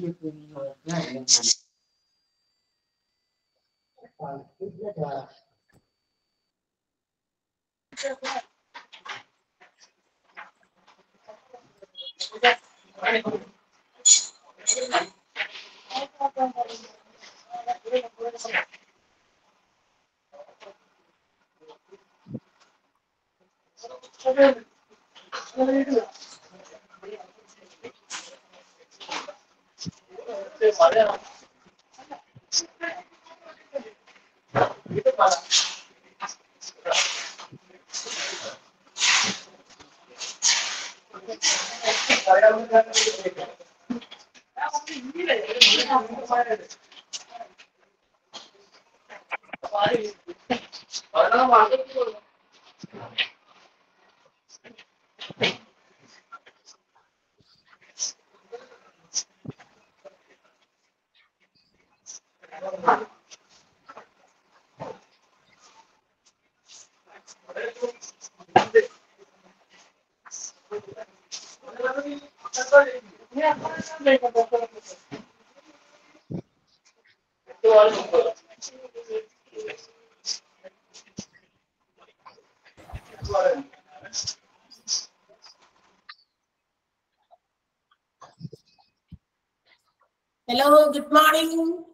Hello, good morning.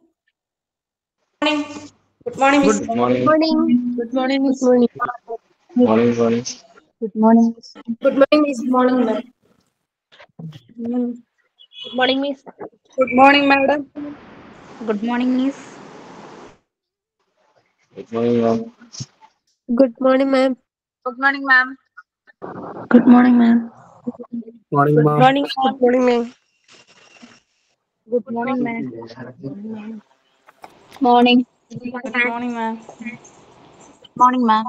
Good morning, Miss. Good morning. morning. Good morning, Miss. Morning, morning. Good morning. Good morning, Miss. Good morning, ma'am. Good morning, Miss. Good morning, madam. Good morning, Miss. Good morning, ma'am. Good morning, ma'am. Good morning, ma'am. Good morning, ma'am. Morning, Good ma'am. morning, Good morning, ma'am. Good morning, ma'am. Morning. Good morning, ma'am. Morning, ma'am.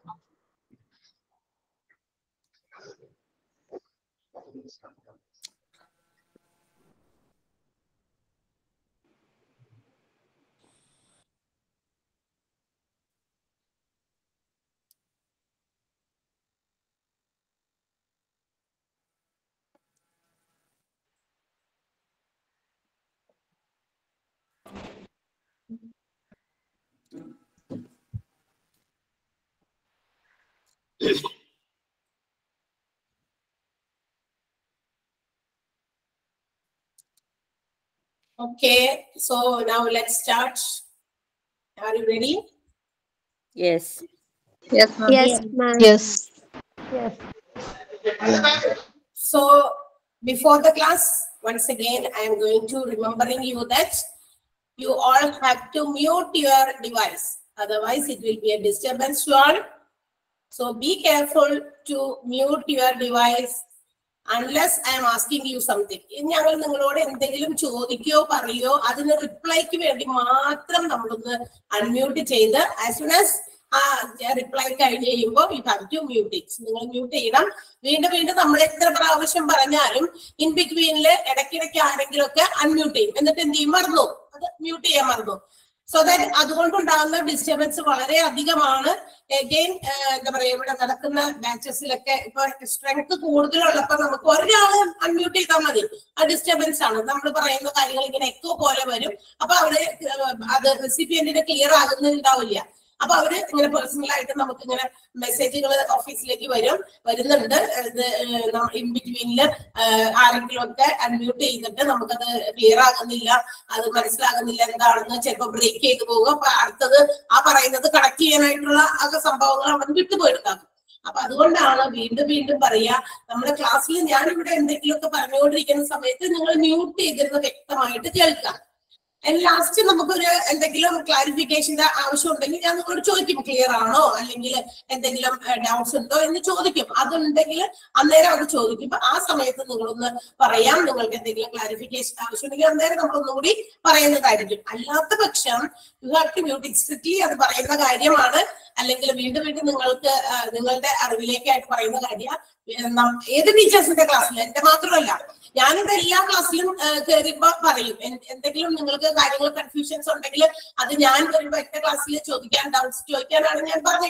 Okay, so now let's start. Are you ready? Yes. Yes, ma'am. Yes. So before the class, once again, I am going to remembering you that you all have to mute your device. Otherwise, it will be a disturbance to all. So be careful to mute your device unless I am asking you something. ഇനി ഞങ്ങൾ നിങ്ങളോട് എന്തെങ്കിലും ചോദിക്കുകയോ പറയുകയോ അതിന് റിപ്ലൈക്ക് വേണ്ടി മാത്രം നമ്മളൊന്ന് unmute ചെയ്ത് ആസ് സൂൺ ആസ് ആ റിപ്ലൈ കഴിഞ്ഞ് കഴിയുമ്പോൾ you have to mute it നിങ്ങൾ മ്യൂട്ട് ചെയ്യണം വീണ്ടും വീണ്ടും നമ്മൾ എത്ര പ്രാവശ്യം പറഞ്ഞാലും ഇൻ ബിറ്റ്വീനില് ഇടയ്ക്കിടയ്ക്ക് ആരെങ്കിലും ഒക്കെ അൺമ്യൂട്ട് ചെയ്യും എന്നിട്ട് എന്ത് ചെയ്യും മറന്നു അത് മ്യൂട്ട് ചെയ്യാൻ മറന്നു സോ ദാറ്റ് അതുകൊണ്ടുണ്ടാകുന്ന ഡിസ്റ്റർബൻസ് വളരെ അധികമാണ് എഗെയിൻ എന്താ പറയാ ഇവിടെ നടക്കുന്ന ബാച്ചസിലൊക്കെ ഇപ്പൊ സ്ട്രെങ്ത് കൂടുതലുള്ളപ്പോ നമുക്ക് ഒരാള് അൺമ്യൂട്ട് ചെയ്താൽ മതി ആ ഡിസ്റ്റർബൻസ് ആണ് നമ്മൾ പറയുന്ന കാര്യങ്ങൾ ഇങ്ങനെ എക്കോ പോലെ വരും അപ്പൊ അവര് ഏഹ്, അത് റെസിപ്പിയന്റിന് ക്ലിയർ ആകുന്നുണ്ടാവില്ല അപ്പൊ അവര് ഇങ്ങനെ പേഴ്സണൽ ആയിട്ട് നമുക്ക് ഇങ്ങനെ മെസ്സേജുകൾ ഓഫീസിലേക്ക് വരും വരുന്നുണ്ട് ഇത് ഇൻ ബിറ്റ്വീനില് ആരെങ്കിലും ഒക്കെ അൺമ്യൂട്ട് ചെയ്തിട്ട് നമുക്കത് ക്ലിയർ ആകുന്നില്ല അത് മനസ്സിലാകുന്നില്ല എന്താണെന്ന് ചിലപ്പോൾ ബ്രേക്ക് ചെയ്ത് പോകും അപ്പൊ അടുത്തത് ആ പറയുന്നത് കണക്ട് ചെയ്യാനായിട്ടുള്ള ആ സംഭവങ്ങൾ അവിടെ വിട്ടുപോയിട്ടുണ്ടാകും അപ്പൊ അതുകൊണ്ടാണ് വീണ്ടും വീണ്ടും പറയാ നമ്മുടെ ക്ലാസ്സിൽ ഞാൻ ഇവിടെ എന്തെങ്കിലുമൊക്കെ പറഞ്ഞുകൊണ്ടിരിക്കുന്ന സമയത്ത് നിങ്ങൾ മ്യൂട്ട് ചെയ്തിരുന്ന് വ്യക്തമായിട്ട് കേൾക്കാം ലാസ്റ്റ് നമുക്കൊരു എന്തെങ്കിലും ക്ലാരിഫിക്കേഷന്റെ ആവശ്യം ഉണ്ടെങ്കിൽ ഞാൻ നിങ്ങളോട് ചോദിക്കും ക്ലിയർ ആണോ അല്ലെങ്കിൽ എന്തെങ്കിലും ഡൗട്ട്സ് ഉണ്ടോ എന്ന് ചോദിക്കും അതുണ്ടെങ്കിൽ അന്നേരം അത് ചോദിക്കുമ്പോ ആ സമയത്ത് നിങ്ങളൊന്ന് പറയാം നിങ്ങൾക്ക് എന്തെങ്കിലും ക്ലാരിഫിക്കേഷൻ ആവശ്യമുണ്ടെങ്കിൽ അന്നേരം നമ്മളൊന്നും കൂടി പറയുന്നതായിരിക്കും അല്ലാത്ത പക്ഷം you have to mute strictly അത് പറയുന്ന കാര്യമാണ് അല്ലെങ്കിൽ വീണ്ടും വീണ്ടും നിങ്ങൾക്ക് ആ, നിങ്ങളുടെ അറിവിലേക്കായിട്ട് പറയുന്ന കാര്യം ഏത് ടീച്ചേഴ്സിന്റെ ക്ലാസ്സിൽ എന്റെ മാത്രമല്ല ഞാനിവിടെ എല്ലാ ക്ലാസ്സിലും കയറിയപ്പോ പറയും എൻ- എന്തെങ്കിലും നിങ്ങൾക്ക് കാര്യങ്ങൾ കൺഫ്യൂഷൻസ് ഉണ്ടെങ്കിൽ അത് ഞാൻ വരുമ്പോ എന്റെ ക്ലാസ്സിൽ ചോദിക്കാൻ ഡൗട്ട്സ് ചോദിക്കാനാണ് ഞാൻ പറഞ്ഞേക്കണേ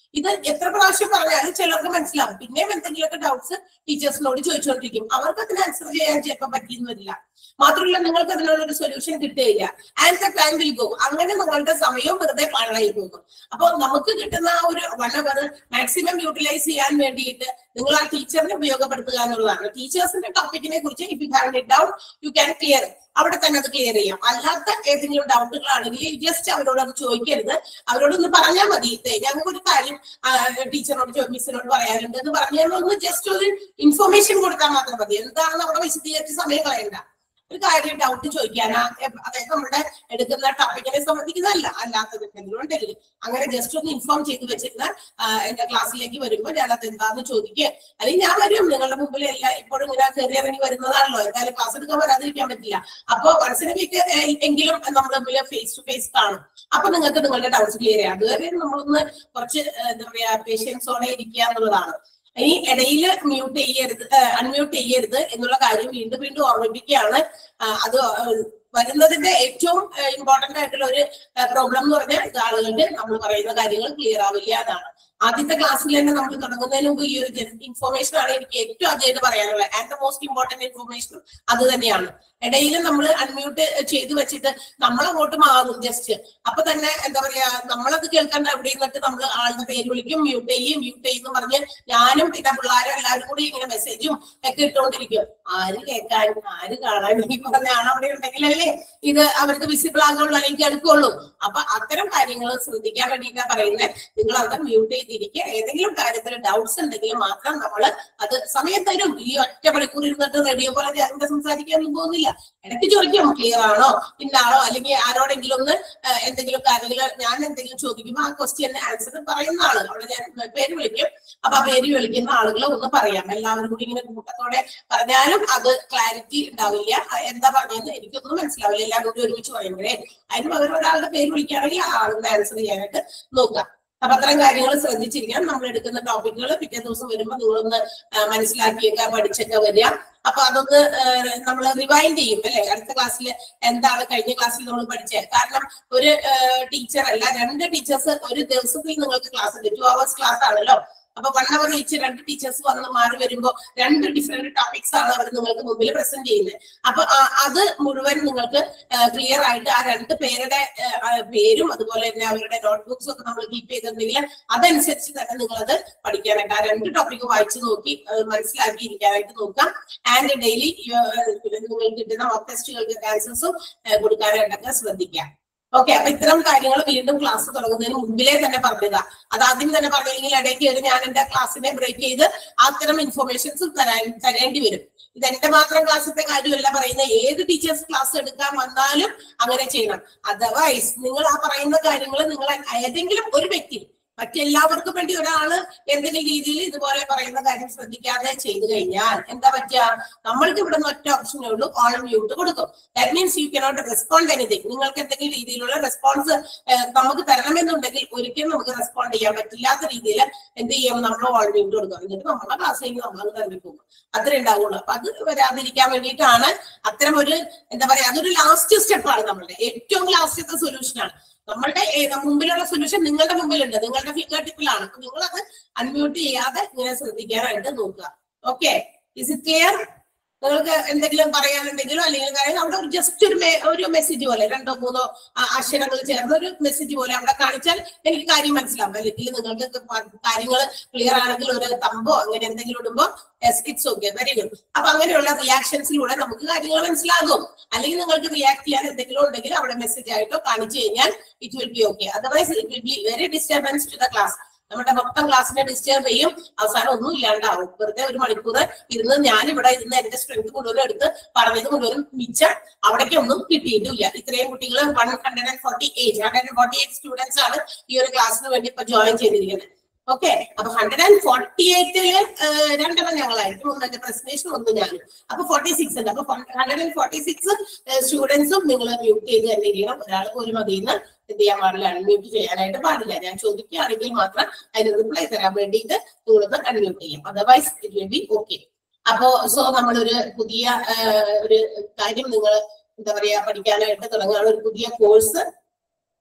ഇത് എത്ര പ്രാവശ്യം പറഞ്ഞാലും ചിലർക്ക് മനസ്സിലാവും പിന്നെയും എന്തെങ്കിലുമൊക്കെ ഡൗട്ട്സ് ടീച്ചേഴ്സിനോട് ചോദിച്ചുകൊണ്ടിരിക്കും അവർക്ക് അതിന് ആൻസർ ചെയ്യാൻ ചിലപ്പോൾ പറ്റിയെന്ന് വരില്ല മാത്രമല്ല നിങ്ങൾക്ക് അതിനുള്ളൊരു സൊല്യൂഷൻ കിട്ടുകയില്ല and the time will go അങ്ങനെ നിങ്ങളുടെ സമയവും വെറുതെ പാഴായി പോകും അപ്പോൾ നമുക്ക് കിട്ടുന്ന ആ ഒരു വൺ അവർ മാക്സിമം യൂട്ടിലൈസ് ചെയ്യാൻ വേണ്ടിയിട്ട് നിങ്ങൾ ആ ടീച്ചറിനെ ഉപയോഗപ്പെടുത്തുക എന്നുള്ളതാണ് ടീച്ചേഴ്സിന്റെ ടോപ്പിക്കിനെ കുറിച്ച് if you have it down you can clear അവിടെ തന്നെ അത് ക്ലിയർ ചെയ്യാം അല്ലാത്ത ഏതെങ്കിലും ഡൗട്ടുകളാണെങ്കിൽ ജസ്റ്റ് അവരോട് അത് ചോദിക്കരുത് അവരോടൊന്ന് പറഞ്ഞാൽ മതി ദേ, ഞങ്ങൾക്കൊരു കാര്യം ആ, ടീച്ചറിനോട് മിസ്സിനോട് പറയാനുണ്ട് എന്ന് പറഞ്ഞാൽ ഒന്ന് ജസ്റ്റ് ഒരു ഇൻഫർമേഷൻ കൊടുത്താൽ മാത്രം മതി എന്താണെന്ന് അവിടെ വിശദീകരിച്ച് സമയം കളയണ്ട ഒരു കാര്യം ഡൗട്ട് ചോദിക്കാനാ എ- അതായത് നമ്മുടെ എടുക്കുന്ന ടോപ്പിക്കിനെ സംബന്ധിക്കുന്നതല്ല അല്ലാത്തത് എന്തെങ്കിലും ഉണ്ടെങ്കിൽ അങ്ങനെ ജസ്റ്റ് ഒന്ന് ഇൻഫോം ചെയ്ത് വെച്ചിരുന്ന എന്റെ ക്ലാസ്സിലേക്ക് വരുമ്പോൾ ഞാൻ അത് എന്താന്ന് ചോദിക്കുക അല്ലെങ്കിൽ ഞാൻ വരും നിങ്ങളുടെ മുമ്പിൽ എല്ലാം ഇപ്പോഴും ഇങ്ങനെ കയറി ഇറങ്ങി വരുന്നതാണല്ലോ എന്തായാലും ക്ലാസ് എടുക്കാൻ വരാതിരിക്കാൻ പറ്റില്ല അപ്പൊ വൺസിന് വീക്ക് എങ്കിലും നമ്മൾ തമ്മിൽ ഫേസ് ടു ഫേസ് കാണും അപ്പൊ നിങ്ങൾക്ക് നിങ്ങളുടെ ഡൗട്ട്സ് ക്ലിയർ ചെയ്യാം അതുവരെ നമ്മളൊന്ന് കുറച്ച് ഏഹ്, എന്താ പറയാ പേഷ്യൻസോടെ ഇരിക്കുക എന്നുള്ളതാണ് ഇനി ഇടയിൽ മ്യൂട്ട് ചെയ്യരുത് അൺമ്യൂട്ട് ചെയ്യരുത് എന്നുള്ള കാര്യം വീണ്ടും വീണ്ടും ഓർമ്മിപ്പിക്കുകയാണ് ആ, അത് വരുന്നതിന്റെ ഏറ്റവും ഇമ്പോർട്ടന്റ് ആയിട്ടുള്ള ഒരു പ്രോബ്ലം എന്ന് പറഞ്ഞാൽ ഇത് ആളുകൾക്ക് നമ്മൾ പറയുന്ന കാര്യങ്ങൾ ക്ലിയർ ആവില്ല എന്നാണ് ആദ്യത്തെ ക്ലാസ്സിൽ തന്നെ നമ്മൾ തുടങ്ങുന്നതിന് മുമ്പ് ഈ ഒരു ഇൻഫർമേഷൻ ആണ് എനിക്ക് ഏറ്റവും അതായിട്ട് പറയാനുള്ളത് and the most important information അത് തന്നെയാണ് ഇടയിൽ നമ്മൾ അൺമ്യൂട്ട് ചെയ്ത് വെച്ചിട്ട് നമ്മൾ അങ്ങോട്ട് മാറും ജസ്റ്റ് അപ്പൊ തന്നെ എന്താ പറയാ നമ്മളത് കേൾക്കേണ്ട അവിടെ നിന്നിട്ട് നമ്മൾ ആളുടെ പേര് വിളിക്കും മ്യൂട്ട് ചെയ്യും മ്യൂട്ട് ചെയ്യും പറഞ്ഞ് ഞാനും പിന്നെ പിള്ളേരും എല്ലാവരും കൂടി ഇങ്ങനെ മെസ്സേജും ഒക്കെ ഇട്ടുകൊണ്ടിരിക്കും ആര് കേൾക്കാൻ ആര് കാണാൻ ഈ പറഞ്ഞ ആൾ അവിടെ ഉണ്ടെങ്കിലല്ലേ ഇത് അവർക്ക് വിസിബിൾ ആകുള്ളൂ അല്ലെങ്കിൽ എടുക്കുള്ളൂ അപ്പൊ അത്തരം കാര്യങ്ങൾ ശ്രദ്ധിക്കാൻ വേണ്ടിയിട്ടാണ് പറയുന്നത് നിങ്ങൾ അവിടെ മ്യൂട്ട് ചെയ്തിരിക്കുക ഏതെങ്കിലും കാര്യത്തിൽ ഡൗട്ട്സ് ഉണ്ടെങ്കിൽ മാത്രം നമ്മൾ അത് സമയം തരും ഈ ഒറ്റ മണിക്കൂർ ഇരുന്നിട്ട് റേഡിയോ പോലെ ഞാൻ സംസാരിക്കാനൊന്നും പോകുന്നില്ല ഇടയ്ക്ക് ചോദിക്കും ക്ലിയർ ആണോ ഇന്നാണോ അല്ലെങ്കിൽ ആരോടെങ്കിലും ഒന്ന് ആ, എന്തെങ്കിലും കാര്യങ്ങൾ ഞാൻ എന്തെങ്കിലും ചോദിക്കുമ്പോൾ ആ ക്വസ്റ്റ്യൻ ആൻസർ പറയുന്ന ആള് അവിടെ ഞാൻ പേര് വിളിക്കും അപ്പൊ ആ പേര് വിളിക്കുന്ന ആളുകൾ ഒന്ന് പറയാം എല്ലാവരും കൂടി ഇങ്ങനെ കൂട്ടത്തോടെ പറഞ്ഞാലും അത് ക്ലാരിറ്റി ഉണ്ടാവില്ല ആ, എന്താ പറഞ്ഞതെന്ന് എനിക്കൊന്നും മനസ്സിലാവില്ല എല്ലാവരും കൂടി ഒരുമിച്ച് പറയുമ്പോഴേ അതിന് പകരം ഒരാളുടെ പേര് വിളിക്കുകയാണെങ്കിൽ ആ ആളുടെ ആൻസർ ചെയ്യാനായിട്ട് നോക്കാം അപ്പൊ അത്തരം കാര്യങ്ങൾ ശ്രദ്ധിച്ചിരിക്കണം നമ്മൾ എടുക്കുന്ന ടോപ്പിക്കുകൾ പിറ്റേ ദിവസം വരുമ്പോൾ നിങ്ങളൊന്ന് ആ, മനസ്സിലാക്കിയൊക്കെ പഠിച്ചൊക്കെ വരിക അപ്പൊ അതൊന്ന് നമ്മൾ റിവൈൻഡ് ചെയ്യും അല്ലെ അടുത്ത ക്ലാസ്സിൽ എന്താണ് കഴിഞ്ഞ ക്ലാസ്സിൽ നമ്മൾ പഠിച്ചത് കാരണം ഒരു ടീച്ചർ അല്ല രണ്ട് ടീച്ചേഴ്സ് ഒരു ദിവസത്തിൽ നിങ്ങൾക്ക് ക്ലാസ് ഉണ്ട് ടു അവേഴ്സ് ക്ലാസ് ആണല്ലോ അപ്പൊ വൺ അവർ വെച്ച് രണ്ട് ടീച്ചേഴ്സ് വന്ന് മാറി വരുമ്പോൾ രണ്ട് ഡിഫറെന്റ് ടോപ്പിക്സ് ആണ് അവർ നിങ്ങൾക്ക് മുമ്പിൽ പ്രസന്റ് ചെയ്യുന്നത് അപ്പൊ ആ- അത് മുഴുവൻ നിങ്ങൾക്ക് ക്ലിയർ ആയിട്ട് ആ രണ്ട് പേരുടെ ആ, ആ, പേരും അതുപോലെ തന്നെ അവരുടെ നോട്ട്ബുക്സും ഒക്കെ നമ്മൾ കീപ്പ് ചെയ്തിട്ടുണ്ടെങ്കിൽ അതനുസരിച്ച് തന്നെ നിങ്ങളത് പഠിക്കാനായിട്ട് ആ രണ്ട് ടോപ്പിക്ക് വായിച്ചു നോക്കി അത് മനസ്സിലാക്കി ഇരിക്കാനായിട്ട് നോക്കാം ആൻഡ് ഡെയിലി നിങ്ങൾക്ക് കിട്ടുന്ന മോക്ക് ടെസ്റ്റുകൾക്ക് ആൻസേഴ്സും കൊടുക്കാനായിട്ടൊക്കെ ശ്രദ്ധിക്കാം ഓക്കെ അപ്പൊ ഇത്തരം കാര്യങ്ങൾ വീണ്ടും ക്ലാസ് തുടങ്ങുന്നതിന് മുമ്പിലേ തന്നെ പറഞ്ഞതാ അത് ആദ്യം തന്നെ പറഞ്ഞെങ്കിൽ ഇടയ്ക്ക് കയറി ഞാൻ എന്റെ ക്ലാസ്സിനെ ബ്രേക്ക് ചെയ്ത് അത്തരം ഇൻഫർമേഷൻസ് തരാൻ തരേണ്ടി വരും ഇത് എന്റെ മാത്രം ക്ലാസ്സിന്റെ കാര്യമല്ല പറയുന്നത് ഏത് ടീച്ചേഴ്സ് ക്ലാസ് എടുക്കാൻ വന്നാലും അങ്ങനെ ചെയ്യണം അതർവൈസ് നിങ്ങൾ ആ പറയുന്ന കാര്യങ്ങൾ നിങ്ങൾ ഏതെങ്കിലും ഒരു വ്യക്തി മറ്റെല്ലാവർക്കും വേണ്ടി ഒരാള് എന്തെങ്കിലും രീതിയിൽ ഇതുപോലെ പറയുന്ന കാര്യം ശ്രദ്ധിക്കാതെ ചെയ്തു കഴിഞ്ഞാൽ എന്താ പറ്റുക നമ്മൾക്ക് ഇവിടെ നിന്ന് ഒറ്റ ഓപ്ഷനേ ഉള്ളൂ ഓൾ മ്യൂട്ട് കൊടുക്കും that means you cannot respond anything നിങ്ങൾക്ക് എന്തെങ്കിലും രീതിയിലുള്ള റെസ്പോൺസ് നമുക്ക് തരണമെന്നുണ്ടെങ്കിൽ ഒരിക്കലും നമുക്ക് റെസ്പോണ്ട് ചെയ്യാൻ പറ്റില്ലാത്ത രീതിയിൽ എന്ത് ചെയ്യും നമ്മൾ ഓൾ മ്യൂട്ട് കൊടുക്കും എന്നിട്ട് നമ്മളെ ക്ലാസ് കഴിഞ്ഞ് നമ്മൾ തന്നെ പോകും അത്രേ ഉണ്ടാവുള്ളൂ അപ്പൊ അത് വരാതിരിക്കാൻ വേണ്ടിയിട്ടാണ് അത്തരം ഒരു എന്താ പറയാ അതൊരു ലാസ്റ്റ് സ്റ്റെപ്പാണ് നമ്മളുടെ ഏറ്റവും ലാസ്റ്റത്തെ സൊല്യൂഷനാണ് നമ്മളുടെ ഏ- മുമ്പിലുള്ള സൊല്യൂഷൻ നിങ്ങളുടെ മുമ്പിലുണ്ട് നിങ്ങളുടെ ഫിംഗർ ടിപ്പിലാണ് അപ്പൊ നിങ്ങൾ അത് അൺമ്യൂട്ട് ചെയ്യാതെ ഇങ്ങനെ ശ്രദ്ധിക്കാനായിട്ട് നോക്കുക ഓക്കെ ഇസ് ഇറ്റ് ക്ലിയർ നിങ്ങൾക്ക് എന്തെങ്കിലും പറയാനുണ്ടെങ്കിലോ അല്ലെങ്കിൽ കാര്യം അവിടെ ഒരു ജസ്റ്റ് ഒരു മെ- ഒരു മെസ്സേജ് പോലെ രണ്ടോ മൂന്നോ ആ- അക്ഷരങ്ങൾ ചേർന്ന ഒരു മെസ്സേജ് പോലെ അവിടെ കാണിച്ചാൽ എനിക്ക് കാര്യം മനസ്സിലാവും അല്ലെങ്കിൽ നിങ്ങൾക്ക് കാര്യങ്ങൾ ക്ലിയർ ആണെങ്കിൽ ഒരു തമ്പോ അങ്ങനെ എന്തെങ്കിലും ഇടുമ്പോ ഇറ്റ്സ് ഓക്കെ വെരി ഗുഡ് അപ്പൊ അങ്ങനെയുള്ള റിയാക്ഷൻസിലൂടെ നമുക്ക് കാര്യങ്ങൾ മനസ്സിലാകും അല്ലെങ്കിൽ നിങ്ങൾക്ക് റിയാക്ട് ചെയ്യാൻ എന്തെങ്കിലും ഉണ്ടെങ്കിൽ അവിടെ മെസ്സേജ് ആയിട്ടോ കാണിച്ചു കഴിഞ്ഞാൽ it will be okay otherwise it will be very disturbance to the class നമ്മുടെ മൊത്തം ക്ലാസ്സിനെ ഡിസ്റ്റർബ് ചെയ്യും അവസാനം ഒന്നും ഇല്ലാണ്ടാവും വെറുതെ ഒരു മണിക്കൂർ ഇരുന്ന് ഞാൻ ഇവിടെ ഇരുന്ന് എന്റെ സ്ട്രെങ്ത് മുഴുവൻ എടുത്ത് പറഞ്ഞത് മുഴുവൻ മിച്ചം അവിടേക്ക് ഒന്നും കിട്ടിയിട്ടില്ല ഇത്രയും കുട്ടികൾ one hundred and forty eight hundred and forty eight students ആണ് ഈ ഒരു ക്ലാസ്സിന് വേണ്ടി ഇപ്പൊ ജോയിൻ ചെയ്തിരിക്കുന്നത് ഓക്കെ അപ്പൊ ഹൺഡ്രഡ് ആൻഡ് ഫോർട്ടി എയ്റ്റില് രണ്ടെണ്ണം ഞങ്ങളായിരിക്കും ഒന്നെ പ്രസന്റേഷൻ ഒന്ന് ഞാനും അപ്പൊ ഫോർട്ടി സിക്സ് ഉണ്ട് അപ്പൊ ഹൺഡ്രഡ് ആൻഡ് ഫോർട്ടി സിക്സ് സ്റ്റുഡൻസും നിങ്ങൾ മ്യൂട്ട് ചെയ്ത് തന്നെ ഇരിക്കണം ഒരാൾക്ക് ഒരു മതിന്ന് എന്ത് ചെയ്യാൻ പാടില്ല അൺമ്യൂട്ട് ചെയ്യാനായിട്ട് പാടില്ല ഞാൻ ചോദിക്കുകയാണെങ്കിൽ മാത്രം അതിന് റിപ്ലൈ തരാൻ വേണ്ടിയിട്ട് നിങ്ങളൊന്ന് അൺമ്യൂട്ട് ചെയ്യും otherwise it will be okay അപ്പോ സോ നമ്മളൊരു പുതിയ ആ, ഒരു കാര്യം നിങ്ങൾ എന്താ പറയാ പഠിക്കാനായിട്ട് തുടങ്ങുകയാണ് ഒരു പുതിയ കോഴ്സ്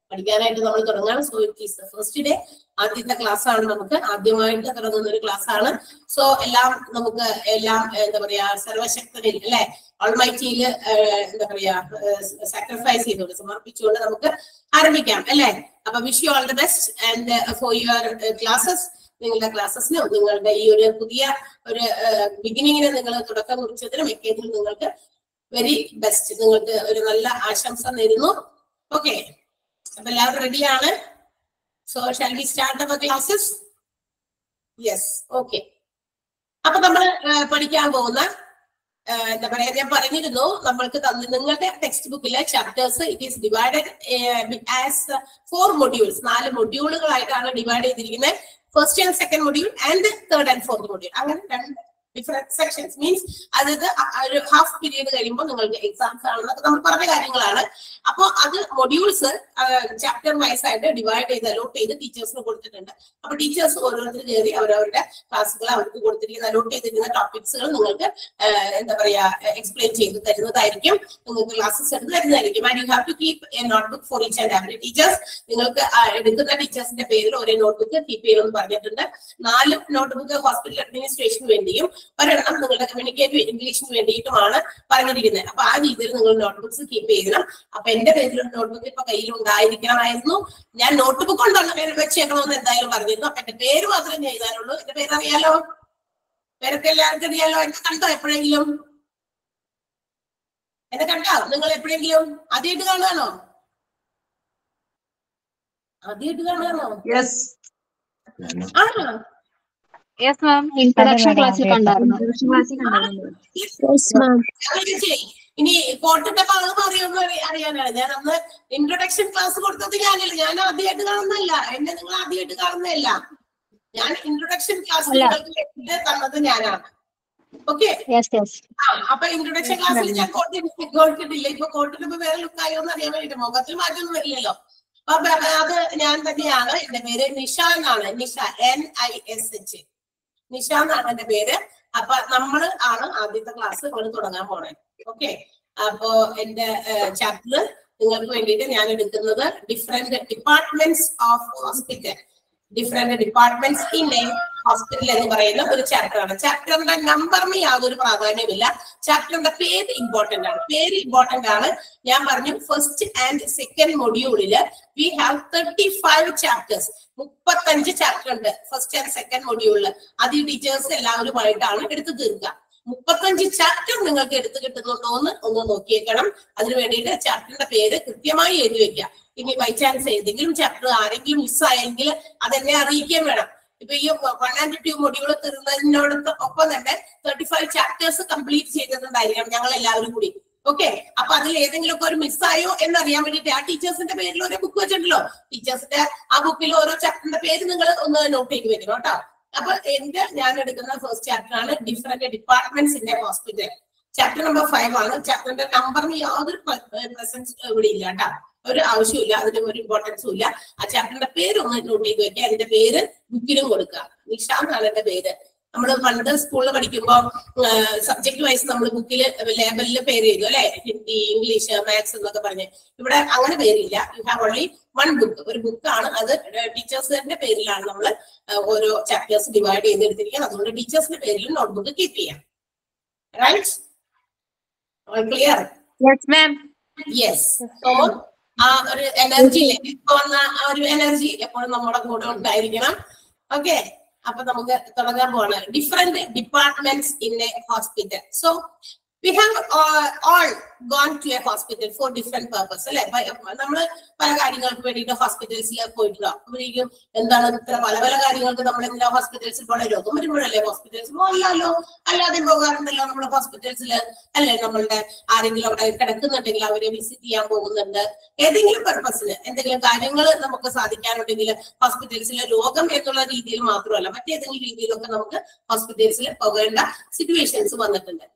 പഠിക്കാനായിട്ട് നമ്മൾ തുടങ്ങാം so it is the first day ആദ്യത്തെ ക്ലാസ് ആണ് നമുക്ക് ആദ്യമായിട്ട് തുടങ്ങുന്ന ഒരു ക്ലാസ് ആണ് സോ എല്ലാം നമുക്ക് എല്ലാം ഏഹ്, എന്താ പറയാ സർവശക്തനിൽ അല്ലെ ഓൾമൈറ്റിയിൽ എന്താ പറയാ സാക്രിഫൈസ് ചെയ്തുകൊണ്ട് സമർപ്പിച്ചുകൊണ്ട് നമുക്ക് ആരംഭിക്കാം അല്ലെ അപ്പൊ wish you all the best and for your classes നിങ്ങളുടെ ക്ലാസ്സസിനും നിങ്ങളുടെ ഈ ഒരു പുതിയ ഒരു ബിഗിനിങ്ങിന് നിങ്ങൾ തുടക്കം കുറിച്ചതിനും ഒക്കെയതിനും നിങ്ങൾക്ക് വെരി ബെസ്റ്റ് നിങ്ങൾക്ക് ഒരു നല്ല ആശംസ നേരുന്നു ഓക്കെ അപ്പൊ എല്ലാവരും റെഡിയാണ് so shall we start our classes yes okay അപ്പൊ നമ്മൾ പഠിക്കാൻ പോകുന്ന ആ, എന്താ പറയാ ഞാൻ പറഞ്ഞിരുന്നു നമ്മൾക്ക് തന്ന നിങ്ങളുടെ ടെക്സ്റ്റ് ബുക്കിലെ chapters it is divided as four modules നാല് മൊഡ്യൂളുകളായിട്ടാണ് ഡിവൈഡ് ചെയ്തിരിക്കുന്നത് first and second module and third and fourth module അങ്ങനെ രണ്ട് ഡിഫറെന്റ് സെക്ഷൻസ് മീൻസ് അതായത് അ- ഒരു ഹാഫ് പീരീഡ് കഴിയുമ്പോൾ നിങ്ങൾക്ക് എക്സാംസ് ആണെന്നൊക്കെ നമ്മൾ പറഞ്ഞ കാര്യങ്ങളാണ് അപ്പൊ അത് മൊഡ്യൂൾസ് ചാപ്റ്റർ വൈസ് ആയിട്ട് ഡിവൈഡ് ചെയ്ത് അലോട്ട് ചെയ്ത് ടീച്ചേഴ്സിന് കൊടുത്തിട്ടുണ്ട് അപ്പൊ ടീച്ചേഴ്സ് ഓരോരുത്തർ കയറി അവരവരുടെ ക്ലാസ്സുകൾ അവർക്ക് കൊടുത്തിരിക്കുന്ന അലോട്ട് ചെയ്തിരിക്കുന്ന ടോപ്പിക്സുകൾ നിങ്ങൾക്ക് ആ, എന്താ പറയാ എക്സ്പ്ലെയിൻ ചെയ്ത് തരുന്നതായിരിക്കും നിങ്ങൾക്ക് ക്ലാസ്സസ് എടുത്ത് തരുന്നതായിരിക്കും and you have to keep a notebook for each and every teachers നിങ്ങൾക്ക് ആ എടുക്കുന്ന ടീച്ചേഴ്സിന്റെ പേരിൽ ഒരേ നോട്ട്ബുക്ക് കീപ്പ് ചെയ്യണമെന്ന് പറഞ്ഞിട്ടുണ്ട് നാല് നോട്ട്ബുക്ക് ഹോസ്പിറ്റൽ അഡ്മിനിസ്ട്രേഷന് വേണ്ടിയും ഒരെണ്ണം നിങ്ങളുടെ കമ്മ്യൂണിക്കേറ്റീവ് ഇംഗ്ലീഷിന് വേണ്ടിയിട്ടുമാണ് പറഞ്ഞിരിക്കുന്നത് അപ്പൊ ആ രീതിയിൽ നിങ്ങൾ നോട്ട്ബുക്സ് കീപ്പ് ചെയ്യണം അപ്പൊ എന്റെ പേരിൽ ഒരു നോട്ട്ബുക്ക് ഇപ്പൊ കയ്യിൽ ഉണ്ടായിരിക്കണമായിരുന്നു ഞാൻ നോട്ട്ബുക്ക് കൊണ്ടുള്ള പേര് വെച്ചേക്കണമെന്ന് എന്തായാലും പറഞ്ഞിരുന്നു അപ്പൊ എന്റെ പേര് മാത്രമേ ഞാൻ എഴുതാനുള്ളൂ എന്റെ പേര് അറിയാലോ പേരൊക്കെ എല്ലാവർക്കും അറിയാലോ എന്നെ കണ്ടോ എപ്പോഴെങ്കിലും എന്നെ കണ്ടോ നിങ്ങൾ എപ്പോഴെങ്കിലും ആദ്യമായിട്ട് കാണുകയാണോ ആദ്യമായിട്ട് കാണുകയാണോ യെസ് ആണോ യെസ് മാം ഇൻട്രൊഡക്ഷൻ ക്ലാസ്സിൽ കണ്ടായിരുന്നു Yes, അങ്ങനെ ചെയ്യ്. ഇനി കോട്ടിന്റെ ഭാഗം അറിയുമെന്ന് അറി- അറിയാനാണ് ഞാൻ അന്ന് ഇൻട്രൊഡക്ഷൻ ക്ലാസ് കൊടുത്തത് ഞാനല്ല ഞാൻ ആദ്യമായിട്ട് കാണുന്നതല്ല എന്നെ നിങ്ങൾ ആദ്യമായിട്ട് കാണുന്നതല്ല ഞാൻ ഇൻട്രൊഡക്ഷൻ ക്ലാസ് അല്ല. നിങ്ങൾക്ക് വേണ്ടിയിട്ട് തന്നത് ഞാനാണ് ഓക്കെ യെസ് യെസ് അപ്പൊ ഇൻട്രൊഡക്ഷൻ ക്ലാസ്സിൽ ഞാൻ കോട്ട് കൊടുത്തിട്ടില്ല ഇപ്പൊ കോട്ടിന് ഇപ്പൊ വേറെ ലുക്കായോ എന്ന് അറിയാൻ വേണ്ടിട്ട് മുഖത്തിൽ മാറ്റമൊന്നും വരില്ലല്ലോ അപ്പൊ അത് ഞാൻ തന്നെയാണ് എന്റെ പേര് നിഷ എന്നാണ് Nisha N I S H Nisha എന്നാണ് എന്റെ പേര് അപ്പൊ നമ്മള് ആണ് ആദ്യത്തെ ക്ലാസ് നമ്മൾ തുടങ്ങാൻ പോണേ ഓക്കെ അപ്പോ എന്റെ ചാപ്റ്റർ നിങ്ങൾക്ക് വേണ്ടിയിട്ട് ഞാൻ എടുക്കുന്നത് different departments of hospital different departments in a hospital എന്ന് പറയുന്ന ഒരു ചാപ്റ്റർ ആണ് ചാപ്റ്ററിന്റെ നമ്പറിന് യാതൊരു പ്രാധാന്യമില്ല ചാപ്റ്ററിന്റെ പേര് ഇമ്പോർട്ടന്റ് ആണ് പേര് ഇമ്പോർട്ടന്റ് ആണ് ഞാൻ പറഞ്ഞു ഫസ്റ്റ് ആൻഡ് സെക്കൻഡ് മൊഡ്യൂളില് we have thirty five chapters മുപ്പത്തഞ്ച് ചാപ്റ്റർ ഉണ്ട് ഫസ്റ്റ് ആൻഡ് സെക്കൻഡ് മൊഡ്യൂളിൽ അത് ഈ ടീച്ചേഴ്സ് എല്ലാവരുമായിട്ടാണ് എടുത്തു തീർക്കുക മുപ്പത്തഞ്ച് ചാപ്റ്റർ നിങ്ങൾക്ക് എടുത്തു കിട്ടുന്നുണ്ടോ എന്ന് ഒന്ന് നോക്കിയേക്കണം അതിന് വേണ്ടിയിട്ട് ചാപ്റ്ററിന്റെ പേര് കൃത്യമായി എഴുതി വെക്കുക ഇനി ബൈ ചാൻസ് ഏതെങ്കിലും ചാപ്റ്റർ ആരെങ്കിലും മിസ്സായെങ്കിൽ അതെന്നെ അറിയിക്കുകയും വേണം ഇപ്പൊ ഈ വൺ ആൻഡ് ടു മൊഡ്യൂൾ തീർന്നതിനോട് ഒപ്പം തന്നെ തേർട്ടി ഫൈവ് ചാപ്റ്റേഴ്സ് കംപ്ലീറ്റ് ചെയ്തിട്ടുണ്ടായിരിക്കണം ഞങ്ങൾ എല്ലാവരും കൂടി ഓക്കെ അപ്പൊ അതിൽ ഏതെങ്കിലും ഒക്കെ ഒരു മിസ്സായോ എന്നറിയാൻ വേണ്ടിയിട്ട് ആ ടീച്ചേഴ്സിന്റെ പേരിൽ ഒരു ബുക്ക് വെച്ചിട്ടുണ്ടല്ലോ ടീച്ചേഴ്സിന്റെ ആ ബുക്കിൽ ഓരോ ചാപ്റ്ററിന്റെ പേര് നിങ്ങൾ ഒന്ന് നോട്ട് ചെയ്ത് വെക്കണം കേട്ടോ അപ്പൊ എന്റെ ഞാൻ എടുക്കുന്ന ഫസ്റ്റ് ചാപ്റ്റർ ആണ് different departments in a hospital chapter number five ആണ് ചാപ്റ്ററിന്റെ നമ്പറിന് യാതൊരു പ്രസൻസ് ഇവിടെ ഇല്ല കേട്ടോ ഒരു ആവശ്യമില്ല അതിന് ഒരു ഇമ്പോർട്ടൻസും ഇല്ല ആ ചാപ്റ്ററിന്റെ പേര് ഒന്ന് നോട്ട് ചെയ്ത് വെക്കുക അതിന്റെ പേര് ബുക്കിലും കൊടുക്കുക നിഷാന്ത് ആണ് എന്റെ പേര് നമ്മൾ പണ്ട് സ്കൂളിൽ പഠിക്കുമ്പോൾ സബ്ജക്ട് വൈസ് നമ്മൾ ബുക്കിൽ ലേബലിൽ പേര് ചെയ്തു അല്ലെ ഹിന്ദി ഇംഗ്ലീഷ് മാത്സ് എന്നൊക്കെ പറഞ്ഞ് ഇവിടെ അങ്ങനെ പേരില്ല you have only one book ഒരു ബുക്കാണ് അത് ടീച്ചേഴ്സിന്റെ പേരിലാണ് നമ്മൾ ഓരോ ചാപ്റ്റേഴ്സ് ഡിവൈഡ് ചെയ്തെടുത്തിരിക്കുന്നത് അതുകൊണ്ട് ടീച്ചേഴ്സിന്റെ പേരിൽ നോട്ട്ബുക്ക് കീപ്പ് ചെയ്യാം right clear yes ma'am yes so ആ ഒരു എനർജി വന്ന ആ ഒരു എനർജി എപ്പോഴും നമ്മുടെ കൂടെ ഉണ്ടായിരിക്കണം ഓക്കെ അപ്പൊ നമുക്ക് തുടങ്ങാൻ പോവാണ് different departments in a hospital so we have all gone to a hospital for different purpose അല്ലെ നമ്മൾ പല കാര്യങ്ങൾക്ക് വേണ്ടിയിട്ട് ഹോസ്പിറ്റൽസിൽ പോയിട്ടുണ്ടോ അപ്പോഴേക്കും എന്താണ് ഇത്ര പല പല കാര്യങ്ങൾക്ക് നമ്മൾ എന്തിനാ ഹോസ്പിറ്റൽസിൽ പോകണം രോഗം വരുമ്പോഴല്ലേ ഹോസ്പിറ്റൽസിൽ പോകല്ലോ അല്ലാതെ പോകാറുണ്ടല്ലോ നമ്മൾ ഹോസ്പിറ്റൽസിൽ അല്ലെ നമ്മളുടെ ആരെങ്കിലും അവിടെ കിടക്കുന്നുണ്ടെങ്കിൽ അവരെ വിസിറ്റ് ചെയ്യാൻ പോകുന്നുണ്ട് ഏതെങ്കിലും പർപ്പസിന് എന്തെങ്കിലും കാര്യങ്ങൾ നമുക്ക് സാധിക്കാനുണ്ടെങ്കിൽ ഹോസ്പിറ്റൽസിലെ രോഗം എന്നുള്ള രീതിയിൽ മാത്രമല്ല മറ്റേതെങ്കിലും രീതിയിലൊക്കെ നമുക്ക് ഹോസ്പിറ്റൽസിൽ പോകേണ്ട സിറ്റുവേഷൻസ് വന്നിട്ടുണ്ട്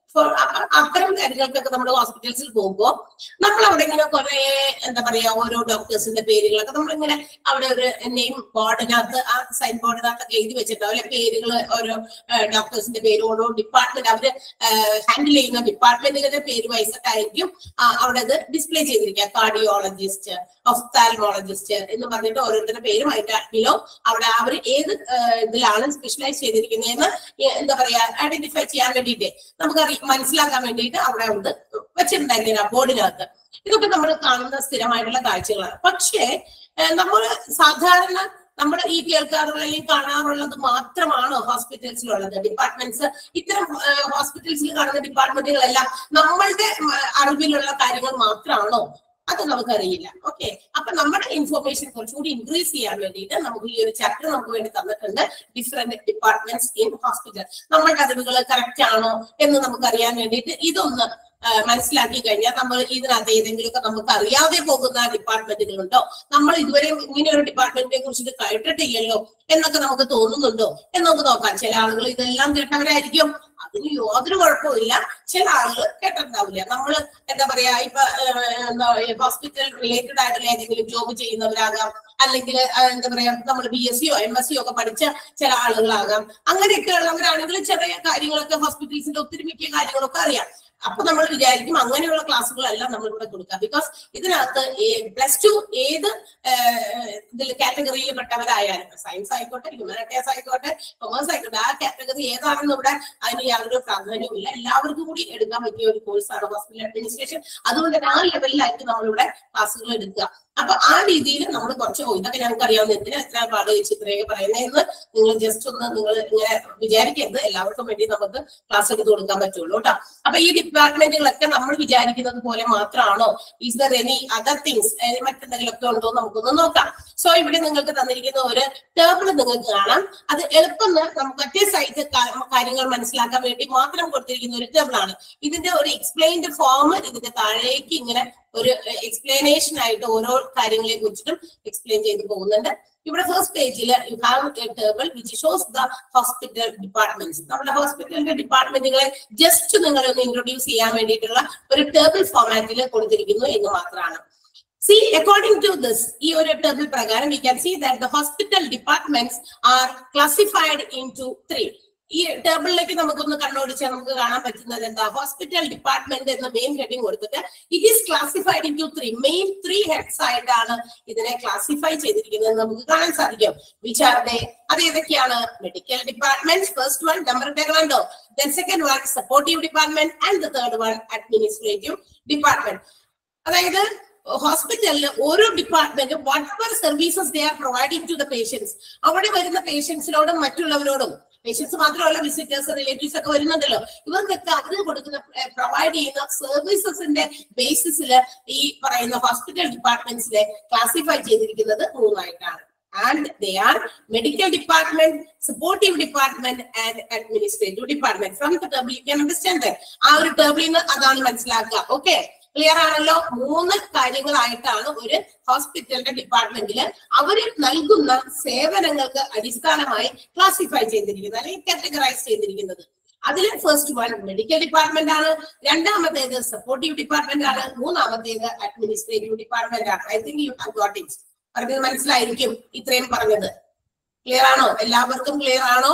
ഫോർ അത്തരം കാര്യങ്ങൾക്കൊക്കെ നമ്മൾ ഹോസ്പിറ്റൽസിൽ പോകുമ്പോൾ നമ്മൾ അവിടെ ഇങ്ങനെ കുറെ എന്താ പറയാ ഓരോ ഡോക്ടേഴ്സിന്റെ പേരുകളൊക്കെ നമ്മളിങ്ങനെ അവിടെ ഒരു നെയിം ബോർഡിനകത്ത് ആ സൈൻ ബോർഡിനകത്തൊക്കെ എഴുതി വെച്ചിട്ടുണ്ടാവും അല്ലെ പേരുകൾ ഓരോ ഡോക്ടേഴ്സിന്റെ പേര് ഓരോ ഡിപ്പാർട്ട്മെന്റ് അവര് ഹാൻഡിൽ ചെയ്യുന്ന ഡിപ്പാർട്ട്മെന്റുകളുടെ പേര് വയസ്സൊക്കെയായിരിക്കും ആ, അവിടെ അത് ഡിസ്പ്ലേ ചെയ്തിരിക്കുക കാർഡിയോളജിസ്റ്റ് ഒഫ്താൽമോളജിസ്റ്റ് എന്ന് പറഞ്ഞിട്ട് ഓരോരുത്തരുടെ പേരും അതിന്റെ ബിലോ അവിടെ അവർ ഏത് ആ, ഇതിലാണ് സ്പെഷ്യലൈസ് ചെയ്തിരിക്കുന്നതെന്ന് ഏ- എന്താ പറയാ ഐഡന്റിഫൈ ചെയ്യാൻ വേണ്ടിയിട്ട് നമുക്ക് അറി- മനസ്സിലാക്കാൻ വേണ്ടിയിട്ട് അവിടെ ഉണ്ട് വെച്ചിട്ടുണ്ടായിരിക്കും ആ ബോർഡിനകത്ത് ഇതൊക്കെ നമ്മൾ കാണുന്ന സ്ഥിരമായിട്ടുള്ള കാഴ്ചകളാണ് പക്ഷേ നമ്മൾ സാധാരണ നമ്മൾ ഈ കേൾക്കാറുള്ള അല്ലെങ്കിൽ കാണാറുള്ളത് മാത്രമാണോ ഹോസ്പിറ്റൽസിലുള്ളത് ഡിപ്പാർട്ട്മെന്റ്സ് ഇത്തരം ഹോസ്പിറ്റൽസിൽ കാണുന്ന ഡിപ്പാർട്ട്മെന്റുകളെല്ലാം നമ്മളുടെ ഉം, അറിവിലുള്ള കാര്യങ്ങൾ മാത്രമാണോ അത് നമുക്കറിയില്ല ഓക്കെ അപ്പൊ നമ്മുടെ ഇൻഫർമേഷൻ കുറച്ചുകൂടി ഇൻക്രീസ് ചെയ്യാൻ വേണ്ടിയിട്ട് നമുക്ക് ഈ ഒരു ചാപ്റ്റർ നമുക്ക് വേണ്ടി തന്നിട്ടുണ്ട് ഡിഫറെന്റ് ഡിപ്പാർട്ട്മെന്റ്സ് ഇൻ ഹോസ്പിറ്റൽ നമ്മളുടെ അറിവുകൾ കറക്റ്റ് ആണോ എന്ന് നമുക്ക് അറിയാൻ വേണ്ടിയിട്ട് ഇതൊന്ന് ആ, മനസ്സിലാക്കി കഴിഞ്ഞാൽ നമ്മൾ ഇതിനകത്ത് ഏതെങ്കിലുമൊക്കെ നമുക്ക് അറിയാതെ പോകുന്ന ഡിപ്പാർട്ട്മെന്റുകളുണ്ടോ നമ്മൾ ഇതുവരെ ഇങ്ങനെ ഒരു ഡിപ്പാർട്ട്മെന്റിനെ കുറിച്ചിട്ട് കേട്ടിട്ടില്ലല്ലോ എന്നൊക്കെ നമുക്ക് തോന്നുന്നുണ്ടോ എന്ന് നമുക്ക് നോക്കാം ചില ആളുകൾ ഇതെല്ലാം കേട്ടവരായിരിക്കും അതിന് യാതൊരു കുഴപ്പമില്ല ചില ആളുകൾ കേട്ടിട്ടുണ്ടാവില്ല നമ്മൾ എന്താ പറയാ ഇപ്പൊ ഹോസ്പിറ്റൽ റിലേറ്റഡ് ആയിട്ടുള്ള ഏതെങ്കിലും ജോബ് ചെയ്യുന്നവരാകാം അല്ലെങ്കിൽ എന്താ പറയാ നമ്മൾ ബി എസ് സിയോ എം എസ് സിയോ ഒക്കെ പഠിച്ച ചില ആളുകളാകാം അങ്ങനെയൊക്കെ ഉള്ളവരാണെങ്കിൽ ചെറിയ കാര്യങ്ങളൊക്കെ ഹോസ്പിറ്റൽസിന്റെ ഒത്തിരി മിക്ക കാര്യങ്ങളൊക്കെ അറിയാം അപ്പൊ നമ്മൾ വിചാരിക്കും അങ്ങനെയുള്ള ക്ലാസ്സുകളെല്ലാം നമ്മൾ ഇവിടെ കൊടുക്കുക ബിക്കോസ് ഇതിനകത്ത് പ്ലസ് ടു ഏത് ഏഹ്, ഇതിൽ കാറ്റഗറിയിൽ പെട്ടവരായാലും സയൻസ് ആയിക്കോട്ടെ ഹ്യൂമാനിറ്റീസ് ആയിക്കോട്ടെ കൊമേഴ്സ് ആയിക്കോട്ടെ ആ കാറ്റഗറി ഏതാണെന്ന് ഇവിടെ അതിന് യാതൊരു പ്രാധാന്യവും ഇല്ല എല്ലാവർക്കും കൂടി എടുക്കാൻ പറ്റിയ ഒരു കോഴ്സാണ് ഹോസ്പിറ്റൽ അഡ്മിനിസ്ട്രേഷൻ അതുകൊണ്ട് തന്നെ ആ ലെവലിലായിട്ട് നമ്മളിവിടെ ക്ലാസ്സുകൾ എടുക്കുക അപ്പൊ ആ രീതിയിൽ നമ്മൾ കുറച്ച് ഓ ഇതൊക്കെ ഞങ്ങൾക്ക് അറിയാവുന്ന എന്തിനാ എത്ര പാട് വെച്ച് ഇത്രയൊക്കെ പറയുന്നതെന്ന് നിങ്ങൾ ജസ്റ്റ് ഒന്ന് നിങ്ങൾ ഇങ്ങനെ വിചാരിക്കരുത് എല്ലാവർക്കും വേണ്ടി നമുക്ക് ക്ലാസ് എടുത്ത് കൊടുക്കാൻ പറ്റുള്ളൂ കേട്ടോ അപ്പൊ ഈ ഡിപ്പാർട്ട്മെന്റുകളൊക്കെ നമ്മൾ വിചാരിക്കുന്നത് പോലെ മാത്രമാണോ is there any other things മറ്റെന്തെങ്കിലുമൊക്കെ ഉണ്ടോ എന്ന് നമുക്കൊന്ന് നോക്കാം സോ ഇവിടെ നിങ്ങൾക്ക് തന്നിരിക്കുന്ന ഒരു ടേബിൾ നിങ്ങൾക്ക് കാണാം അത് എളുപ്പം നമുക്ക് ഒറ്റ സൈറ്റ് കാര്യങ്ങൾ മനസ്സിലാക്കാൻ വേണ്ടി മാത്രം കൊടുത്തിരിക്കുന്ന ഒരു ടേബിൾ ആണ് ഇതിന്റെ ഒരു എക്സ്പ്ലെയിൻഡ് ഫോം ഇതിന്റെ താഴേക്ക് ഇങ്ങനെ ഒരു എക്സ്പ്ലനേഷൻ ആയിട്ട് ഓരോ കാര്യങ്ങളെ കുറിച്ചിട്ടും എക്സ്പ്ലെയിൻ ചെയ്ത് പോകുന്നുണ്ട് ഇവിടെ ഫസ്റ്റ് പേജിൽ you have a table which shows the hospital departments നമ്മുടെ ഹോസ്പിറ്റലിന്റെ ഡിപ്പാർട്ട്മെന്റുകളെ ജസ്റ്റ് നിങ്ങൾ ഒന്ന് ഇൻട്രൊഡ്യൂസ് ചെയ്യാൻ വേണ്ടിയിട്ടുള്ള ഒരു ടേബിൾ ഫോമാറ്റിൽ കൊടുത്തിരിക്കുന്നു എന്ന് മാത്രമാണ് സി അക്കോർഡിംഗ് ടു ദിസ് ഈ ഒരു ടേബിൾ പ്രകാരം we can see that the hospital departments are classified into three ഈ ടേബിളിലേക്ക് നമുക്കൊന്ന് കണ്ണോടിച്ചാൽ നമുക്ക് കാണാൻ പറ്റുന്നത് എന്താ ഹോസ്പിറ്റൽ ഡിപ്പാർട്ട്മെന്റ് എന്ന മെയിൻ ഹെഡിങ് കൊടുത്തിട്ട് it is classified into three main three heads ആയിട്ടാണ് ഇതിനെ ക്ലാസിഫൈ ചെയ്തിരിക്കുന്നത് നമുക്ക് കാണാൻ സാധിക്കും വിച്ച് ആർ ഡേ അത് ഏതൊക്കെയാണ് medical department first one number കണ്ടോ then second one supportive department and the third one administrative department അതായത് ഹോസ്പിറ്റലിൽ ഓരോ ഡിപ്പാർട്ട്മെന്റും whatever services they are providing to the patients അവിടെ വരുന്ന പേഷ്യൻസിനോടും മറ്റുള്ളവരോടും പേഷ്യൻസ് മാത്രമല്ല വിസിറ്റേഴ്സ് റിലേറ്റീവ്സ് ഒക്കെ വരുന്നുണ്ടല്ലോ ഇവർക്കൊക്കെ അതിന് കൊടുക്കുന്ന പ്രൊവൈഡ് ചെയ്യുന്ന സർവീസസിന്റെ ബേസിസിൽ ഈ പറയുന്ന ഹോസ്പിറ്റൽ ഡിപ്പാർട്ട്മെന്റ്സിലെ ക്ലാസിഫൈ ചെയ്തിരിക്കുന്നത് മൂന്നായിട്ടാണ് and they are medical department supportive department and administrative department from the table you can understand ആ ഒരു ടേബിളിൽ നിന്ന് അതാണ് മനസ്സിലാക്കുക ഓക്കെ ക്ലിയർ ആണല്ലോ മൂന്ന് കാര്യങ്ങളായിട്ടാണ് ഒരു ഹോസ്പിറ്റലിന്റെ ഡിപ്പാർട്ട്മെന്റിൽ അവര് നൽകുന്ന സേവനങ്ങൾക്ക് അടിസ്ഥാനമായി ക്ലാസിഫൈ ചെയ്തിരിക്കുന്നത് അല്ലെങ്കിൽ കാറ്റഗറൈസ് ചെയ്തിരിക്കുന്നത് അതിൽ ഫസ്റ്റ് വൺ മെഡിക്കൽ ഡിപ്പാർട്ട്മെന്റ് ആണ് രണ്ടാമത്തേത് സപ്പോർട്ടീവ് ഡിപ്പാർട്ട്മെന്റ് ആണ് മൂന്നാമത്തേത് അഡ്മിനിസ്ട്രേറ്റീവ് ഡിപ്പാർട്ട്മെന്റ് ആണ് I think you have got it പറഞ്ഞത് മനസ്സിലായിരിക്കും ഇത്രയും പറഞ്ഞത് ക്ലിയർ ആണോ എല്ലാവർക്കും ക്ലിയർ ആണോ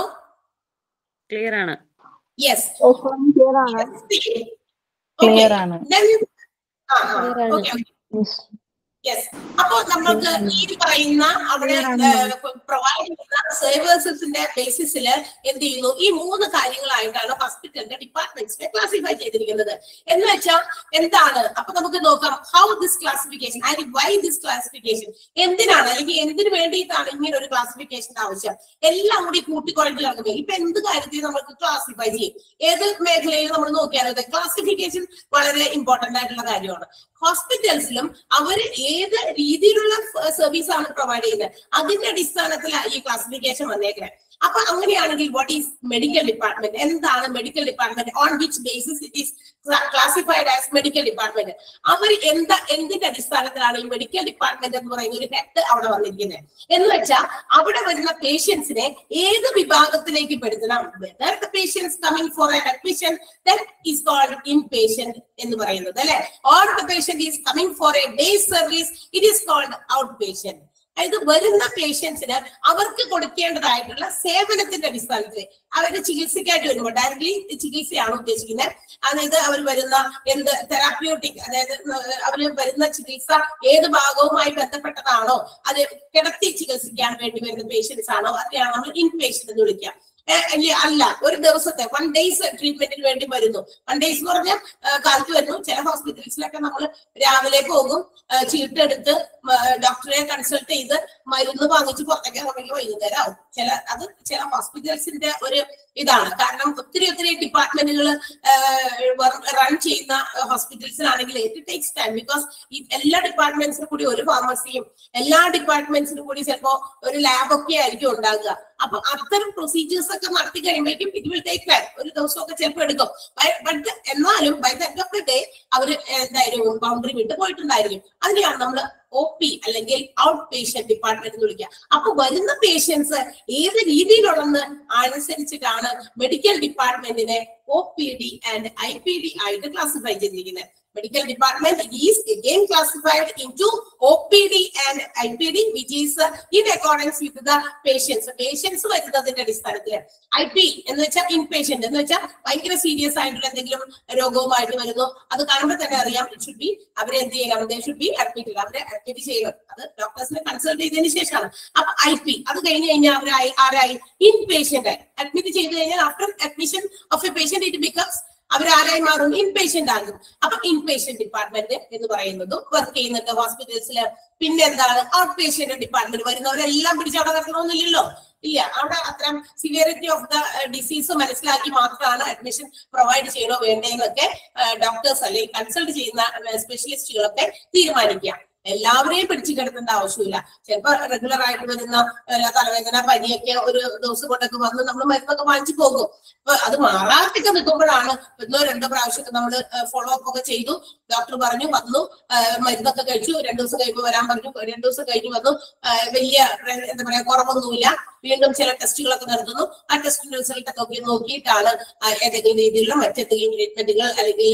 ക്ലിയർ ആണ് യെസ് ക്ലിയർ ആണ് യെസ് അപ്പോ നമ്മൾക്ക് ഈ പറയുന്ന അവിടെ പ്രൊവൈഡ് ചെയ്യുന്ന സർവീസസിന്റെ ബേസിസിൽ എന്ത് ചെയ്യുന്നു ഈ മൂന്ന് കാര്യങ്ങളായിട്ടാണ് ഹോസ്പിറ്റലിന്റെ ഡിപ്പാർട്ട്മെന്റ്സിനെ ക്ലാസിഫൈ ചെയ്തിരിക്കുന്നത് എന്ന് വെച്ചാൽ എന്താണ് അപ്പൊ നമുക്ക് നോക്കാം how this classification and why this classification എന്തിനാണ് അല്ലെങ്കിൽ എന്തിനു വേണ്ടിയിട്ടാണ് ഇങ്ങനെ ഒരു ക്ലാസിഫിക്കേഷൻ ആവശ്യം എല്ലാം കൂടി കൂട്ടിക്കുഴഞ്ഞു കിടക്കുന്നത് ഇപ്പൊ എന്ത് കാര്യത്തിൽ നമുക്ക് ക്ലാസിഫൈ ചെയ്യും ഏത് മേഖലയിൽ നമ്മൾ നോക്കിയാലും ക്ലാസിഫിക്കേഷൻ വളരെ ഇമ്പോർട്ടന്റ് ആയിട്ടുള്ള കാര്യമാണ് ഹോസ്പിറ്റൽസിലും അവർ ഏത് രീതിയിലുള്ള സർവീസ് ആണ് പ്രൊവൈഡ് ചെയ്യുന്നത് അതിന്റെ അടിസ്ഥാനത്തിലാണ് ഈ ക്ലാസിഫിക്കേഷൻ വന്നേക്കുന്നത് അപ്പൊ അങ്ങനെയാണെങ്കിൽ വാട്ട് ഈസ് മെഡിക്കൽ ഡിപ്പാർട്ട്മെന്റ് എന്താണ് medical department on which basis it is classified as medical department അവർ എന്താ എന്തിന്റെ അടിസ്ഥാനത്തിലാണ് ഈ മെഡിക്കൽ ഡിപ്പാർട്ട്മെന്റ് എന്ന് പറയുന്ന ഒരു ഹെഡ് അവിടെ വന്നിരിക്കുന്നത് എന്ന് വെച്ചാൽ അവിടെ വരുന്ന പേഷ്യൻസിനെ ഏത് വിഭാഗത്തിലേക്ക് പെടുത്തണം patients coming for an admission is called inpatient എന്ന് പറയുന്നത് അല്ലെ or the patient is coming for a day service it is called outpatient അതായത് വരുന്ന പേഷ്യൻസിന് അവർക്ക് കൊടുക്കേണ്ടതായിട്ടുള്ള സേവനത്തിന്റെ അടിസ്ഥാനത്തിൽ അവരുടെ ചികിത്സയ്ക്കായിട്ട് വരുമ്പോൾ ഡയറക്ട്ലി ചികിത്സയാണ് ഉദ്ദേശിക്കുന്നത് അതായത് അവർ വരുന്ന എന്ത് തെറാപ്യൂട്ടിക് അതായത് അവർ വരുന്ന ചികിത്സ ഏത് ഭാഗവുമായി ബന്ധപ്പെട്ടതാണോ അത് കിടത്തി ചികിത്സിക്കാൻ വേണ്ടി വരുന്ന പേഷ്യൻസ് ആണോ അതിനെയാണ് നമ്മൾ ഇൻ പേഷ്യന്റ് എന്ന് വിളിക്കുക ഏഹ് ഇല്ല, അല്ല ഒരു ദിവസത്തെ വൺ ഡേയ്സ് ട്രീറ്റ്മെന്റിന് വേണ്ടി വരുന്നു വൺ ഡേയ്സ് എന്ന് പറഞ്ഞാൽ കാലത്ത് വരുന്നു ചില ഹോസ്പിറ്റൽസിലൊക്കെ നമ്മൾ രാവിലെ പോകും ആ, ചീട്ടെടുത്ത് ഡോക്ടറെ കൺസൾട്ട് ചെയ്ത് മരുന്ന് വാങ്ങിച്ച് പുറത്തേക്ക് ഇറങ്ങി വൈകുന്നേരം ആവും ചില അത് ചില ഹോസ്പിറ്റൽസിന്റെ ഒരു ഇതാണ് കാരണം ഒത്തിരി ഒത്തിരി ഡിപ്പാർട്ട്മെന്റുകൾ റൺ ചെയ്യുന്ന ഹോസ്പിറ്റൽസിലാണെങ്കിൽ ഇറ്റ് ടേക്സ് ടൈം ബിക്കോസ് ഈ എല്ലാ ഡിപ്പാർട്ട്മെന്റ്സിനും കൂടി ഒരു ഫാർമസിയും എല്ലാ ഡിപ്പാർട്ട്മെന്റ്സിനും കൂടി ചിലപ്പോ ഒരു ലാബ് ഒക്കെ ആയിരിക്കും ഉണ്ടാകുക അപ്പൊ അത്തരം പ്രൊസീജിയേഴ്സ് ഒക്കെ നടത്തി കഴിയുമ്പോഴേക്കും ഇറ്റ് വിൽ ടേക്ക് ടൈം ഒരു ദിവസമൊക്കെ ചിലപ്പോൾ എടുക്കും ബട്ട് എന്നാലും by the end of the day അവർ എന്തായാലും ബൗണ്ടറി വിട്ട് പോയിട്ടുണ്ടായിരിക്കും അതിനെയാണ് നമ്മൾ ഒ പി അല്ലെങ്കിൽ ഔട്ട് പേഷ്യന്റ് ഡിപ്പാർട്ട്മെന്റ് എന്ന് വിളിക്കുക അപ്പൊ വരുന്ന പേഷ്യൻസ് ഏത് രീതിയിലുള്ളതെന്ന് അനുസരിച്ചിട്ടാണ് മെഡിക്കൽ ഡിപ്പാർട്ട്മെന്റിനെ O P D and I P D ആയിട്ട് ക്ലാസിഫൈ ചെയ്തിരിക്കുന്നത് medical department is again classified into OPD and IPD which is uh, in accordance with the patients. Patients വരുന്നതിന്റെ അടിസ്ഥാനത്തിൽ ഐ പി എന്ന് വെച്ചാൽ ഇൻ പേഷ്യന്റ് എന്ന് വെച്ചാൽ ഭയങ്കര സീരിയസ് ആയിട്ടുള്ള എന്തെങ്കിലും രോഗവുമായിട്ട് വരുന്നു അത് കാണുമ്പോൾ തന്നെ അറിയാം ഇറ്റ് ഷുഡ് ബി അവരെ എന്ത് ചെയ്യണം ദേ ഷുഡ് ബി അഡ്മിറ്റ് അവരെ അഡ്മിറ്റ് ചെയ്യണം അത് ഡോക്ടേഴ്സിനെ കൺസൾട്ട് ചെയ്തതിന് ശേഷമാണ് അപ്പൊ ഐ പി അത് കഴിഞ്ഞ് കഴിഞ്ഞാൽ അവരായി ആരായി ഇൻ പേഷ്യന്റ് അഡ്മിറ്റ് ചെയ്ത് കഴിഞ്ഞാൽ after admission of a patient it becomes അവരാരായി മാറും ഇൻ പേഷ്യന്റ് ആകും അപ്പൊ ഇൻ പേഷ്യന്റ് ഡിപ്പാർട്ട്മെന്റ് എന്ന് പറയുന്നതും വർക്ക് ചെയ്യുന്നുണ്ട് ഹോസ്പിറ്റൽസിൽ പിന്നെ എന്താണ് ഔട്ട് പേഷ്യന്റ് ഡിപ്പാർട്ട്മെന്റ് വരുന്നവരെല്ലാം പിടിച്ച് അവിടെ കിടക്കണമെന്നില്ലല്ലോ ഇല്ല അവിടെ അത്തരം സിവിയറിറ്റി ഓഫ് ദ ഡിസീസ് മനസ്സിലാക്കി മാത്രമാണ് അഡ്മിഷൻ പ്രൊവൈഡ് ചെയ്യണോ വേണ്ടതെന്നൊക്കെ ഡോക്ടേഴ്സ് അല്ലെങ്കിൽ കൺസൾട്ട് ചെയ്യുന്ന സ്പെഷ്യലിസ്റ്റുകളൊക്കെ തീരുമാനിക്കുക എല്ലാവരെയും പിടിച്ചു കിടത്തേണ്ട ആവശ്യമില്ല ചിലപ്പോ റെഗുലർ ആയിട്ട് വരുന്ന ഏഹ്, തലവേദന പനിയൊക്കെ ഒരു ദിവസം കൊണ്ടൊക്കെ വന്ന് നമ്മൾ മരുന്നൊക്കെ വാങ്ങിച്ചു പോകും അപ്പൊ അത് മാറാത്തൊക്കെ നിൽക്കുമ്പോഴാണ് ഒന്നോ രണ്ടോ പ്രാവശ്യമൊക്കെ നമ്മൾ ഫോളോ അപ്പ് ഒക്കെ ചെയ്തു ഡോക്ടർ പറഞ്ഞു വന്നു ഏഹ്, മരുന്നൊക്കെ കഴിച്ചു രണ്ടു ദിവസം കഴിയുമ്പോൾ വരാൻ പറഞ്ഞു രണ്ടു ദിവസം കഴിഞ്ഞ് വന്നു ഏഹ്, വലിയ ഏഹ്, എന്താ പറയാ കുറവൊന്നുമില്ല വീണ്ടും ചില ടെസ്റ്റുകളൊക്കെ നടത്തുന്നു ആ ടെസ്റ്റിന്റെ റിസൾട്ട് ഒക്കെ നോക്കി നോക്കിയിട്ടാണ് ആ, ഏതെങ്കിലും രീതിയിലുള്ള മറ്റെന്തെങ്കിലും ട്രീറ്റ്മെന്റുകൾ അല്ലെങ്കിൽ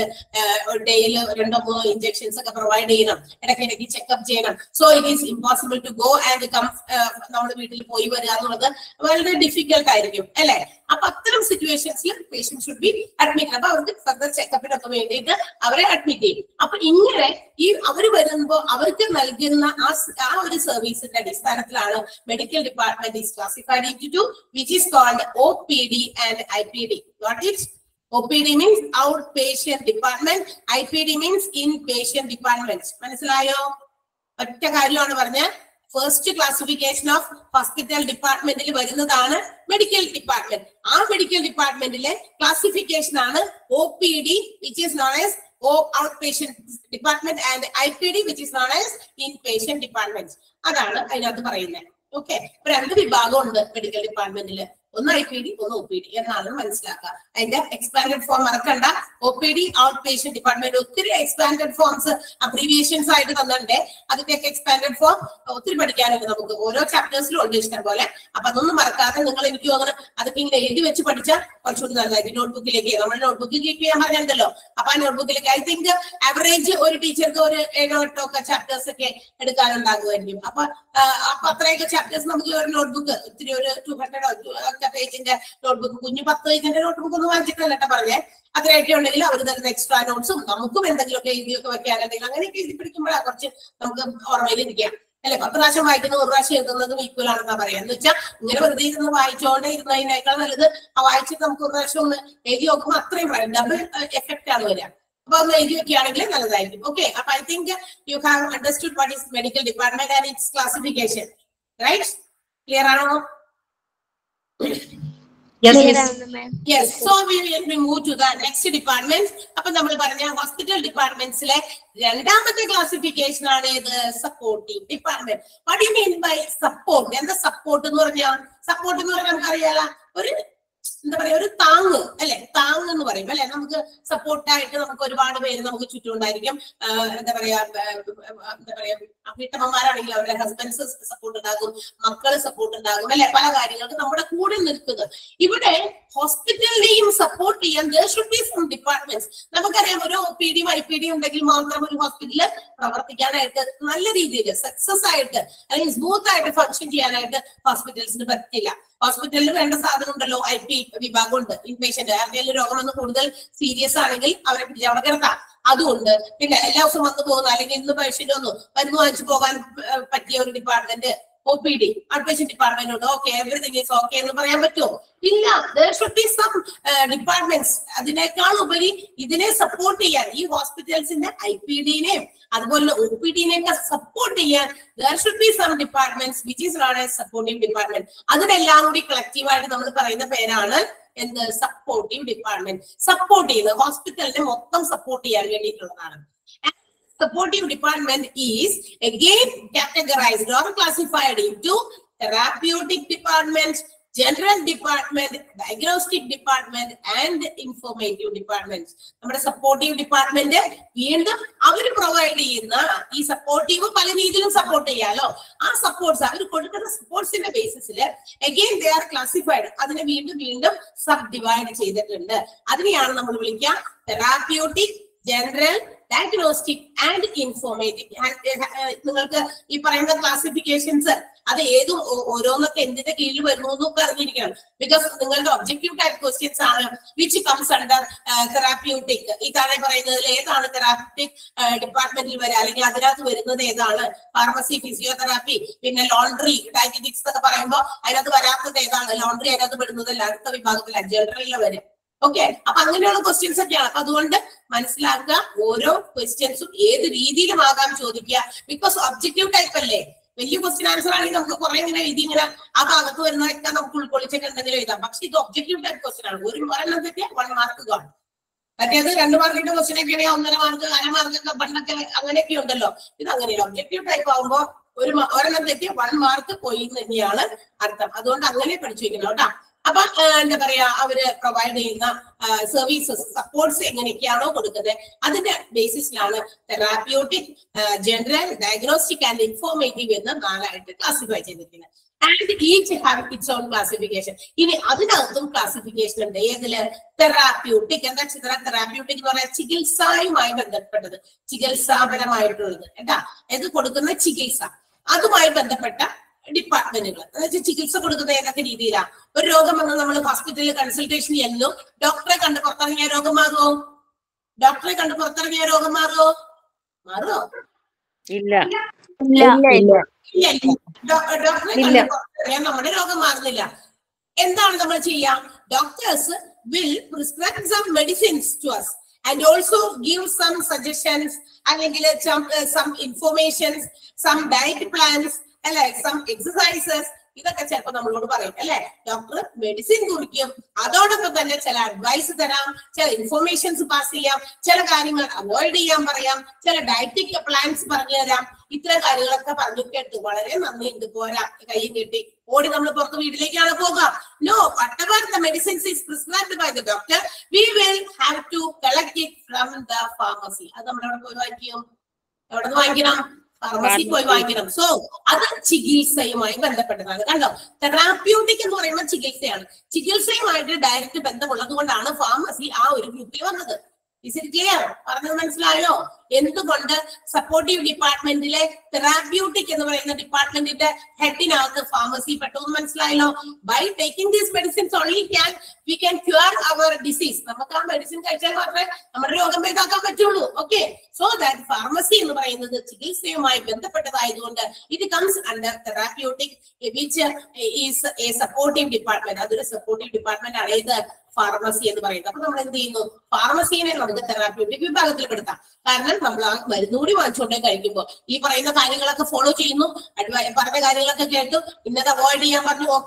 ഡേയിൽ രണ്ടോ മൂന്നോ ഇഞ്ചക്ഷൻസ് ഒക്കെ പ്രൊവൈഡ് ചെയ്യണം ഇടയ്ക്കിടയ്ക്ക് ചെക്കപ്പ് ചെയ്യണം so it is impossible to go and come നമ്മുടെ വീട്ടിൽ പോയി വരിക എന്നുള്ളത് വളരെ ഡിഫിക്കൽട്ട് ആയിരിക്കും അല്ലെ അപ്പൊ അത്തരം സിറ്റുവേഷൻസിൽ പേഷ്യന്റ് ഷുഡ് ബി അഡ്മിറ്റ് അപ്പൊ അവർക്ക് ഫർദർ ചെക്കപ്പിനൊക്കെ വേണ്ടിയിട്ട് അവരെ അഡ്മിറ്റ് ചെയ്യും അപ്പൊ ഇങ്ങനെ ഈ അവർ വരുമ്പോ അവർക്ക് നൽകുന്ന ആ സ്- ആ ഒരു സർവീസിന്റെ അടിസ്ഥാനത്തിലാണ് medical department is classified into which is called O P D and I P D note it OPD means outpatient department, IPD means inpatient department. മനസ്സിലായോ ഒറ്റ കാര്യമാണ് പറഞ്ഞ ഫസ്റ്റ് ക്ലാസിഫിക്കേഷൻ ഓഫ് ഹോസ്പിറ്റൽ ഡിപ്പാർട്ട്മെന്റിൽ വരുന്നതാണ് മെഡിക്കൽ ഡിപ്പാർട്ട്മെന്റ് ആ medical ഡിപ്പാർട്ട്മെന്റിലെ classification ആണ് O P D which is known as O outpatient department and I P D which is known as inpatient department അതാണ് അതിനകത്ത് പറയുന്നത് ഓക്കെ രണ്ട് വിഭാഗം ഉണ്ട് മെഡിക്കൽ ഡിപ്പാർട്ട്മെന്റിൽ ഒന്ന് ഐ പി ഡി ഒന്ന് ഒ പി ഡി എന്നാണ് മനസ്സിലാക്കുക അതിന്റെ എക്സ്പാൻഡഡ് ഫോം മറക്കണ്ട O P D outpatient department ഒത്തിരി എക്സ്പാൻഡഡ് ഫോംസ് അബ്രീവിയേഷൻസ് ആയിട്ട് തന്നിട്ടുണ്ട് അതിന്റെയൊക്കെ എക്സ്പാൻഡഡ് ഫോം ഒത്തിരി പഠിക്കാനുണ്ട് നമുക്ക് ഓരോ ചാപ്റ്റേഴ്സിലും ഉണ്ട് ഇഷ്ടം പോലെ അപ്പൊ അതൊന്നും മറക്കാതെ നിങ്ങൾ എനിക്ക് തോന്നുന്നു അതൊക്കെ ഇങ്ങനെ എഴുതി വെച്ച് പഠിച്ചാൽ കുറച്ചുകൂടി നല്ലതായിരിക്കും നോട്ട്ബുക്കിലേക്ക് നമ്മൾ നോട്ട്ബുക്കിൽ കീപ്പ് ചെയ്യാൻ പറഞ്ഞിട്ടുണ്ടല്ലോ അപ്പൊ ആ നോട്ട്ബുക്കിലേക്ക് ഐ തിങ്ക് ആവറേജ് ഒരു ടീച്ചർക്ക് ഒരു ഏഴോ എട്ടോ ഒക്കെ ചാപ്റ്റേഴ്സ് ഒക്കെ എടുക്കാനുണ്ടാകുമായിരിക്കും അപ്പൊ ആ, അപ്പൊ അത്രയൊക്കെ ചാപ്റ്റേഴ്സ് നമുക്ക് ഒരു നോട്ട്ബുക്ക് ഇത്തിരി ഒരു ടു ഹൺഡ്രഡോ ഒക്കെ പേജിന്റെ നോട്ട്ബുക്ക് കുഞ്ഞു പത്ത് പേജിന്റെ നോട്ട്ബുക്ക് ഒന്നും വാങ്ങിച്ചിട്ടല്ല കേട്ടോ പറഞ്ഞേ അത്രയൊക്കെ ഉണ്ടെങ്കിൽ അവർ തരുന്ന എക്സ്ട്രാ നോട്ട്സും നമുക്കും എന്തെങ്കിലുമൊക്കെ എഴുതിയൊക്കെ വെക്കാനുണ്ടെങ്കിൽ അങ്ങനെയൊക്കെ എഴുതി പിടിക്കുമ്പോഴാണ് കുറച്ച് നമുക്ക് ഓർമ്മയിലിരിക്കാം അല്ലെ പത്ത് പ്രാവശ്യം വായിക്കുന്ന ഒരു പ്രാവശ്യം എഴുതുന്നതും ഈക്വൽ ആണെന്നാ പറയാം എന്ന് വെച്ചാൽ ഇങ്ങനെ വെറുതെ ഇരുന്ന് വായിച്ചോണ്ടേ ഇരുന്നതിനേക്കാൾ നല്ലത് ആ വായിച്ചിട്ട് നമുക്ക് ഒരു പ്രാവശ്യം ഒന്ന് എഴുതി നോക്കുമ്പോൾ അത്രയും ഡബിൾ എഫക്റ്റ് ആണ് വരിക അപ്പൊ ഒന്ന് എഴുതി വെക്കുകയാണെങ്കിൽ നല്ലതായിരിക്കും ഓക്കെ അപ്പൊ I think you have understood what is medical department and its classification right clear ആണോ Yes, Clear yes. ആണ് മാം Yes, so we will we move to the next department. അപ്പൊ നമ്മൾ പറഞ്ഞ ഹോസ്പിറ്റൽ ഡിപ്പാർട്ട്മെന്റ്സിലെ രണ്ടാമത്തെ ക്ലാസിഫിക്കേഷൻ ആണ് ഇത് supporting department what you mean by support എന്താ support എന്ന് പറഞ്ഞാൽ സപ്പോർട്ട് എന്ന് പറഞ്ഞാൽ നമുക്കറിയാലോ ഒരു എന്താ പറയാ ഒരു താങ്ങ് അല്ലെ താങ്ങ് എന്ന് പറയും അല്ലെ നമുക്ക് സപ്പോർട്ടായിട്ട് നമുക്ക് ഒരുപാട് പേര് നമുക്ക് ചുറ്റുമുണ്ടായിരിക്കും ആഹ് എന്താ പറയാ ആഹ് എന്താ പറയാ വീട്ടമ്മമാരാണെങ്കിൽ അവരുടെ ഹസ്ബൻഡ്സ് സപ്പോർട്ട് ഉണ്ടാകും മക്കള് സപ്പോർട്ട് ഉണ്ടാകും അല്ലെ പല കാര്യങ്ങൾക്ക് നമ്മുടെ കൂടെ നിൽക്കുക ഇവിടെ ഹോസ്പിറ്റലിനെയും സപ്പോർട്ട് ചെയ്യാൻ there should be some departments നമുക്കറിയാം ഒരു പി ഡിയും ഐ പി ഡിയും ഉണ്ടെങ്കിൽ മാത്രം ഒരു ഹോസ്പിറ്റലിൽ പ്രവർത്തിക്കാനായിട്ട് നല്ല രീതിയിൽ സക്സസ് ആയിട്ട് അല്ലെങ്കിൽ സ്മൂത്ത് ആയിട്ട് ഫങ്ഷൻ ചെയ്യാനായിട്ട് ഹോസ്പിറ്റൽസിന് പറ്റില്ല ഹോസ്പിറ്റലിൽ വേണ്ട സാധനം ഉണ്ടല്ലോ ഐ പി വിഭാഗം ഉണ്ട് ഇൻപേഷ്യന്റ് ആരുടെയും രോഗം ഒന്ന് കൂടുതൽ സീരിയസ് ആണെങ്കിൽ അവരെ പിടിച്ച് അവിടെ കിടത്താം അതുകൊണ്ട് പിന്നെ എല്ലാ ദിവസവും വന്നു പോകുന്ന അല്ലെങ്കിൽ ഇന്ന് പേഷ്യന്റ് ഒന്നും മരുന്ന് വാങ്ങിച്ചു പോകാൻ ഏഹ്, പറ്റിയ ഒരു department O P D outpatient department ഉണ്ട് ഓക്കെ എവറിങ് ഈസ് ഓക്കെ എന്ന് പറയാൻ പറ്റുമോ ഇല്ല ഷുഡ് ബി സം ഡിപ്പാർട്ട്മെന്റ്സ് അതിനേക്കാൾ ഉപരി ഇതിനെ സപ്പോർട്ട് ചെയ്യാൻ ഈ ഹോസ്പിറ്റൽസിന്റെ ഐ പി ഡിനെയും അതുപോലെ ഒ പി ഡിനെയൊക്കെ സപ്പോർട്ട് ചെയ്യാൻ there should be some departments which is known as supporting department അതിനെല്ലാം കൂടി കളക്റ്റീവ് ആയിട്ട് നമ്മൾ പറയുന്ന പേരാണ് എന്ത് സപ്പോർട്ടീവ് ഡിപ്പാർട്ട്മെന്റ് സപ്പോർട്ട് ചെയ്യുന്നത് ഹോസ്പിറ്റലിനെ മൊത്തം സപ്പോർട്ട് ചെയ്യാൻ വേണ്ടിയിട്ടുള്ളതാണ് supportive department is again categorized or classified into therapeutic department, general department, diagnostic department and informative department. നമ്മുടെ സപ്പോർട്ടീവ് ഡിപ്പാർട്ട്മെന്റ് വീണ്ടും അവർ പ്രൊവൈഡ് ചെയ്യുന്ന ഈ സപ്പോർട്ടീവ് പല രീതിയിലും സപ്പോർട്ട് ചെയ്യാലോ ആ സപ്പോർട്ട്സ് അവർ കൊടുക്കുന്ന സപ്പോർട്ട്സിന്റെ ബേസിസിൽ അഗെയിൻ ദേ ആർ ക്ലാസിഫൈഡ് അതിനെ വീണ്ടും വീണ്ടും സബ് ഡിവൈഡ് ചെയ്തിട്ടുണ്ട് അതിനെയാണ് നമ്മൾ വിളിക്കുക therapeutic general diagnostic and informative നിങ്ങൾക്ക് ഈ പറയുന്ന ക്ലാസിഫിക്കേഷൻസ് അത് ഏതും ഓ- ഓരോന്നൊക്കെ എന്തിന്റെ കീഴിൽ വരുന്നു എന്നൊക്കെ അറിഞ്ഞിരിക്കണം ബിക്കോസ് നിങ്ങളുടെ ഒബ്ജക്റ്റീവ് ടൈപ്പ് ക്വസ്റ്റ്യൻസ് ആണ് വിച്ച് കംസ് അണ്ടർ തെറാപ്യൂട്ടിക് ഈ താഴെ പറയുന്നതിൽ ഏതാണ് തെറാപ്യൂട്ടിക് ഡിപ്പാർട്ട്മെന്റിൽ വരിക അല്ലെങ്കിൽ അതിനകത്ത് വരുന്നത് ഏതാണ് ഫാർമസി ഫിസിയോതെറാപ്പി പിന്നെ ലോണ്ടറി ഡയറ്ററ്റിക്സ് എന്നൊക്കെ പറയുമ്പോൾ അതിനകത്ത് വരാത്തത് ഏതാണ് ലോണ്ടറി അതിനകത്ത് പെടുന്നതല്ല അടുത്ത വിഭാഗത്തിലാണ് ജനറലിൽ വരും ഓക്കെ അപ്പൊ അങ്ങനെയുള്ള ക്വസ്റ്റ്യൻസ് ഒക്കെയാണ് അപ്പൊ അതുകൊണ്ട് മനസ്സിലാക്കുക ഓരോ ക്വസ്റ്റ്യൻസും ഏത് രീതിയിലും ആകാം ചോദിക്കുക ബിക്കോസ് ഒബ്ജക്റ്റീവ് ടൈപ്പ് അല്ലേ വലിയ ക്വസ്റ്റ്യൻ ആൻസർ ആണെങ്കിൽ നമുക്ക് കുറെ ഇങ്ങനെ എഴുതി ഇങ്ങനെ ആ ഭാഗത്ത് വരുന്നതൊക്കെ നമുക്ക് ഉൾക്കൊള്ളിച്ചിട്ട് എന്തെങ്കിലും എഴുതാം പക്ഷെ ഇത് ഒബ്ജക്റ്റീവ് ടൈപ്പ് ക്വസ്റ്റ്യൻ ആണ് ഒരു ഒരെണ്ണം തെറ്റിയ വൺ മാർക്ക് കാണും മറ്റേത് രണ്ട് മാർക്കിന്റെ ക്വസ്റ്റ്യൻ ഒക്കെ ആണെങ്കിൽ ഒന്നര മാർക്ക് അര മാർക്ക് ഒക്കെ പണ്ടൊക്കെ അങ്ങനെയൊക്കെ ഉണ്ടല്ലോ ഇത് അങ്ങനെയല്ല ഒബ്ജക്റ്റീവ് ടൈപ്പ് ആകുമ്പോ ഒരു മ- ഒരെണ്ണം തെറ്റിയ വൺ മാർക്ക് പോയി എന്ന് തന്നെയാണ് അർത്ഥം അതുകൊണ്ട് അങ്ങനെ പഠിച്ചു വെക്കണം കേട്ടോ അപ്പൊ ആ, എന്താ പറയാ അവര് പ്രൊവൈഡ് ചെയ്യുന്ന സർവീസസ് സപ്പോർട്ട്സ് എങ്ങനെയൊക്കെയാണോ കൊടുക്കുന്നത് അതിന്റെ ബേസിസിലാണ് therapeutic general diagnostic and informative എന്ന് നാലായിട്ട് ക്ലാസിഫൈ ചെയ്തിരിക്കുന്നത് and each have its own classification ഇനി അതിനകത്തും ക്ലാസിഫിക്കേഷൻ ഉണ്ട് ഏതില് തെറാപ്യൂട്ടിക് എന്താ വെച്ചാൽ തെറാപ്യൂട്ടിക് എന്ന് പറയാൻ ചികിത്സയുമായി ബന്ധപ്പെട്ടത് ചികിത്സാപരമായിട്ടുള്ളത് കേട്ടാ ഇത് കൊടുക്കുന്ന ചികിത്സ അതുമായി ബന്ധപ്പെട്ട ഡിപ്പാർട്ട്മെന്റുകൾ എന്നുവെച്ചാൽ ചികിത്സ കൊടുക്കുന്ന ഏതൊക്കെ രീതിയിലാണ് ഒരു രോഗം വന്ന് നമ്മൾ ഹോസ്പിറ്റലിൽ കൺസൾട്ടേഷൻ ചെയ്യുന്നു ഡോക്ടറെ കണ്ട് പുറത്തിറങ്ങിയ രോഗം മാറുമോ ഡോക്ടറെ കണ്ട് പുറത്തിറങ്ങിയ രോഗം മാറുമോ മാറുമോ ഇല്ല ഇല്ല ഇല്ല ഇല്ല ഇല്ല. ഡോ- ഡോക്ടറെ ഇല്ല. കണ്ട് പുറത്തിറങ്ങിയാൽ നമ്മുടെ രോഗം മാറുന്നില്ല എന്താണ് നമ്മൾ ചെയ്യാം doctors will prescribe some medicines to us and also give some suggestions അല്ലെങ്കിൽ some informations some diet plans അല്ലെ സം എക്സസൈസസ് ഇതൊക്കെ ചിലപ്പോ നമ്മളോട് പറയും അല്ലെ ഡോക്ടർ മെഡിസിൻ കുറിക്കും അതോടൊപ്പം തന്നെ ചില അഡ്വൈസ് തരാം ചില ഇൻഫോർമേഷൻസ് പാസ് ചെയ്യാം ചില കാര്യങ്ങൾ അവോയ്ഡ് ചെയ്യാൻ പറയാം ചില ഡയറ്റിക് പ്ലാൻസ് പറഞ്ഞു തരാം ഇത്തരം കാര്യങ്ങളൊക്കെ പറഞ്ഞു കേട്ടു വളരെ നന്ദിയുണ്ട് പോരാ കൈ കെട്ടി ഓടി നമ്മൾ പുറത്ത് വീട്ടിലേക്കാണ് പോകുക no whatever the medicines is prescribed by the doctor we will have to collect it from the pharmacy അത് നമ്മൾ എവിടെ പോയി വാങ്ങിക്കും എവിടെ നിന്ന് വാങ്ങിക്കണം ഫാർമസി പോയി വാങ്ങിക്കണം സോ അത് ചികിത്സയുമായി ബന്ധപ്പെട്ടതാണ് കണ്ടോ തെറാപ്യൂട്ടിക് എന്ന് പറയുമ്പോൾ ചികിത്സയാണ് ചികിത്സയുമായിട്ട് ഡയറക്റ്റ് ബന്ധമുള്ളത് കൊണ്ടാണ് ഫാർമസി ആ ഒരു ഗ്രൂപ്പിൽ വന്നത് ഇസ് ഇറ്റ് ക്ലിയർ പറഞ്ഞത് മനസ്സിലായോ എന്തുകൊണ്ട് സപ്പോർട്ടീവ് ഡിപ്പാർട്ട്മെന്റിലെ തെറാപ്യൂട്ടിക് എന്ന് പറയുന്ന ഡിപ്പാർട്ട്മെന്റിന്റെ ഹെഡിനകത്ത് ഫാർമസി പെട്ടു എന്ന് മനസ്സിലായല്ലോ by taking these medicines only can we can cure our disease നമുക്ക് ആ മെഡിസിൻ കഴിച്ചാൽ മാത്രമേ നമ്മുടെ രോഗം ഭേദാക്കാൻ പറ്റുള്ളൂ ഓക്കെ സോ ദാറ്റ് ഫാർമസി എന്ന് പറയുന്നത് ചികിത്സയുമായി ബന്ധപ്പെട്ടതായതുകൊണ്ട് ഇത് comes under therapeutic which is a supportive department അതൊരു സപ്പോർട്ടീവ് ഡിപ്പാർട്ട്മെന്റ് ആണ് ഏത് ഫാർമസി എന്ന് പറയുന്നത് അപ്പൊ നമ്മൾ എന്ത് ചെയ്യുന്നു ഫാർമസിനെ നമുക്ക് തെറാപ്യൂട്ടിക് വിഭാഗത്തിൽ പെടുത്താം കാരണം നമ്മൾ ആ മരുന്നുകൂടി വാങ്ങിച്ചുകൊണ്ടേ കഴിക്കുമ്പോൾ ഈ പറയുന്ന കാര്യങ്ങളൊക്കെ ഫോളോ ചെയ്യുന്നു advi- പറഞ്ഞ കാര്യങ്ങളൊക്കെ കേട്ടു ഇന്നത് അവോയ്ഡ് ചെയ്യാൻ പറഞ്ഞു ഓക്കെ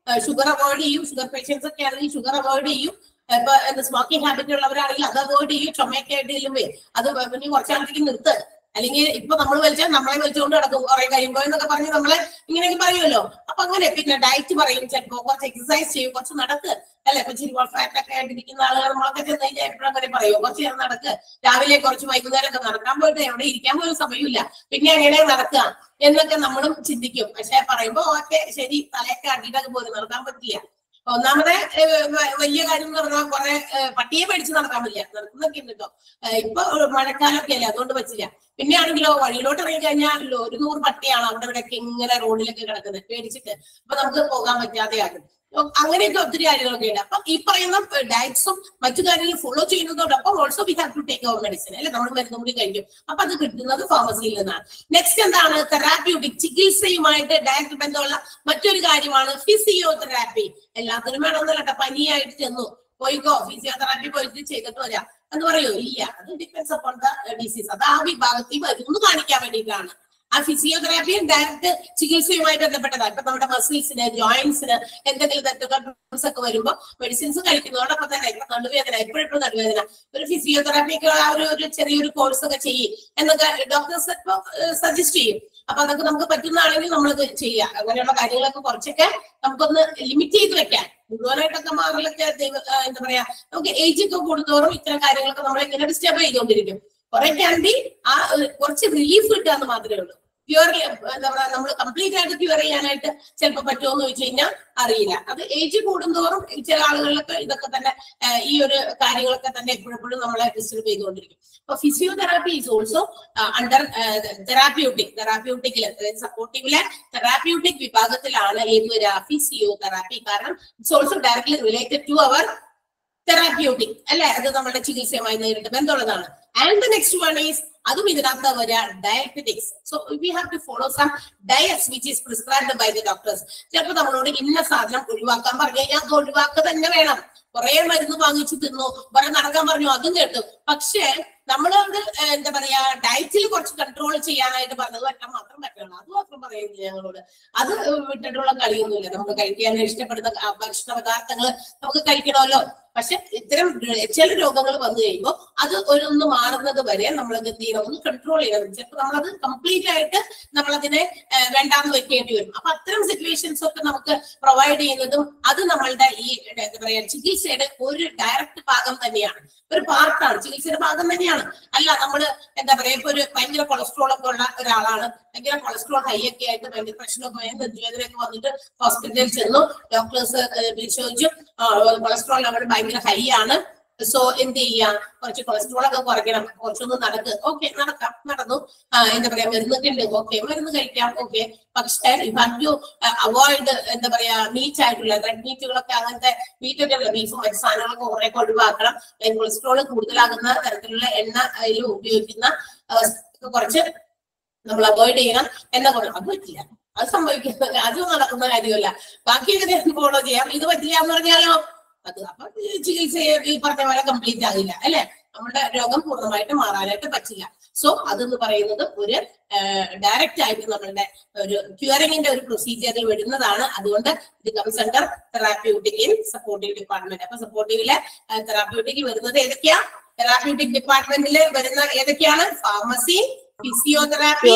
ഷുഗർ അവോയ്ഡ് ചെയ്യും ഷുഗർ പേഷ്യൻസ് ഒക്കെ ആണെങ്കിൽ ഷുഗർ അവോയ്ഡ് ചെയ്യും ഇപ്പൊ സ്മോക്കിംഗ് ഹാബിറ്റ് ഉള്ളവരാണെങ്കിൽ അത് അവോയ്ഡ് ചെയ്യും ചുമയൊക്കെ ആയിട്ട് ചെല്ലുമ്പേ അത് പിന്നെ കുറച്ചാളത്തേക്ക് നിർത്ത് അല്ലെങ്കിൽ ഇപ്പൊ നമ്മൾ വലിച്ചാൽ നമ്മളെ വലിച്ചുകൊണ്ട് കിടക്കും കുറെ കഴിയുമ്പോ എന്നൊക്കെ പറഞ്ഞ് നമ്മളെ ഇങ്ങനെയൊക്കെ പറയുമല്ലോ അപ്പൊ അങ്ങനെ പിന്നെ ഡയറ്റ് പറയും ചിലപ്പോ കുറച്ച് എക്സസൈസ് ചെയ്യും കുറച്ച് നടക്ക് അല്ലെ ഇപ്പൊ ചിരി ഫാറ്റ് ഒക്കെ ആയിട്ടിരിക്കുന്ന ആളുകൾ നമ്മളൊക്കെ ചെന്ന് കഴിഞ്ഞാൽ എപ്പോഴും അങ്ങനെ പറയും കുറച്ച് നേരം നടക്ക് രാവിലെ കുറച്ച് വൈകുന്നേരം ഒക്കെ നടക്കാൻ പോയിട്ട് എവിടെ ഇരിക്കാൻ പോലും സമയമില്ല പിന്നെ എങ്ങനെ നടക്കുക എന്നൊക്കെ നമ്മളും ചിന്തിക്കും പക്ഷെ പറയുമ്പോ ഓക്കെ ശരി തലയൊക്കെ അടിയിട്ടൊക്കെ പോലും നടക്കാൻ പറ്റില്ല ഒന്നാമതെ ഏഹ്, വ- വലിയ കാര്യം എന്ന് പറഞ്ഞാൽ കുറെ ഏഹ്, പട്ടിയെ പേടിച്ച് നടക്കാൻ പറ്റില്ല നടക്കുന്നൊക്കെ ഉണ്ട് കേട്ടോ ഏഹ്, ഇപ്പൊ മഴക്കാലമൊക്കെ അല്ലേ അതുകൊണ്ട് പറ്റില്ല പിന്നെ ആണെങ്കിലോ വഴിയിലോട്ട് ഇറങ്ങി കഴിഞ്ഞാൽ ഒരു നൂറ് പട്ടിയാണ് അവിടെ ഇവിടെയൊക്കെ ഇങ്ങനെ റോഡിലൊക്കെ കിടക്കുന്നത് പേടിച്ചിട്ട് അപ്പൊ നമുക്ക് പോകാൻ പറ്റാതെയാകും അപ്പൊ അങ്ങനെയൊക്കെ ഒത്തിരി കാര്യങ്ങളൊക്കെ ഉണ്ട് അപ്പൊ ഈ പറയുന്ന ഡയറ്റ്സും മറ്റു കാര്യങ്ങളും ഫോളോ ചെയ്യുന്നതോടൊപ്പം also we have to take our medicine അല്ലെ നമ്മൾ മരുന്നും കൂടി കഴിക്കും അപ്പൊ അത് കിട്ടുന്നത് ഫാർമസിയിൽ നിന്നാണ് നെക്സ്റ്റ് എന്താണ് തെറാപ്യൂട്ടിക് ചികിത്സയുമായിട്ട് ഡയറക്റ്റ് ബന്ധമുള്ള മറ്റൊരു കാര്യമാണ് ഫിസിയോതെറാപ്പി എല്ലാത്തിനും വേണമെന്നല്ല കേട്ടോ പനിയായിട്ട് ചെന്നു പോയിക്കോ ഫിസിയോതെറാപ്പി പോയിട്ട് ചെയ്തിട്ട് വരാം എന്ന് പറയോ ഇല്ല അത് ഡിപ്പെൻസ് അപ്പോൺ ദ ഡിസീസ് അത് ആ വിഭാഗത്തിൽ വരുന്നു കാണിക്കാൻ വേണ്ടിയിട്ടാണ് ആ ഫിസിയോതെറാപ്പിയും ഡയറക്റ്റ് ചികിത്സയുമായി ബന്ധപ്പെട്ടതാണ് ഇപ്പൊ നമ്മുടെ മസിൽസിന് ജോയിന്റ്സിന് എന്തെങ്കിലും തരത്തിലുള്ള പ്രോബ്ലംസ് ഒക്കെ വരുമ്പോ മെഡിസിൻസ് കഴിക്കുന്നതോടൊപ്പം തന്നെ ഇപ്പൊ നടുവേദന എപ്പോഴും നടുവേദന ഒരു ഫിസിയോതെറാപ്പിക്ക് ആ ഒരു ഒരു ചെറിയൊരു കോഴ്സ് ഒക്കെ ചെയ്യും എന്നൊക്കെ ഡോക്ടേഴ്സ് ഇപ്പൊ സജസ്റ്റ് ചെയ്യും അപ്പൊ അതൊക്കെ നമുക്ക് പറ്റുന്നതാണെങ്കിൽ നമ്മളത് ചെയ്യാം അങ്ങനെയുള്ള കാര്യങ്ങളൊക്കെ കുറച്ചൊക്കെ നമുക്കൊന്ന് ലിമിറ്റ് ചെയ്ത് വെക്കാൻ മുഴുവനായിട്ടൊക്കെ മാറലൊക്കെ ദൈവ ആ, എന്താ പറയാ നമുക്ക് ഏജ് ഒക്കെ കൂടുന്നതോറും ഇത്തരം കാര്യങ്ങളൊക്കെ നമ്മളെ ഇങ്ങനെ ഡിസ്റ്റർബ് ചെയ്തുകൊണ്ടിരിക്കും കുറെ കാണ്ടി ആ ഒരു കുറച്ച് റിലീഫ് കിട്ടാന്ന് മാത്രമേ ഉള്ളൂ പ്യുവർ എന്താ പറയാ നമ്മൾ കംപ്ലീറ്റ് ആയിട്ട് ക്യൂർ ചെയ്യാനായിട്ട് ചിലപ്പോൾ പറ്റുമോ എന്ന് ചോദിച്ചു കഴിഞ്ഞാൽ അറിയില്ല അത് ഏജ് കൂടുന്തോറും ചില ആളുകളിലൊക്കെ ഇതൊക്കെ തന്നെ ആ, ഈ ഒരു കാര്യങ്ങളൊക്കെ തന്നെ എപ്പോഴെപ്പോഴും നമ്മളെ ഡിസ്റ്റർബ് ചെയ്തുകൊണ്ടിരിക്കും അപ്പൊ physiotherapy is also under therapeutic തെറാപ്യൂട്ടിക്കില് സപ്പോർട്ടീവിലെ തെറാപ്യൂട്ടിക് വിഭാഗത്തിലാണ് ഏത് വരിക ഫിസിയോതെറാപ്പി കാരണം it's also directly related to our therapeutic അല്ലെ അത് നമ്മുടെ ചികിത്സയുമായി നേരിട്ട് ബന്ധമുള്ളതാണ് and the next one is അതും ഇതിനകത്ത് വരിക diabetics so we have to follow some diets which is prescribed by the doctors ചിലപ്പോൾ നമ്മളോട് ഇന്ന സാധനം ഒഴിവാക്കാൻ പറഞ്ഞു കഴിഞ്ഞാൽ അത് ഒഴിവാക്കുക തന്നെ വേണം കുറെ മരുന്ന് വാങ്ങിച്ചു തിന്നു കുറെ നടക്കാൻ പറഞ്ഞു അതും കേട്ടു പക്ഷേ നമ്മളത് ഏഹ്, എന്താ പറയാ ഡയറ്റിൽ കുറച്ച് കൺട്രോൾ ചെയ്യാനായിട്ട് പറഞ്ഞത് പറ്റാൻ മാത്രം പറ്റുള്ളൂ അത് മാത്രം പറയുന്നില്ല ഞങ്ങളോട് അത് വിട്ടിട്ടുള്ള കളിയൊന്നുമില്ല നമുക്ക് കഴിക്കാൻ ഇഷ്ടപ്പെടുന്ന ആ ഭക്ഷണ പദാർത്ഥങ്ങൾ നമുക്ക് കഴിക്കണമല്ലോ പക്ഷെ ഇത്തരം ചില രോഗങ്ങൾ വന്നു കഴിയുമ്പോൾ അത് ഒരു ഒന്ന് മാറുന്നത് വരെ നമ്മൾ എന്ത് ചെയ്യണം ഒന്ന് കൺട്രോൾ ചെയ്യണം ചിലപ്പോൾ നമ്മളത് കംപ്ലീറ്റ് ആയിട്ട് നമ്മളതിനെ ഏഹ്, വേണ്ടാന്ന് വെക്കേണ്ടി വരും അപ്പൊ അത്തരം സിറ്റുവേഷൻസ് ഒക്കെ നമുക്ക് പ്രൊവൈഡ് ചെയ്യുന്നതും അത് നമ്മളുടെ ഈ എന്താ പറയാ ചികിത്സയുടെ ഒരു ഡയറക്റ്റ് ഭാഗം തന്നെയാണ് ഒരു പാർട്ടാണ് ചികിത്സയുടെ ഭാഗം തന്നെയാണ് അല്ല നമ്മള് എന്താ പറയാ ഇപ്പൊ ഒരു ഭയങ്കര കൊളസ്ട്രോൾ ഒക്കെ ഉള്ള ഒരാളാണ് ഭയങ്കര കൊളസ്ട്രോൾ ഹൈ ഒക്കെ ആയിട്ട് ഭയങ്കര പ്രശ്നമൊക്കെ ആയി നെഞ്ചുവേദനയൊക്കെ വന്നിട്ട് ഹോസ്പിറ്റലിൽ ചെന്നു ഡോക്ടേഴ്സ് പരിശോധിച്ചു കൊളസ്ട്രോൾ ലെവൽ ഭയങ്കര ഹൈ ആണ് സോ എന്ത് ചെയ്യാം കുറച്ച് കൊളസ്ട്രോൾ ഒക്കെ കുറയ്ക്കണം കുറച്ചൊന്ന് നടക്ക് ഓക്കെ നടക്കാം നടന്നു ആ, എന്താ പറയാ മരുന്നൊക്കെ ഉണ്ട് ഓക്കെ മരുന്ന് കഴിക്കാം ഓക്കെ പക്ഷേ യു ഹാവ് ടു അവോയ്ഡ് എന്താ പറയാ മീറ്റ് ആയിട്ടുള്ള റെഡ് മീറ്റുകളൊക്കെ അങ്ങനത്തെ മീറ്റൊക്കെ ഉള്ള ബീഫും മറ്റു സാധനങ്ങളൊക്കെ കുറെ കൊഴിവാക്കണം കൊളസ്ട്രോൾ കൂടുതലാകുന്ന തരത്തിലുള്ള എണ്ണ അതിൽ ഉപയോഗിക്കുന്ന ആ, ഒക്കെ കുറച്ച് നമ്മൾ അവോയ്ഡ് ചെയ്യണം എന്ന കൊണ്ട് അത് പറ്റില്ല അത് സംഭവിക്കുന്ന അത് നടക്കുന്ന കാര്യമല്ല ബാക്കിയൊക്കെ ഫോളോ ചെയ്യാം ഇത് പറ്റില്ല എന്ന് പറഞ്ഞാലോ അത് അപ്പൊ ഈ ചികിത്സ ഈ പറഞ്ഞ പോലെ കംപ്ലീറ്റ് ആകില്ല അല്ലെ നമ്മുടെ രോഗം പൂർണ്ണമായിട്ട് മാറാനായിട്ട് പറ്റില്ല സോ അതെന്ന് പറയുന്നത് ഒരു ഡയറക്റ്റ് ആയിട്ട് നമ്മളുടെ ഒരു ക്യൂറിങ്ങിന്റെ ഒരു പ്രൊസീജിയറിൽ വരുന്നതാണ് അതുകൊണ്ട് ഇത് comes under therapeutic in supportive department അപ്പൊ സപ്പോർട്ടീവിലെ തെറാപ്യൂട്ടിക്കിൽ വരുന്നത് ഏതൊക്കെയാ തെറാപ്യൂട്ടിക് ഡിപ്പാർട്ട്മെന്റിൽ വരുന്ന ഏതൊക്കെയാണ് ഫാർമസി ഫിസിയോതെറാപ്പി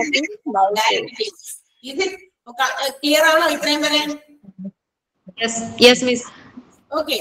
ഡയബറ്റിക്സ് ഇത് ക്ലിയർ ആണോ ഇത്രയും വരെ Yes, yes, miss. Okay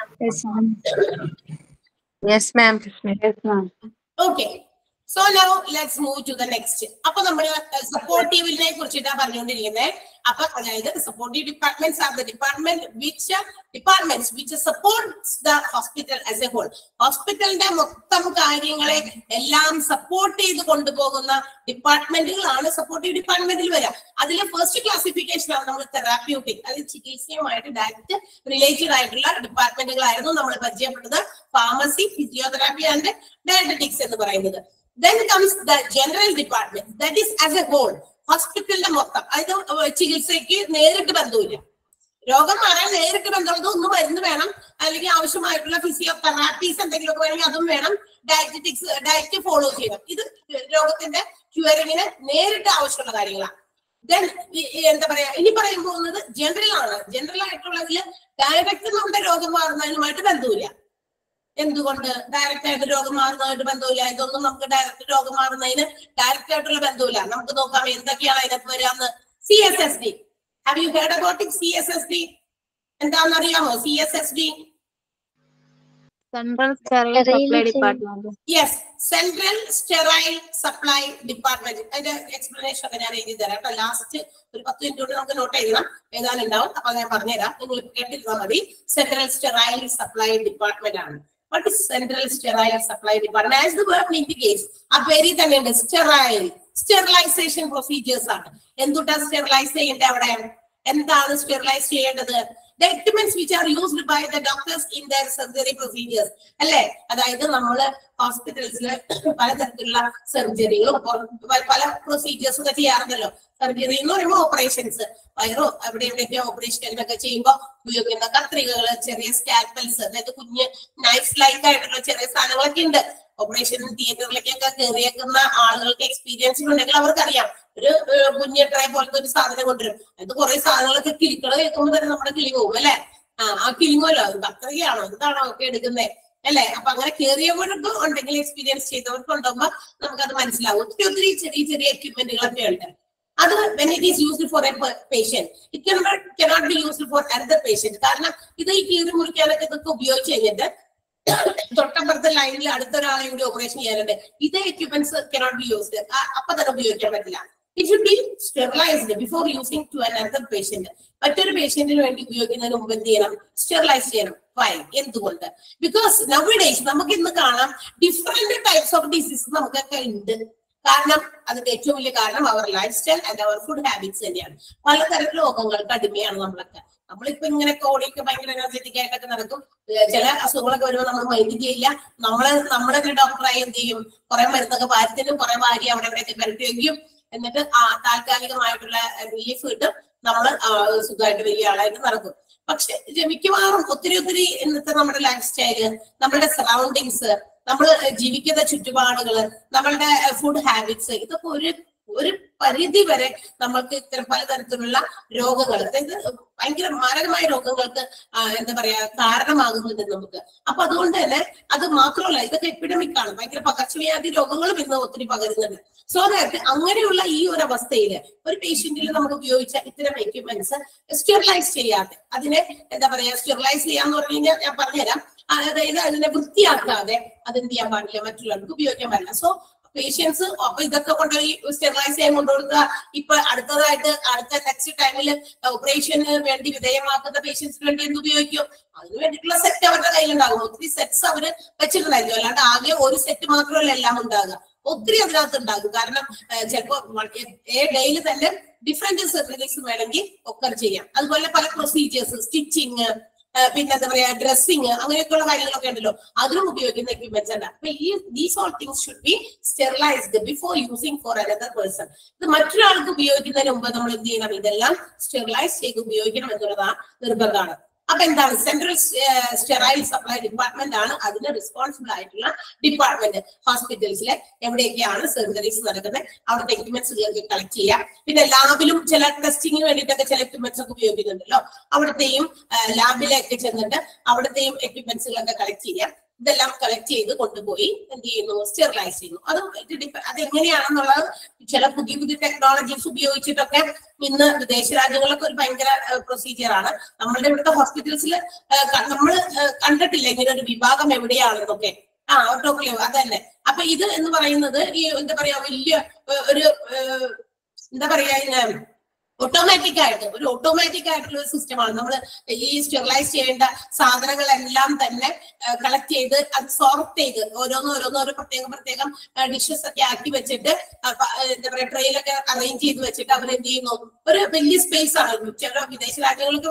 Yes, ma'am. Yes, ma'am. Okay so now let's move to the next അപ്പൊ നമ്മൾ സപ്പോർട്ടീവിനെ കുറിച്ചിട്ടാണ് പറഞ്ഞുകൊണ്ടിരിക്കുന്നത് അപ്പൊ അതായത് supportive departments are the department which departments which supports the hospital as a whole ഹോസ്പിറ്റലിന്റെ മൊത്തം കാര്യങ്ങളെ എല്ലാം സപ്പോർട്ട് ചെയ്ത് കൊണ്ടുപോകുന്ന ഡിപ്പാർട്ട്മെന്റുകളാണ് സപ്പോർട്ടീവ് ഡിപ്പാർട്ട്മെന്റിൽ വരിക അതിൽ ഫസ്റ്റ് ക്ലാസിഫിക്കേഷൻ ആണ് നമ്മൾ തെറാപ്യൂട്ടിക് അത് ചികിത്സയുമായിട്ട് ഡയറക്റ്റ് റിലേറ്റഡ് ആയിട്ടുള്ള ഡിപ്പാർട്ട്മെന്റുകളായിരുന്നു നമ്മൾ പരിചയപ്പെട്ടത് ഫാർമസി ഫിസിയോതെറാപ്പി ആൻഡ് ഡയബറ്റിക്സ് എന്ന് പറയുന്നത് then comes the general department that is as a whole ഹോസ്പിറ്റലിന്റെ മൊത്തം അതായത് ചികിത്സയ്ക്ക് നേരിട്ട് ബന്ധമില്ല രോഗം മാറാൻ നേരിട്ട് ബന്ധമുള്ളത് ഒന്ന് മരുന്ന് വേണം അല്ലെങ്കിൽ ആവശ്യമായിട്ടുള്ള ഫിസിയോതെറാപ്പീസ് എന്തെങ്കിലുമൊക്കെ വേണമെങ്കിൽ അതും വേണം ഡയറ്ററ്റിക്സ് ഡയറ്റ് ഫോളോ ചെയ്യണം ഇത് രോഗത്തിന്റെ ക്യൂറിങ്ങിന് നേരിട്ട് ആവശ്യമുള്ള കാര്യങ്ങളാണ് ദെൻ എന്താ പറയാ ഇനി പറയാൻ പോകുന്നത് ജനറൽ ആണ് ജനറൽ ആയിട്ടുള്ളതിൽ ഡയറക്റ്റ് നമ്മുടെ രോഗം മാറുന്നതിനുമായിട്ട് ബന്ധമില്ല എന്തുകൊണ്ട് ഡയറക്റ്റ് ആയിട്ട് രോഗം മാറുന്നതായിട്ട് ബന്ധമില്ല ഇതൊന്നും നമുക്ക് ഡയറക്റ്റ് രോഗം മാറുന്നതിന് ഡയറക്റ്റ് ആയിട്ടുള്ള ബന്ധമില്ല നമുക്ക് നോക്കാം എന്തൊക്കെയാണ് അതിനകത്ത് വരാന്ന് C S S D have you heard about it C S S D എന്താണെന്ന് അറിയാമോ C S S D central sterile supply department yes central sterile supply department അതിന്റെ എക്സ്പ്ലനേഷൻ ഒക്കെ ഞാൻ എഴുതി തരാം കേട്ടോ ലാസ്റ്റ് ഒരു പത്ത് മിനിറ്റ് കൊണ്ട് നമുക്ക് നോട്ട് എഴുതണം എഴുതാനുണ്ടാവും അപ്പൊ ഞാൻ പറഞ്ഞുതരാം നിങ്ങൾ കേട്ടിരുന്നാൽ മതി സെൻട്രൽ സ്റ്റെറൈൽ സപ്ലൈ ഡിപ്പാർട്ട്മെന്റ് ആണ് what is central sterile supply department as the word indicates ആ പേരിൽ തന്നെ ഉണ്ട് സ്റ്റെറൈൽ സ്റ്റെറിലൈസേഷൻ പ്രൊസീജിയേഴ്സ് ആണ് എന്തുട്ടാ സ്റ്റെറിലൈസ് ചെയ്യേണ്ടത് അവിടെ എന്താണ് സ്റ്റെറിലൈസ് ചെയ്യേണ്ടത് the equipments which are used by the doctors in their surgery procedures അല്ലെ അതായത് നമ്മള് ഹോസ്പിറ്റൽസിൽ പലതരത്തിലുള്ള സർജറികളും പല പ്രൊസീജിയേഴ്സ് ഒക്കെ ചെയ്യാറുണ്ടല്ലോ സർജറി എന്ന് പറയുമ്പോൾ ഓപ്പറേഷൻസ് വയറോ അവിടെ എവിടെയൊക്കെ ഓപ്പറേഷൻ ഒക്കെ ചെയ്യുമ്പോൾ ഉപയോഗിക്കുന്ന കത്രികകൾ ചെറിയ സ്കാൽപ്പൽസ് അതായത് കുഞ്ഞ് നൈഫ് ലൈക്ക് ആയിട്ടുള്ള ചെറിയ സാധനങ്ങളൊക്കെ ഉണ്ട് ഓപ്പറേഷൻ തിയേറ്ററിലേക്കൊക്കെ കയറിയേക്കുന്ന ആളുകൾക്ക് എക്സ്പീരിയൻസ് ഉണ്ടെങ്കിൽ അവർക്കറിയാം ഒരു ഏഹ്, കുഞ്ഞ് ട്രേ പോലത്തെ ഒരു സാധനം കൊണ്ടുവരും അത് കുറെ സാധനങ്ങളൊക്കെ കിളിക്കള കേൾക്കുമ്പോൾ തന്നെ നമ്മുടെ കിളി പോകും അല്ലെ ആ ആ കിളിങ്ങുമല്ലോ അത് കത്രികയാണോ എന്താണോ ഒക്കെ എടുക്കുന്നത് അല്ലെ അപ്പൊ അങ്ങനെ കയറിയവർക്ക് ഉണ്ടെങ്കിൽ എക്സ്പീരിയൻസ് ചെയ്തവർക്ക് ഉണ്ടാകുമ്പോ നമുക്കത് മനസ്സിലാവും ഒത്തിരി ഒത്തിരി ചെറിയ ചെറിയ എക്യുപ്മെന്റുകളൊക്കെ ഉണ്ട് അത് when it is used for a patient it cannot be used for another patient കാരണം ഇത് ഈ കീറി മുറിക്കാനൊക്കെ ഇതൊക്കെ ഉപയോഗിച്ച് കഴിഞ്ഞിട്ട് തൊട്ടപ്പുറത്തെ ലൈനിൽ അടുത്തൊരാളെ കൂടി ഓപ്പറേഷൻ ചെയ്യാനുണ്ട് ഇതേ എക്യുപ്മെന്റ്സ് കനോട്ട് ബി യൂസ്ഡ് അപ്പൊ തന്നെ ഉപയോഗിക്കാൻ പറ്റില്ല it should be sterilised before using to another patient മറ്റൊരു പേഷ്യന്റിന് വേണ്ടി ഉപയോഗിക്കുന്നതിന് മുമ്പ് എന്ത് ചെയ്യണം സ്റ്റെറിലൈസ് ചെയ്യണം വൈ എന്തുകൊണ്ട് ബിക്കോസ് നവ് ഡേയ്സ് നമുക്ക് ഇന്ന് കാണാം ഡിഫറെന്റ് ടൈപ്സ് ഓഫ് ഡിസീസ് നമുക്കൊക്കെ ഉണ്ട് കാരണം അതിന്റെ ഏറ്റവും വലിയ കാരണം our lifestyle and our food habits തന്നെയാണ് പലതരം രോഗങ്ങൾക്ക് അടിമയാണ് നമ്മളൊക്കെ നമ്മളിപ്പോ ഇങ്ങനെ ഓടിയൊക്കെ ഭയങ്കര എനർജറ്റിക് ആയിട്ടൊക്കെ നടക്കും ഏഹ് ചില അസുഖങ്ങളൊക്കെ വരുമ്പോൾ നമ്മൾ മൈൻഡ് ചെയ്യില്ല നമ്മള് നമ്മുടെ ഒരു ഡോക്ടറായി എന്ത് ചെയ്യും കുറെ മരുന്നൊക്കെ വാരത്തിനും കുറെ വാരി അവിടെ ഇവിടെയൊക്കെ കരുത്തി വയ്ക്കും എന്നിട്ട് ആ താൽക്കാലികമായിട്ടുള്ള റിലീഫ് കിട്ടും നമ്മൾ സുഖമായിട്ട് വലിയ ആളായിട്ട് നടക്കും പക്ഷെ ഇത് മിക്കവാറും ഒത്തിരി ഒത്തിരി ഇന്നത്തെ നമ്മുടെ ലൈഫ് സ്റ്റൈല് നമ്മുടെ സറൗണ്ടിങ്സ് നമ്മൾ ജീവിക്കുന്ന ചുറ്റുപാടുകള് നമ്മളുടെ ഫുഡ് ഹാബിറ്റ്സ് ഇതൊക്കെ ഒരു ഒരു പരിധി വരെ നമ്മൾക്ക് ഇത്തരം പലതരത്തിലുള്ള രോഗങ്ങൾ അതായത് ഭയങ്കര മാരകമായ രോഗങ്ങൾക്ക് ആ, എന്താ പറയാ കാരണമാകുന്നുണ്ട് നമുക്ക് അപ്പൊ അതുകൊണ്ട് തന്നെ അത് മാത്രമല്ല ഇതൊക്കെ എപ്പിഡമിക് ആണ് ഭയങ്കര പകർച്ചവ്യാധി രോഗങ്ങളും ഇന്ന് ഒത്തിരി പകരുന്നുണ്ട് സോ ദാറ്റ് അങ്ങനെയുള്ള ഈ ഒരു അവസ്ഥയിൽ ഒരു പേഷ്യന്റിൽ നമുക്ക് ഉപയോഗിച്ച ഇത്തരം എക്യുപ്മെന്റ്സ് സ്റ്റെറിലൈസ് ചെയ്യാതെ അതിനെ എന്താ പറയാ സ്റ്റെറിലൈസ് ചെയ്യാന്ന് പറഞ്ഞു കഴിഞ്ഞാൽ ഞാൻ പറഞ്ഞുതരാം ആ, അതായത് അതിനെ വൃത്തിയാക്കാതെ അതെന്ത് ചെയ്യാൻ പാടില്ല മറ്റുള്ളവർക്ക് ഉപയോഗിക്കാൻ പാടില്ല സോ പേഷ്യൻസ് അപ്പൊ ഇതൊക്കെ കൊണ്ടുപോയി സ്റ്റെറിലൈസ് ചെയ്യാൻ കൊണ്ടുകൊടുക്കുക ഇപ്പൊ അടുത്തതായിട്ട് അടുത്ത നെക്സ്റ്റ് ടൈമിൽ ഓപ്പറേഷന് വേണ്ടി വിധേയമാക്കുന്ന പേഷ്യൻസിന് വേണ്ടി എന്ത് ഉപയോഗിക്കും അതിന് വേണ്ടിയിട്ടുള്ള സെറ്റ് അവരുടെ കയ്യിലുണ്ടാകും ഒത്തിരി സെറ്റ്സ് അവര് വെച്ചിട്ടുണ്ടായിരിക്കും അല്ലാണ്ട് ആകെ ഒരു സെറ്റ് മാത്രമല്ല എല്ലാം ഉണ്ടാകുക ഒത്തിരി അതിനകത്ത് ഉണ്ടാകും കാരണം ഏഹ്, ചിലപ്പോ ഏ ഡേയിൽ തന്നെ ഡിഫറെന്റ് സർജറീസ് വേണമെങ്കിൽ ഒക്കെ ചെയ്യാം അതുപോലെ പല പ്രൊസീജിയേഴ്സ് സ്റ്റിച്ചിങ് പിന്നെ എന്താ പറയാ ഡ്രസ്സിങ് അങ്ങനെയൊക്കെയുള്ള കാര്യങ്ങളൊക്കെ ഉണ്ടല്ലോ അതിനും ഉപയോഗിക്കുന്ന എക്യുപ്മെന്റ്സ് ഉണ്ട് അപ്പൊ ഈ these all things should be sterilised before using for another person ഇത് മറ്റൊരാൾക്ക് ഉപയോഗിക്കുന്നതിന് മുമ്പ് നമ്മൾ എന്ത് ചെയ്യണം ഇതെല്ലാം സ്റ്റെറിലൈസ് ചെയ്ത് ഉപയോഗിക്കണം എന്നുള്ളതാണ് നിർബന്ധമാണ് അപ്പൊ എന്താണ് സെൻട്രൽ സ്റ്റെറൈൽ സപ്ലൈ ഡിപ്പാർട്ട്മെന്റ് ആണ് അതിന് റെസ്പോൺസിബിൾ ആയിട്ടുള്ള ഡിപ്പാർട്ട്മെന്റ് ഹോസ്പിറ്റൽസിലെ എവിടെയൊക്കെയാണ് സർജറീസ് നടക്കുന്നത് അവിടുത്തെ എക്യുപ്മെന്റ്സ് കളക്ട് ചെയ്യാം പിന്നെ ലാബിലും ചില ടെസ്റ്റിങ്ങിന് വേണ്ടിയിട്ടൊക്കെ ചില എക്യുപ്മെന്റ്സ് ഒക്കെ ഉപയോഗിക്കുന്നുണ്ടല്ലോ അവിടുത്തെയും ലാബിലേക്ക് ചെന്നിട്ട് അവിടുത്തെയും എക്യുപ്മെന്റ്സുകളൊക്കെ കളക്ട് ചെയ്യാം ഇതെല്ലാം കളക്ട് ചെയ്ത് കൊണ്ടുപോയി എന്ത് ചെയ്യുന്നു സ്റ്റെറിലൈസ് ചെയ്യുന്നു അത് ഇത് ഡിപ- അത് എങ്ങനെയാണെന്നുള്ളത് ചില പുതിയ പുതിയ ടെക്നോളജീസ് ഉപയോഗിച്ചിട്ടൊക്കെ ഇന്ന് വിദേശ രാജ്യങ്ങളിലൊക്കെ ഒരു ഭയങ്കര പ്രൊസീജിയർ ആണ് നമ്മളുടെ ഇവിടുത്തെ ഹോസ്പിറ്റൽസിൽ നമ്മൾ കണ്ടിട്ടില്ല ഇങ്ങനെ ഒരു വിഭാഗം എവിടെയാണെന്നൊക്കെ ആ ഓട്ടോക്ലേവ് അതന്നെ അപ്പൊ ഇത് എന്ന് പറയുന്നത് ഈ എന്താ പറയാ വലിയ ഏഹ്, ഒരു ഏഹ്, എന്താ പറയാ ഓട്ടോമാറ്റിക് ആയിട്ട് ഒരു ഓട്ടോമാറ്റിക് ആയിട്ടുള്ള ഒരു സിസ്റ്റമാണ് നമ്മൾ ഈ സ്റ്റെറിലൈസ് ചെയ്യേണ്ട സാധനങ്ങളെല്ലാം തന്നെ കളക്ട് ചെയ്ത് അത് സോർട്ട് ചെയ്ത് ഓരോന്ന് ഓരോന്ന് ഓരോ പ്രത്യേകം പ്രത്യേകം ഡിഷസ് ഒക്കെ ആക്കി വെച്ചിട്ട് ആ, പ- ആ, എന്താ പറയാ ട്രെയിലൊക്കെ അറേഞ്ച് ചെയ്ത് വെച്ചിട്ട് അവർ എന്ത് ചെയ്യുന്നു ഒരു വലിയ സ്പേസ് ആണ് ചില വിദേശ രാജ്യങ്ങൾക്ക് ഒരു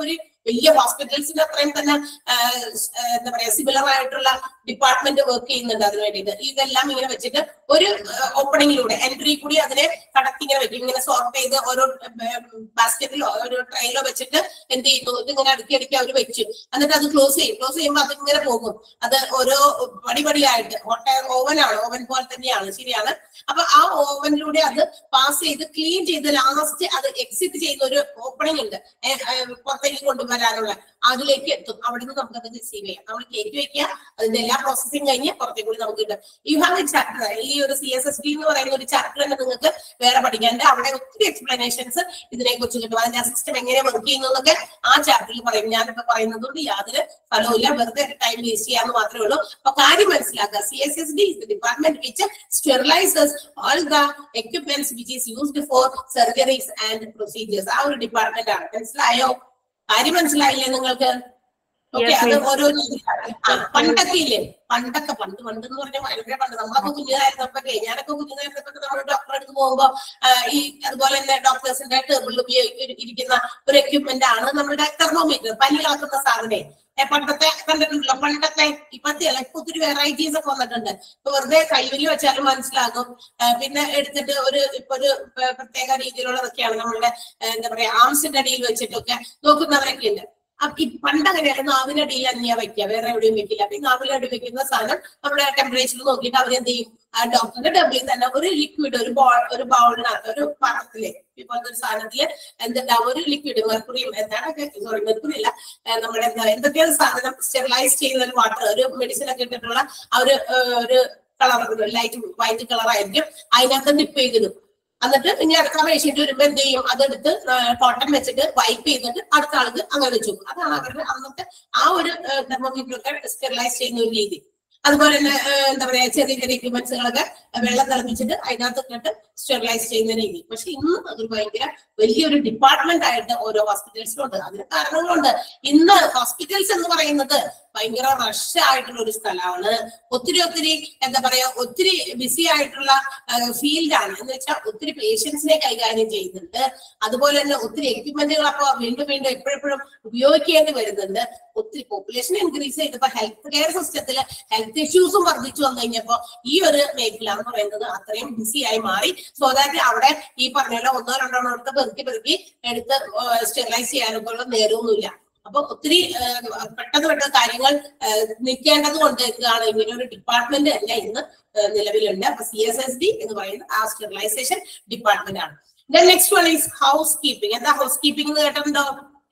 വലിയ ഹോസ്പിറ്റൽസിന്റെ അത്രയും തന്നെ ആ, സ്- ആ, എന്താ പറയാ സിമിലർ ആയിട്ടുള്ള ഡിപ്പാർട്ട്മെന്റ് വർക്ക് ചെയ്യുന്നുണ്ട് അതിന് വേണ്ടിയിട്ട് ഇതെല്ലാം ഇങ്ങനെ വെച്ചിട്ട് ഒരു ഓപ്പണിങ്ങിലൂടെ എൻട്രി കൂടി അതിനെ കടത്തി ഇങ്ങനെ വെക്കും ഇങ്ങനെ സോർട്ട് ചെയ്ത് ഓരോ ബാസ്ക്കറ്റിലോ ഒരു ട്രെയിലോ വെച്ചിട്ട് എന്ത് ചെയ്യുന്നു ഇതിങ്ങനെ അടുക്കി അടുക്കി അവർ വെച്ചു എന്നിട്ട് അത് ക്ലോസ് ചെയ്യും ക്ലോസ് ചെയ്യുമ്പോൾ അതിങ്ങനെ പോകും അത് ഓരോ പടിപടിയായിട്ട് ഹോട്ടൽ ഓവനാണ് ഓവൻ പോലെ തന്നെയാണ് ശരിയാണ് അപ്പൊ ആ ഓവനിലൂടെ അത് പാസ് ചെയ്ത് ക്ലീൻ ചെയ്ത് ലാസ്റ്റ് അത് എക്സിറ്റ് ചെയ്യുന്ന ഒരു ഓപ്പണിംഗ് ഉണ്ട് ഏ, ഏ, പുറത്തേക്ക് കൊണ്ടുവരാനുള്ള അതിലേക്ക് എത്തും അവിടെ നിന്ന് നമുക്ക് അത് റിസീവ് ചെയ്യാം നമ്മൾ കയറ്റി വെക്കുക അതിന്റെ എല്ലാ പ്രോസസ്സിംഗ് കഴിഞ്ഞ് പുറത്തേക്ക് കൂടി നമുക്ക് കിട്ടും യു ഹാവ് എ ചാപ്റ്റർ ഈ ഒരു സി എസ് എസ് ഡി എന്ന് പറയുന്ന ഒരു ചാപ്റ്റർ തന്നെ നിങ്ങൾക്ക് വേറെ പഠിക്കാനുണ്ട് അവിടെ ഒത്തിരി എക്സ്പ്ലനേഷൻസ് ഇതിനെ കുറിച്ച് കിട്ടും അതിന്റെ ആ സിസ്റ്റം എങ്ങനെ വർക്ക് ചെയ്യുന്നു എന്നൊക്കെ ആ ചാപ്റ്ററിൽ പറയും ഞാനിപ്പോ പറയുന്നത് കൊണ്ട് യാതൊരു ഫലവുമില്ല വെറുതെ ടൈം വേസ്റ്റ് ചെയ്യാന്ന് മാത്രമേ ഉള്ളൂ അപ്പൊ കാര്യം മനസ്സിലാക്കുക C S S D is department which sterilises all the equipments which is used for surgeries and procedures ആ ഒരു ഡിപ്പാർട്ട്മെന്റ് ആണ് മനസ്സിലായോ കാര്യം മനസ്സിലായില്ലേ നിങ്ങൾക്ക് ഓക്കെ Yes, അത് miss. ഓരോ ആ, പണ്ടൊക്കെ ഇല്ലേ പണ്ടൊക്കെ പണ്ട് പണ്ട് എന്ന് പറഞ്ഞാൽ ഭയങ്കര പണ്ട് നമ്മളൊക്കെ കുഞ്ഞുകായിരുന്നപ്പോഴേ ഞാനൊക്കെ കുഞ്ഞുകായിരുന്നപ്പോൾ നമ്മൾ ഡോക്ടറെ അടുത്ത് പോകുമ്പോ ആ, ഈ അതുപോലെ തന്നെ ഡോക്ടേഴ്സിന്റെ ടേബിളിൽ ഇരിക്കുന്ന ഒരു എക്യുപ്മെന്റ് ആണ് നമ്മുടെ തെർമോമീറ്റർ പനി കളക്കുന്ന സാധനേ ഏ, പണ്ടത്തെ കണ്ടിട്ടുണ്ടല്ലോ പണ്ടത്തെ ഇപ്പത്തെ അല്ല ഇപ്പൊ ഒത്തിരി വെറൈറ്റീസ് ഒക്കെ വന്നിട്ടുണ്ട് ഇപ്പൊ വെറുതെ കൈവരി വെച്ചാലും മനസ്സിലാകും ആ, പിന്നെ എടുത്തിട്ട് ഒരു ഇപ്പൊ ഒരു പ- പ്രത്യേക രീതിയിലുള്ളതൊക്കെയാണ് നമ്മുടെ ആ, എന്താ പറയാ ആംസിന്റെ അടിയിൽ വെച്ചിട്ടൊക്കെ നോക്കുന്നവരൊക്കെ ഉണ്ട് അപ്പൊ ഈ പണ്ട് അങ്ങനെയാണ് നാവിനടിയിൽ തന്നെയാ വെക്കുക വേറെ എവിടെയും വെക്കില്ല അപ്പൊ ഈ നാവിനടി വെക്കുന്ന സാധനം നമ്മുടെ ടെമ്പറേച്ചർ നോക്കിയിട്ട് അവരെന്ത് ചെയ്യും ആ ഡോക്ടറുടെ ഡബിളിൽ തന്നെ ഒരു ലിക്വിഡ് ഒരു ബോൾ ഒരു ബൗളിനകത്ത് ഒരു പാത്രത്തില് ഇപ്പോഴത്തെ ഒരു സാധനത്തില് എന്തുണ്ടാവും ഒരു ലിക്വിഡ് മെർക്കുറിയും എന്താണ് സോറി മെർക്കുറി അല്ല ഏഹ് നമ്മുടെ എന്താ എന്തൊക്കെയാണ് സാധനം സ്റ്റെറിലൈസ് ചെയ്യുന്ന ഒരു വാട്ടർ ഒരു മെഡിസിൻ ഒക്കെ ഇട്ടിട്ടുള്ള ആ ഒരു ഏഹ് ഒരു കളർ ലൈറ്റ് വൈറ്റ് കളർ ആയിരിക്കും അതിനകത്ത് ഡിപ്പ് ചെയ്തിടും എന്നിട്ട് ഇനി അടുത്ത പേഷ്യന്റ് വരുമ്പോ എന്ത് ചെയ്യും അതെടുത്ത് കോട്ടൺ വെച്ചിട്ട് വൈപ്പ് ചെയ്തിട്ട് അടുത്ത ആൾക്ക് അങ്ങനെ വെച്ചു കൊടുക്കും. അതാണ് അവരുടെ അന്നത്തെ ആ ഒരു തെർമോമീറ്റർ ഒക്കെ സ്റ്റെറിലൈസ് ചെയ്യുന്ന ഒരു രീതി അതുപോലെ തന്നെ ഏഹ്, എന്താ പറയാ ചെറിയ ചെറിയ എക്യുപ്മെന്റ്സുകളൊക്കെ വെള്ളം തിളപ്പിച്ചിട്ട് അതിനകത്ത് ഇട്ടിട്ട് സ്റ്റെറിലൈസ് ചെയ്യുന്ന രീതി പക്ഷെ ഇന്ന് അതൊരു ഭയങ്കര വലിയൊരു ഡിപ്പാർട്ട്മെന്റ് ആയിട്ട് ഓരോ ഹോസ്പിറ്റൽസിലും ഉണ്ട് അതിന് കാരണങ്ങളുണ്ട് ഇന്ന് ഹോസ്പിറ്റൽസ് എന്ന് പറയുന്നത് ഭയങ്കര റഷ് ആയിട്ടുള്ള ഒരു സ്ഥലമാണ് ഒത്തിരി ഒത്തിരി എന്താ പറയാ ഒത്തിരി ബിസി ആയിട്ടുള്ള ഫീൽഡാണ് എന്ന് വെച്ചാൽ ഒത്തിരി പേഷ്യൻസിനെ കൈകാര്യം ചെയ്യുന്നുണ്ട് അതുപോലെ തന്നെ ഒത്തിരി എക്യുപ്മെന്റുകൾ അപ്പൊ വീണ്ടും വീണ്ടും എപ്പോഴെപ്പോഴും ഉപയോഗിക്കേണ്ടി വരുന്നുണ്ട് ഒത്തിരി പോപ്പുലേഷൻ ഇൻക്രീസ് ചെയ്തപ്പോ ഹെൽത്ത് കെയർ സിസ്റ്റത്തിൽ ഹെൽത്ത് ഇഷ്യൂസും വർദ്ധിച്ചു വന്നു കഴിഞ്ഞപ്പോ ഈ ഒരു മേഖല എന്ന് പറയുന്നത് അത്രയും ബിസി ആയി മാറി സോ ദാറ്റ് അവിടെ ഈ പറഞ്ഞ പോലെ ഒന്നോ രണ്ടോ എടുത്ത് പെറുക്കി പെറുക്കി എടുത്ത് സ്റ്റെറിലൈസ് ചെയ്യാനൊക്കെ ഉള്ള നേരമൊന്നുമില്ല അപ്പൊ ഒത്തിരി ഏഹ്, പെട്ടെന്ന് പെട്ടെന്ന് കാര്യങ്ങൾ ഏഹ്, നിൽക്കേണ്ടത് കൊണ്ട് എന്താണ് ഇങ്ങനെ ഒരു ഡിപ്പാർട്ട്മെന്റ് തന്നെ ഇന്ന് ഏഹ്, നിലവിലുണ്ട് അപ്പൊ സി എസ് എസ് ഡി എന്ന് പറയുന്നത് ആ സ്റ്റെറിലൈസേഷൻ ഡിപ്പാർട്ട്മെന്റ് ആണ് next one is housekeeping എന്താ ഹൗസ് കീപ്പിംഗ് എന്ന് കേട്ടിട്ടുണ്ടോ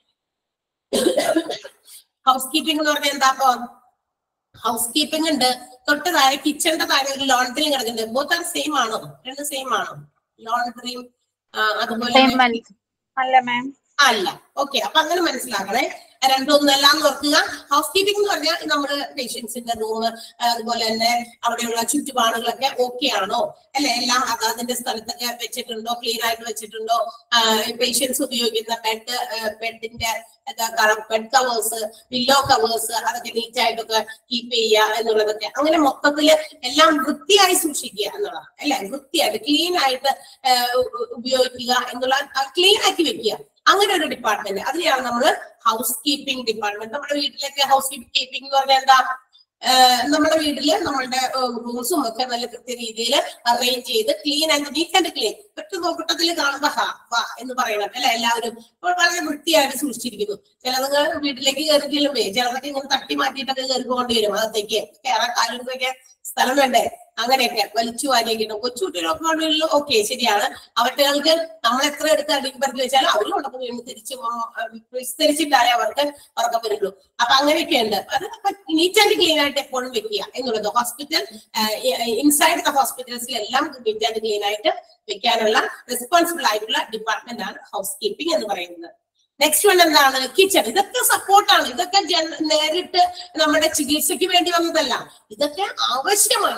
ഹൗസ് കീപ്പിംഗ് എന്ന് പറഞ്ഞാൽ എന്താ അപ്പൊ ഹൗസ് കീപ്പിംഗ് ഉണ്ട് തൊട്ട് താഴെ കിച്ചണിന്റെ താഴെ ഒരു ലോണ്ടറിയും കിടക്കുന്നുണ്ട് ബോത്ത് ആർ സെയിം ആണോ രണ്ട് സെയിം ആണോ ലോണ്ടറിയും അതുപോലെ Same അല്ല. അല്ല മാം അല്ല ഓക്കെ അപ്പൊ അങ്ങനെ മനസ്സിലാക്കണേ രണ്ടൊന്നല്ല എന്ന് ഓർക്കുക ഹൗസ് കീപ്പിംഗ് എന്ന് പറഞ്ഞാൽ നമ്മുടെ പേഷ്യൻസിന്റെ റൂം അതുപോലെ തന്നെ അവിടെയുള്ള ചുറ്റുപാടുകളൊക്കെ ഓക്കെ ആണോ അല്ലെ എല്ലാം അത് അതിന്റെ സ്ഥലത്തൊക്കെ വെച്ചിട്ടുണ്ടോ ക്ലീൻ ആയിട്ട് വെച്ചിട്ടുണ്ടോ പേഷ്യൻസ് ഉപയോഗിക്കുന്ന ബെഡ് ബെഡിന്റെ ബെഡ് കവേഴ്സ് പില്ലോ കവേഴ്സ് അതൊക്കെ നീറ്റ് ആയിട്ടൊക്കെ കീപ്പ് ചെയ്യുക എന്നുള്ളതൊക്കെ അങ്ങനെ മൊത്തത്തില് എല്ലാം വൃത്തിയായി സൂക്ഷിക്കുക എന്നുള്ളതാണ് അല്ലെ വൃത്തിയായിട്ട് ക്ലീൻ ആയിട്ട് ആ, ഉ- ഉ- ഉപയോഗിക്കുക എന്നുള്ള ക്ലീൻ ആക്കി വെക്കുക അങ്ങനെ ഒരു ഡിപ്പാർട്ട്മെന്റ് അതിനെയാണ് നമ്മൾ ഹൗസ് കീപ്പിംഗ് ഡിപ്പാർട്ട്മെന്റ് നമ്മുടെ വീട്ടിലൊക്കെ ഹൗസ് കീപ്പിംഗ് എന്ന് പറഞ്ഞാൽ എന്താ ആഹ് നമ്മുടെ വീട്ടില് നമ്മളുടെ റൂംസും ഒക്കെ നല്ല കൃത്യ രീതിയിൽ അറേഞ്ച് ചെയ്ത് clean and neat and clean ഒറ്റ നോക്കട്ടത്തിൽ കാണുമ്പോ ഹാ വാ എന്ന് പറയണം അല്ലെ എല്ലാവരും അപ്പോൾ വളരെ വൃത്തിയായിട്ട് സൂക്ഷിച്ചിരിക്കുന്നു ചിലതൊക്കെ വീട്ടിലേക്ക് കയറി ചെല്ലുമ്പേ ചിലതൊക്കെ ഇങ്ങനെ തട്ടി മാറ്റിയിട്ടൊക്കെ കയറി പോകേണ്ടി വരും അകത്തേക്ക് കയറാൻ കാലുകൊക്കെ സ്ഥലം വേണ്ടേ അങ്ങനെയൊക്കെ വലിച്ചു വാരിയൊക്കെ കൊച്ചുകുട്ടികളൊക്കെ ഉണ്ടെങ്കിൽ ഓക്കെ ശരിയാണ് അവറ്റകൾക്ക് നമ്മൾ എത്ര എടുത്ത് അടിപ്പറക്കി വെച്ചാൽ അവർ കൊണ്ടൊക്കെ വീണ്ടും തിരിച്ച് വിസ്തരിച്ചിട്ടാലേ അവർക്ക് ഉറക്കം വരുള്ളൂ അപ്പൊ അങ്ങനെയൊക്കെ ഉണ്ട് അത് നീറ്റ് ആൻഡ് ക്ലീൻ ആയിട്ട് എപ്പോഴും വെക്കുക എന്നുള്ളത് ഹോസ്പിറ്റൽ ഇൻസൈഡ് ദ ഹോസ്പിറ്റൽസിലെല്ലാം നീറ്റ് ആൻഡ് ക്ലീൻ ആയിട്ട് വെക്കാനുള്ള റെസ്പോൺസിബിൾ ആയിട്ടുള്ള ഡിപ്പാർട്ട്മെന്റ് ആണ് ഹൗസ് കീപ്പിംഗ് എന്ന് പറയുന്നത് നെക്സ്റ്റ് വൺ എന്താണ് കിച്ചൺ ഇതൊക്കെ സപ്പോർട്ടാണ് ഇതൊക്കെ ജന- നേരിട്ട് നമ്മുടെ ചികിത്സയ്ക്ക് വേണ്ടി വന്നതല്ല ഇതൊക്കെ ആവശ്യമാണ്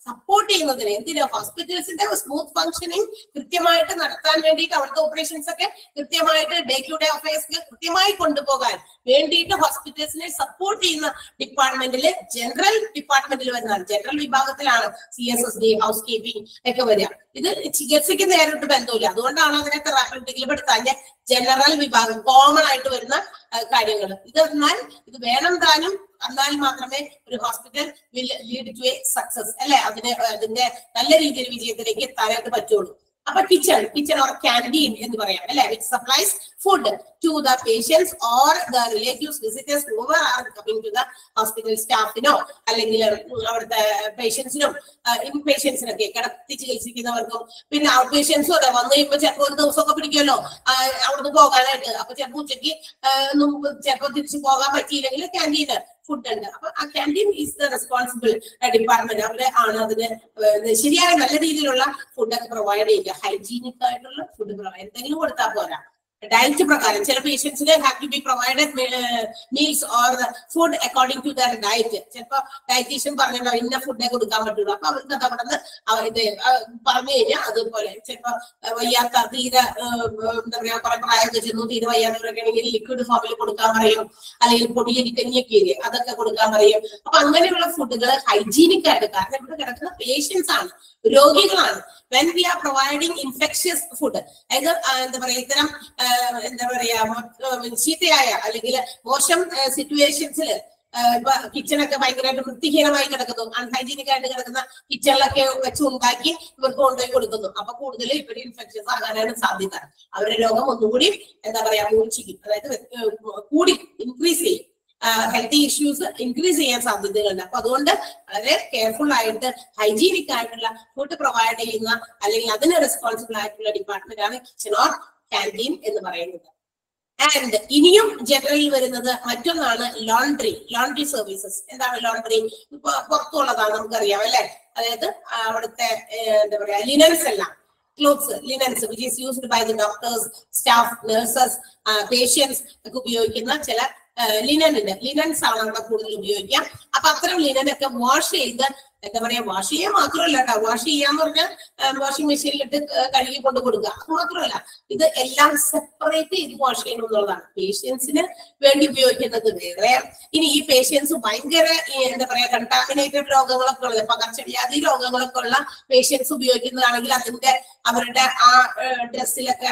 സപ്പോർട്ട് ചെയ്യുന്നതിന് എന്തിനാ ഹോസ്പിറ്റൽസിന്റെ സ്മൂത്ത് ഫംഗ്ഷനിങ് കൃത്യമായിട്ട് നടത്താൻ വേണ്ടിയിട്ട് അവിടുത്തെ ഓപ്പറേഷൻസ് ഒക്കെ കൃത്യമായിട്ട് ഡേ ടു ഡേ അഫയേഴ്സ് കൃത്യമായി കൊണ്ടുപോകാൻ വേണ്ടിയിട്ട് ഹോസ്പിറ്റൽസിനെ സപ്പോർട്ട് ചെയ്യുന്ന ഡിപ്പാർട്ട്മെന്റിൽ ജനറൽ ഡിപ്പാർട്ട്മെന്റിൽ വരുന്നതാണ് ജനറൽ വിഭാഗത്തിലാണ് C S S D housekeeping ഒക്കെ വരിക ഇത് ചികിത്സയ്ക്ക് നേരിട്ട് ബന്ധമില്ല അതുകൊണ്ടാണ് അതിനെ തെറാപ്പറ്റിക്കിൽ പെടുത്താൻ ജനറൽ വിഭാഗം കോമൺ ആയിട്ട് വരുന്ന കാര്യങ്ങൾ ഇത് എന്നാൽ ഇത് വേണം താനും എന്നാൽ മാത്രമേ ഒരു hospital will lead to a success അല്ലെ അതിന് അതിന്റെ നല്ല രീതിയിൽ വിജയത്തിലേക്ക് എത്താനായിട്ട് പറ്റുള്ളൂ അപ്പൊ കിച്ചൺ കിച്ചൺ ഓർ ക്യാൻറ്റീൻ എന്ന് പറയാം അല്ലെ which supplies food to the patients or the relatives visitors whoever are coming to the hospital സ്റ്റാഫിനോ അല്ലെങ്കിൽ അവിടുത്തെ പേഷ്യൻസിനും ഇൻ പേഷ്യൻസിനൊക്കെ കിടത്തി ചികിത്സിക്കുന്നവർക്കും പിന്നെ ഔട്ട് പേഷ്യൻസും അതെ വന്നു കഴിയുമ്പോൾ ചിലപ്പോൾ ഒരു ദിവസമൊക്കെ പിടിക്കുമല്ലോ ആ, അവിടുന്ന് പോകാനായിട്ട് അപ്പൊ ചിലപ്പോൾ ഉച്ചയ്ക്ക് ചിലപ്പോൾ തിരിച്ചു പോകാൻ പറ്റിയില്ലെങ്കിൽ ക്യാൻറ്റീന് ഫുഡ് ഉണ്ട് അപ്പൊ ആ canteen is the responsible department അവര് ആണ് അതിന് ഏഹ് ശരിയായ നല്ല രീതിയിലുള്ള ഫുഡൊക്കെ പ്രൊവൈഡ് ചെയ്യുക ഹൈജീനിക് ആയിട്ടുള്ള ഫുഡ് പ്രൊവൈഡ് എന്തെങ്കിലും കൊടുത്താൽ പോരാ ഡയറ്റ് പ്രകാരം ചില പേഷ്യൻസിന് have to be provided meals or food according to their diet ചിലപ്പോ ഡയറ്റീഷ്യൻ പറഞ്ഞല്ലോ ഇന്ന ഫുഡേ കൊടുക്കാൻ പറ്റുള്ളൂ അപ്പൊ അവർക്ക് അത് അവിടെ നിന്ന് ഇത് പറഞ്ഞു കഴിഞ്ഞാൽ അതുപോലെ ചിലപ്പോ ഏഹ് വയ്യാത്ത തീരെ ഏഹ് എന്താ പറയാ കുറെ പ്രായമൊക്കെ ചെന്നു തീരെ വയ്യാത്തവരൊക്കെ ആണെങ്കിൽ ലിക്വിഡ് ഫോമിൽ കൊടുക്കാൻ പറയും അല്ലെങ്കിൽ പൊടിയരി കഞ്ഞിയൊക്കെ ഇല്ലേ അതൊക്കെ കൊടുക്കാൻ പറയും അപ്പൊ അങ്ങനെയുള്ള ഫുഡുകൾ ഹൈജീനിക് ആയിട്ട് കാരണം ഇവിടെ കിടക്കുന്ന പേഷ്യൻസ് ആണ് രോഗികളാണ് when we are providing infectious food അതായത് ആ, എന്താ പറയാ ഇത്തരം ആ, എന്താ പറയാ മൊ- ആ, ചീത്തയായ അല്ലെങ്കിൽ മോശം സിറ്റുവേഷൻസിൽ ഇപ്പൊ കിച്ചണൊക്കെ ഭയങ്കരമായിട്ട് വൃത്തിഹീനമായി കിടക്കുന്നു അൺഹൈജീനിക് ആയിട്ട് കിടക്കുന്ന കിച്ചണിലൊക്കെ വെച്ച് ഉണ്ടാക്കി ഇവർക്ക് കൊണ്ടുപോയി കൊടുക്കുന്നു അപ്പൊ കൂടുതൽ ഇവര് ഇൻഫെക്ഷൻസ് ആകാനാണ് സാധ്യത അവരുടെ രോഗം ഒന്നുകൂടി എന്താ പറയാ മൂർച്ഛിക്കും അതായത് ഏഹ് കൂടി ഇൻക്രീസ് ചെയ്യും ഹെൽത്തി ഇഷ്യൂസ് ഇൻക്രീസ് ചെയ്യാൻ സാധ്യതകളുണ്ട് അപ്പൊ അതുകൊണ്ട് വളരെ കെയർഫുൾ ആയിട്ട് ഹൈജീനിക് ആയിട്ടുള്ള ഫുഡ് പ്രൊവൈഡ് ചെയ്യുന്ന അല്ലെങ്കിൽ അതിന് റെസ്പോൺസിബിൾ ആയിട്ടുള്ള ഡിപ്പാർട്ട്മെന്റ് ആണ് കിച്ചൺ ഓർ ക്യാൻറ്റീൻ എന്ന് പറയുന്നത് ആൻഡ് ഇനിയും ജനറലിൽ വരുന്നത് മറ്റൊന്നാണ് ലോണ്ടറി ലോണ്ടറി സർവീസസ് എന്താണ് ലോണ്ടറി ഇപ്പൊ പുറത്തുള്ളതാണ് നമുക്കറിയാം അല്ലെ അതായത് ആ, അവിടുത്തെ ഏഹ്, എന്താ പറയാ ലിനൻസ് എല്ലാം clothes linens which is used by the doctors staff nurses patients ഒക്കെ ഉപയോഗിക്കുന്ന ചില ലിനൻ ഉണ്ട് ലിനൻസ് ആണ് അവിടെ കൂടുതൽ ഉപയോഗിക്കുക അപ്പൊ അത്തരം ലിനൻ ഒക്കെ വാഷ് ചെയ്ത് എന്താ പറയാ വാഷ് ചെയ്യാൻ മാത്രമല്ല കേട്ടോ വാഷ് ചെയ്യാന്ന് പറഞ്ഞാൽ വാഷിംഗ് മെഷീനിലിട്ട് കഴുകി കൊണ്ട് കൊടുക്കുക അത് മാത്രമല്ല ഇത് എല്ലാം സെപ്പറേറ്റ് ചെയ്ത് വാഷ് ചെയ്യണം എന്നുള്ളതാണ് പേഷ്യൻസിന് വേണ്ടി ഉപയോഗിക്കുന്നത് വേറെ ഇനി ഈ പേഷ്യൻസ് ഭയങ്കര ഈ എന്താ പറയാ കണ്ടാമിനേറ്റഡ് രോഗങ്ങളൊക്കെ ഉള്ളത് പകർച്ചവ്യാധി രോഗങ്ങളൊക്കെ ഉള്ള പേഷ്യൻസ് ഉപയോഗിക്കുന്നതാണെങ്കിൽ അതിന്റെ അവരുടെ ആ ഡ്രസ്സിലൊക്കെ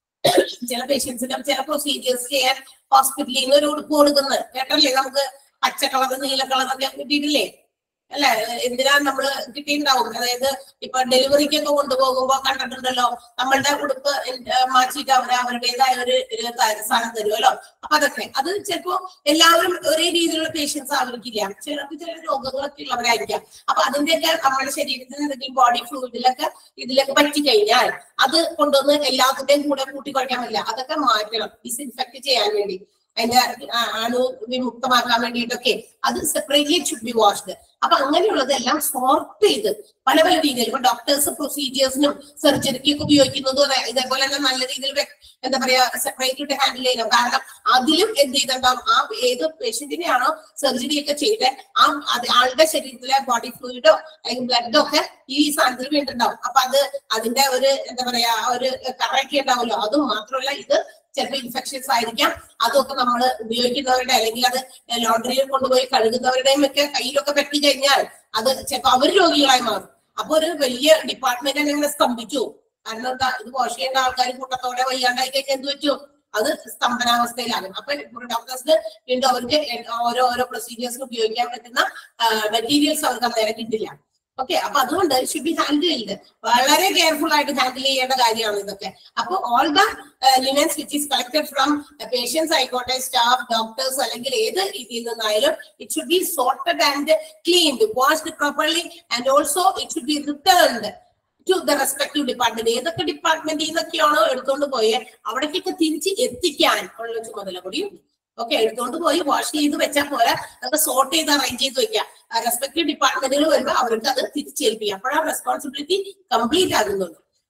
ചില പേഷ്യൻസിന് ചില പ്രൊസീജിയേഴ്സ് ചെയ്യാൻ ഹോസ്പിറ്റലിൽ നിന്ന് ഒരു ഉടുപ്പ് കൊടുക്കുന്നത് കേട്ടല്ലേ നമുക്ക് പച്ച കളർ നീല കളറൊക്കെ കിട്ടിയിട്ടില്ലേ അല്ലെ എന്തിനാ നമ്മള് കിട്ടിയിട്ടുണ്ടാവും അതായത് ഇപ്പൊ ഡെലിവറിക്കൊക്കെ കൊണ്ടുപോകുമ്പോ കണ്ടിട്ടുണ്ടല്ലോ നമ്മളുടെ ഉടുപ്പ് ഏഹ് മാറ്റിയിട്ട് അവര് അവരുടേതായ ഒരു ഒരു ത- സാധനം തരുമല്ലോ അപ്പൊ അതൊക്കെ അത് ചിലപ്പോ എല്ലാവരും ഒരേ രീതിയിലുള്ള പേഷ്യൻസ് ആവർക്കില്ല ചിലർക്ക് ചില രോഗങ്ങളൊക്കെ ഉള്ളവരായിരിക്കാം അപ്പൊ അതിന്റെയൊക്കെ നമ്മുടെ ശരീരത്തിന് എന്തെങ്കിലും ബോഡി ഫ്ലൂയിഡിലൊക്കെ ഇതിലൊക്കെ പറ്റി കഴിഞ്ഞാൽ അത് കൊണ്ടുവന്ന് എല്ലാത്തിന്റെയും കൂടെ കൂട്ടിക്കുഴയ്ക്കാൻ പറ്റില്ല അതൊക്കെ മാറ്റണം ഡിസിൻഫെക്ട് ചെയ്യാൻ വേണ്ടി അതിന്റെ ആ, അണു വിമുക്തമാക്കാൻ വേണ്ടിയിട്ടൊക്കെ അത് സെപ്പറേറ്റ്ലി ഷുഡ് ബി വാഷ്ഡ് അപ്പൊ അങ്ങനെയുള്ളതെല്ലാം സോർട്ട് ചെയ്ത് പല പല രീതിയിൽ ഇപ്പൊ ഡോക്ടേഴ്സ് പ്രൊസീജിയേഴ്സിനും സർജറിക്കൊക്കെ ഉപയോഗിക്കുന്നതും അതെ ഇതേപോലെ തന്നെ നല്ല രീതിയിൽ വെ- എന്താ പറയാ സെപ്പറേറ്റ് ഇട്ട് ഹാൻഡിൽ ചെയ്യണം കാരണം അതിലും എന്ത് ചെയ്തിട്ടുണ്ടാവും ആ ഏത് പേഷ്യന്റിനെയാണോ സർജറി ഒക്കെ ചെയ്ത് ആ അത് ആളുടെ ശരീരത്തിലെ ബോഡി ഫ്ലൂയിഡോ അല്ലെങ്കിൽ ബ്ലഡോ ഒക്കെ ഈ സാധനത്തിൽ വീണ്ടുണ്ടാവും അപ്പൊ അത് അതിന്റെ ഒരു എന്താ പറയാ ഒരു കറയൊക്കെ ഉണ്ടാവുമല്ലോ അതും മാത്രമല്ല ഇത് ചിലപ്പോൾ ഇൻഫെക്ഷൻസ് ആയിരിക്കാം അതൊക്കെ നമ്മൾ ഉപയോഗിക്കുന്നവരുടെ അല്ലെങ്കിൽ അത് ലോണ്ടറിയിൽ കൊണ്ടുപോയി കഴുകുന്നവരുടെയും ഒക്കെ കയ്യിലൊക്കെ പറ്റി കഴിഞ്ഞാൽ അത് ചിലപ്പോൾ അവർ രോഗികളായി മാറും അപ്പൊ ഒരു വലിയ ഡിപ്പാർട്ട്മെന്റ് തന്നെ ഇങ്ങനെ സ്തംഭിച്ചു കാരണം എന്താ ഇത് വാഷ് ചെയ്യേണ്ട ആൾക്കാർ കൂട്ടത്തോടെ വയ്യാണ്ടായി കഴിഞ്ഞാൽ എന്ത് പറ്റും അത് സ്തംഭനാവസ്ഥയിലാകും അപ്പൊ ഡോക്ടേഴ്സിന് വീണ്ടും അവർക്ക് ഓരോ ഓരോ പ്രൊസീജിയേഴ്സിന് ഉപയോഗിക്കാൻ പറ്റുന്ന മെറ്റീരിയൽസ് അവർക്ക് അന്നേരം കിട്ടില്ല ഓക്കെ അപ്പൊ അതുകൊണ്ട് ഷുഡ് ബി ഹാൻഡിൽ ചെയ്ത് വളരെ കെയർഫുൾ ആയിട്ട് ഹാൻഡിൽ ചെയ്യേണ്ട കാര്യമാണ് ഇതൊക്കെ അപ്പൊ all the linens which is collected from patients ആയിക്കോട്ടെ സ്റ്റാഫ് ഡോക്ടേഴ്സ് അല്ലെങ്കിൽ ഏത് രീതിയിൽ നിന്നായാലും it should be sorted and cleaned washed properly and also it should be returned to the respective department ഏതൊക്കെ ഡിപ്പാർട്ട്മെന്റിൽ നിന്നൊക്കെയാണോ എടുത്തുകൊണ്ട് പോയത് അവിടേക്കൊക്കെ തിരിച്ച് എത്തിക്കാൻ ഉള്ള ചുമതല കൂടിയുണ്ട് ഓക്കെ എടുത്തുകൊണ്ട് പോയി വാഷ് ചെയ്ത് വെച്ചാൽ പോരാ അതൊക്കെ സോർട്ട് ചെയ്ത് അറേഞ്ച് ചെയ്ത് വെക്കാം റെസ്പെക്ടീവ് ഡിപ്പാർട്ട്മെന്റുകൾ വരുമ്പോൾ അവർക്ക് അത് തിരിച്ചേൽപ്പിക്കാം അപ്പോഴാണ് റെസ്പോൺസിബിലിറ്റി കംപ്ലീറ്റ് ആകുന്നുള്ളൂ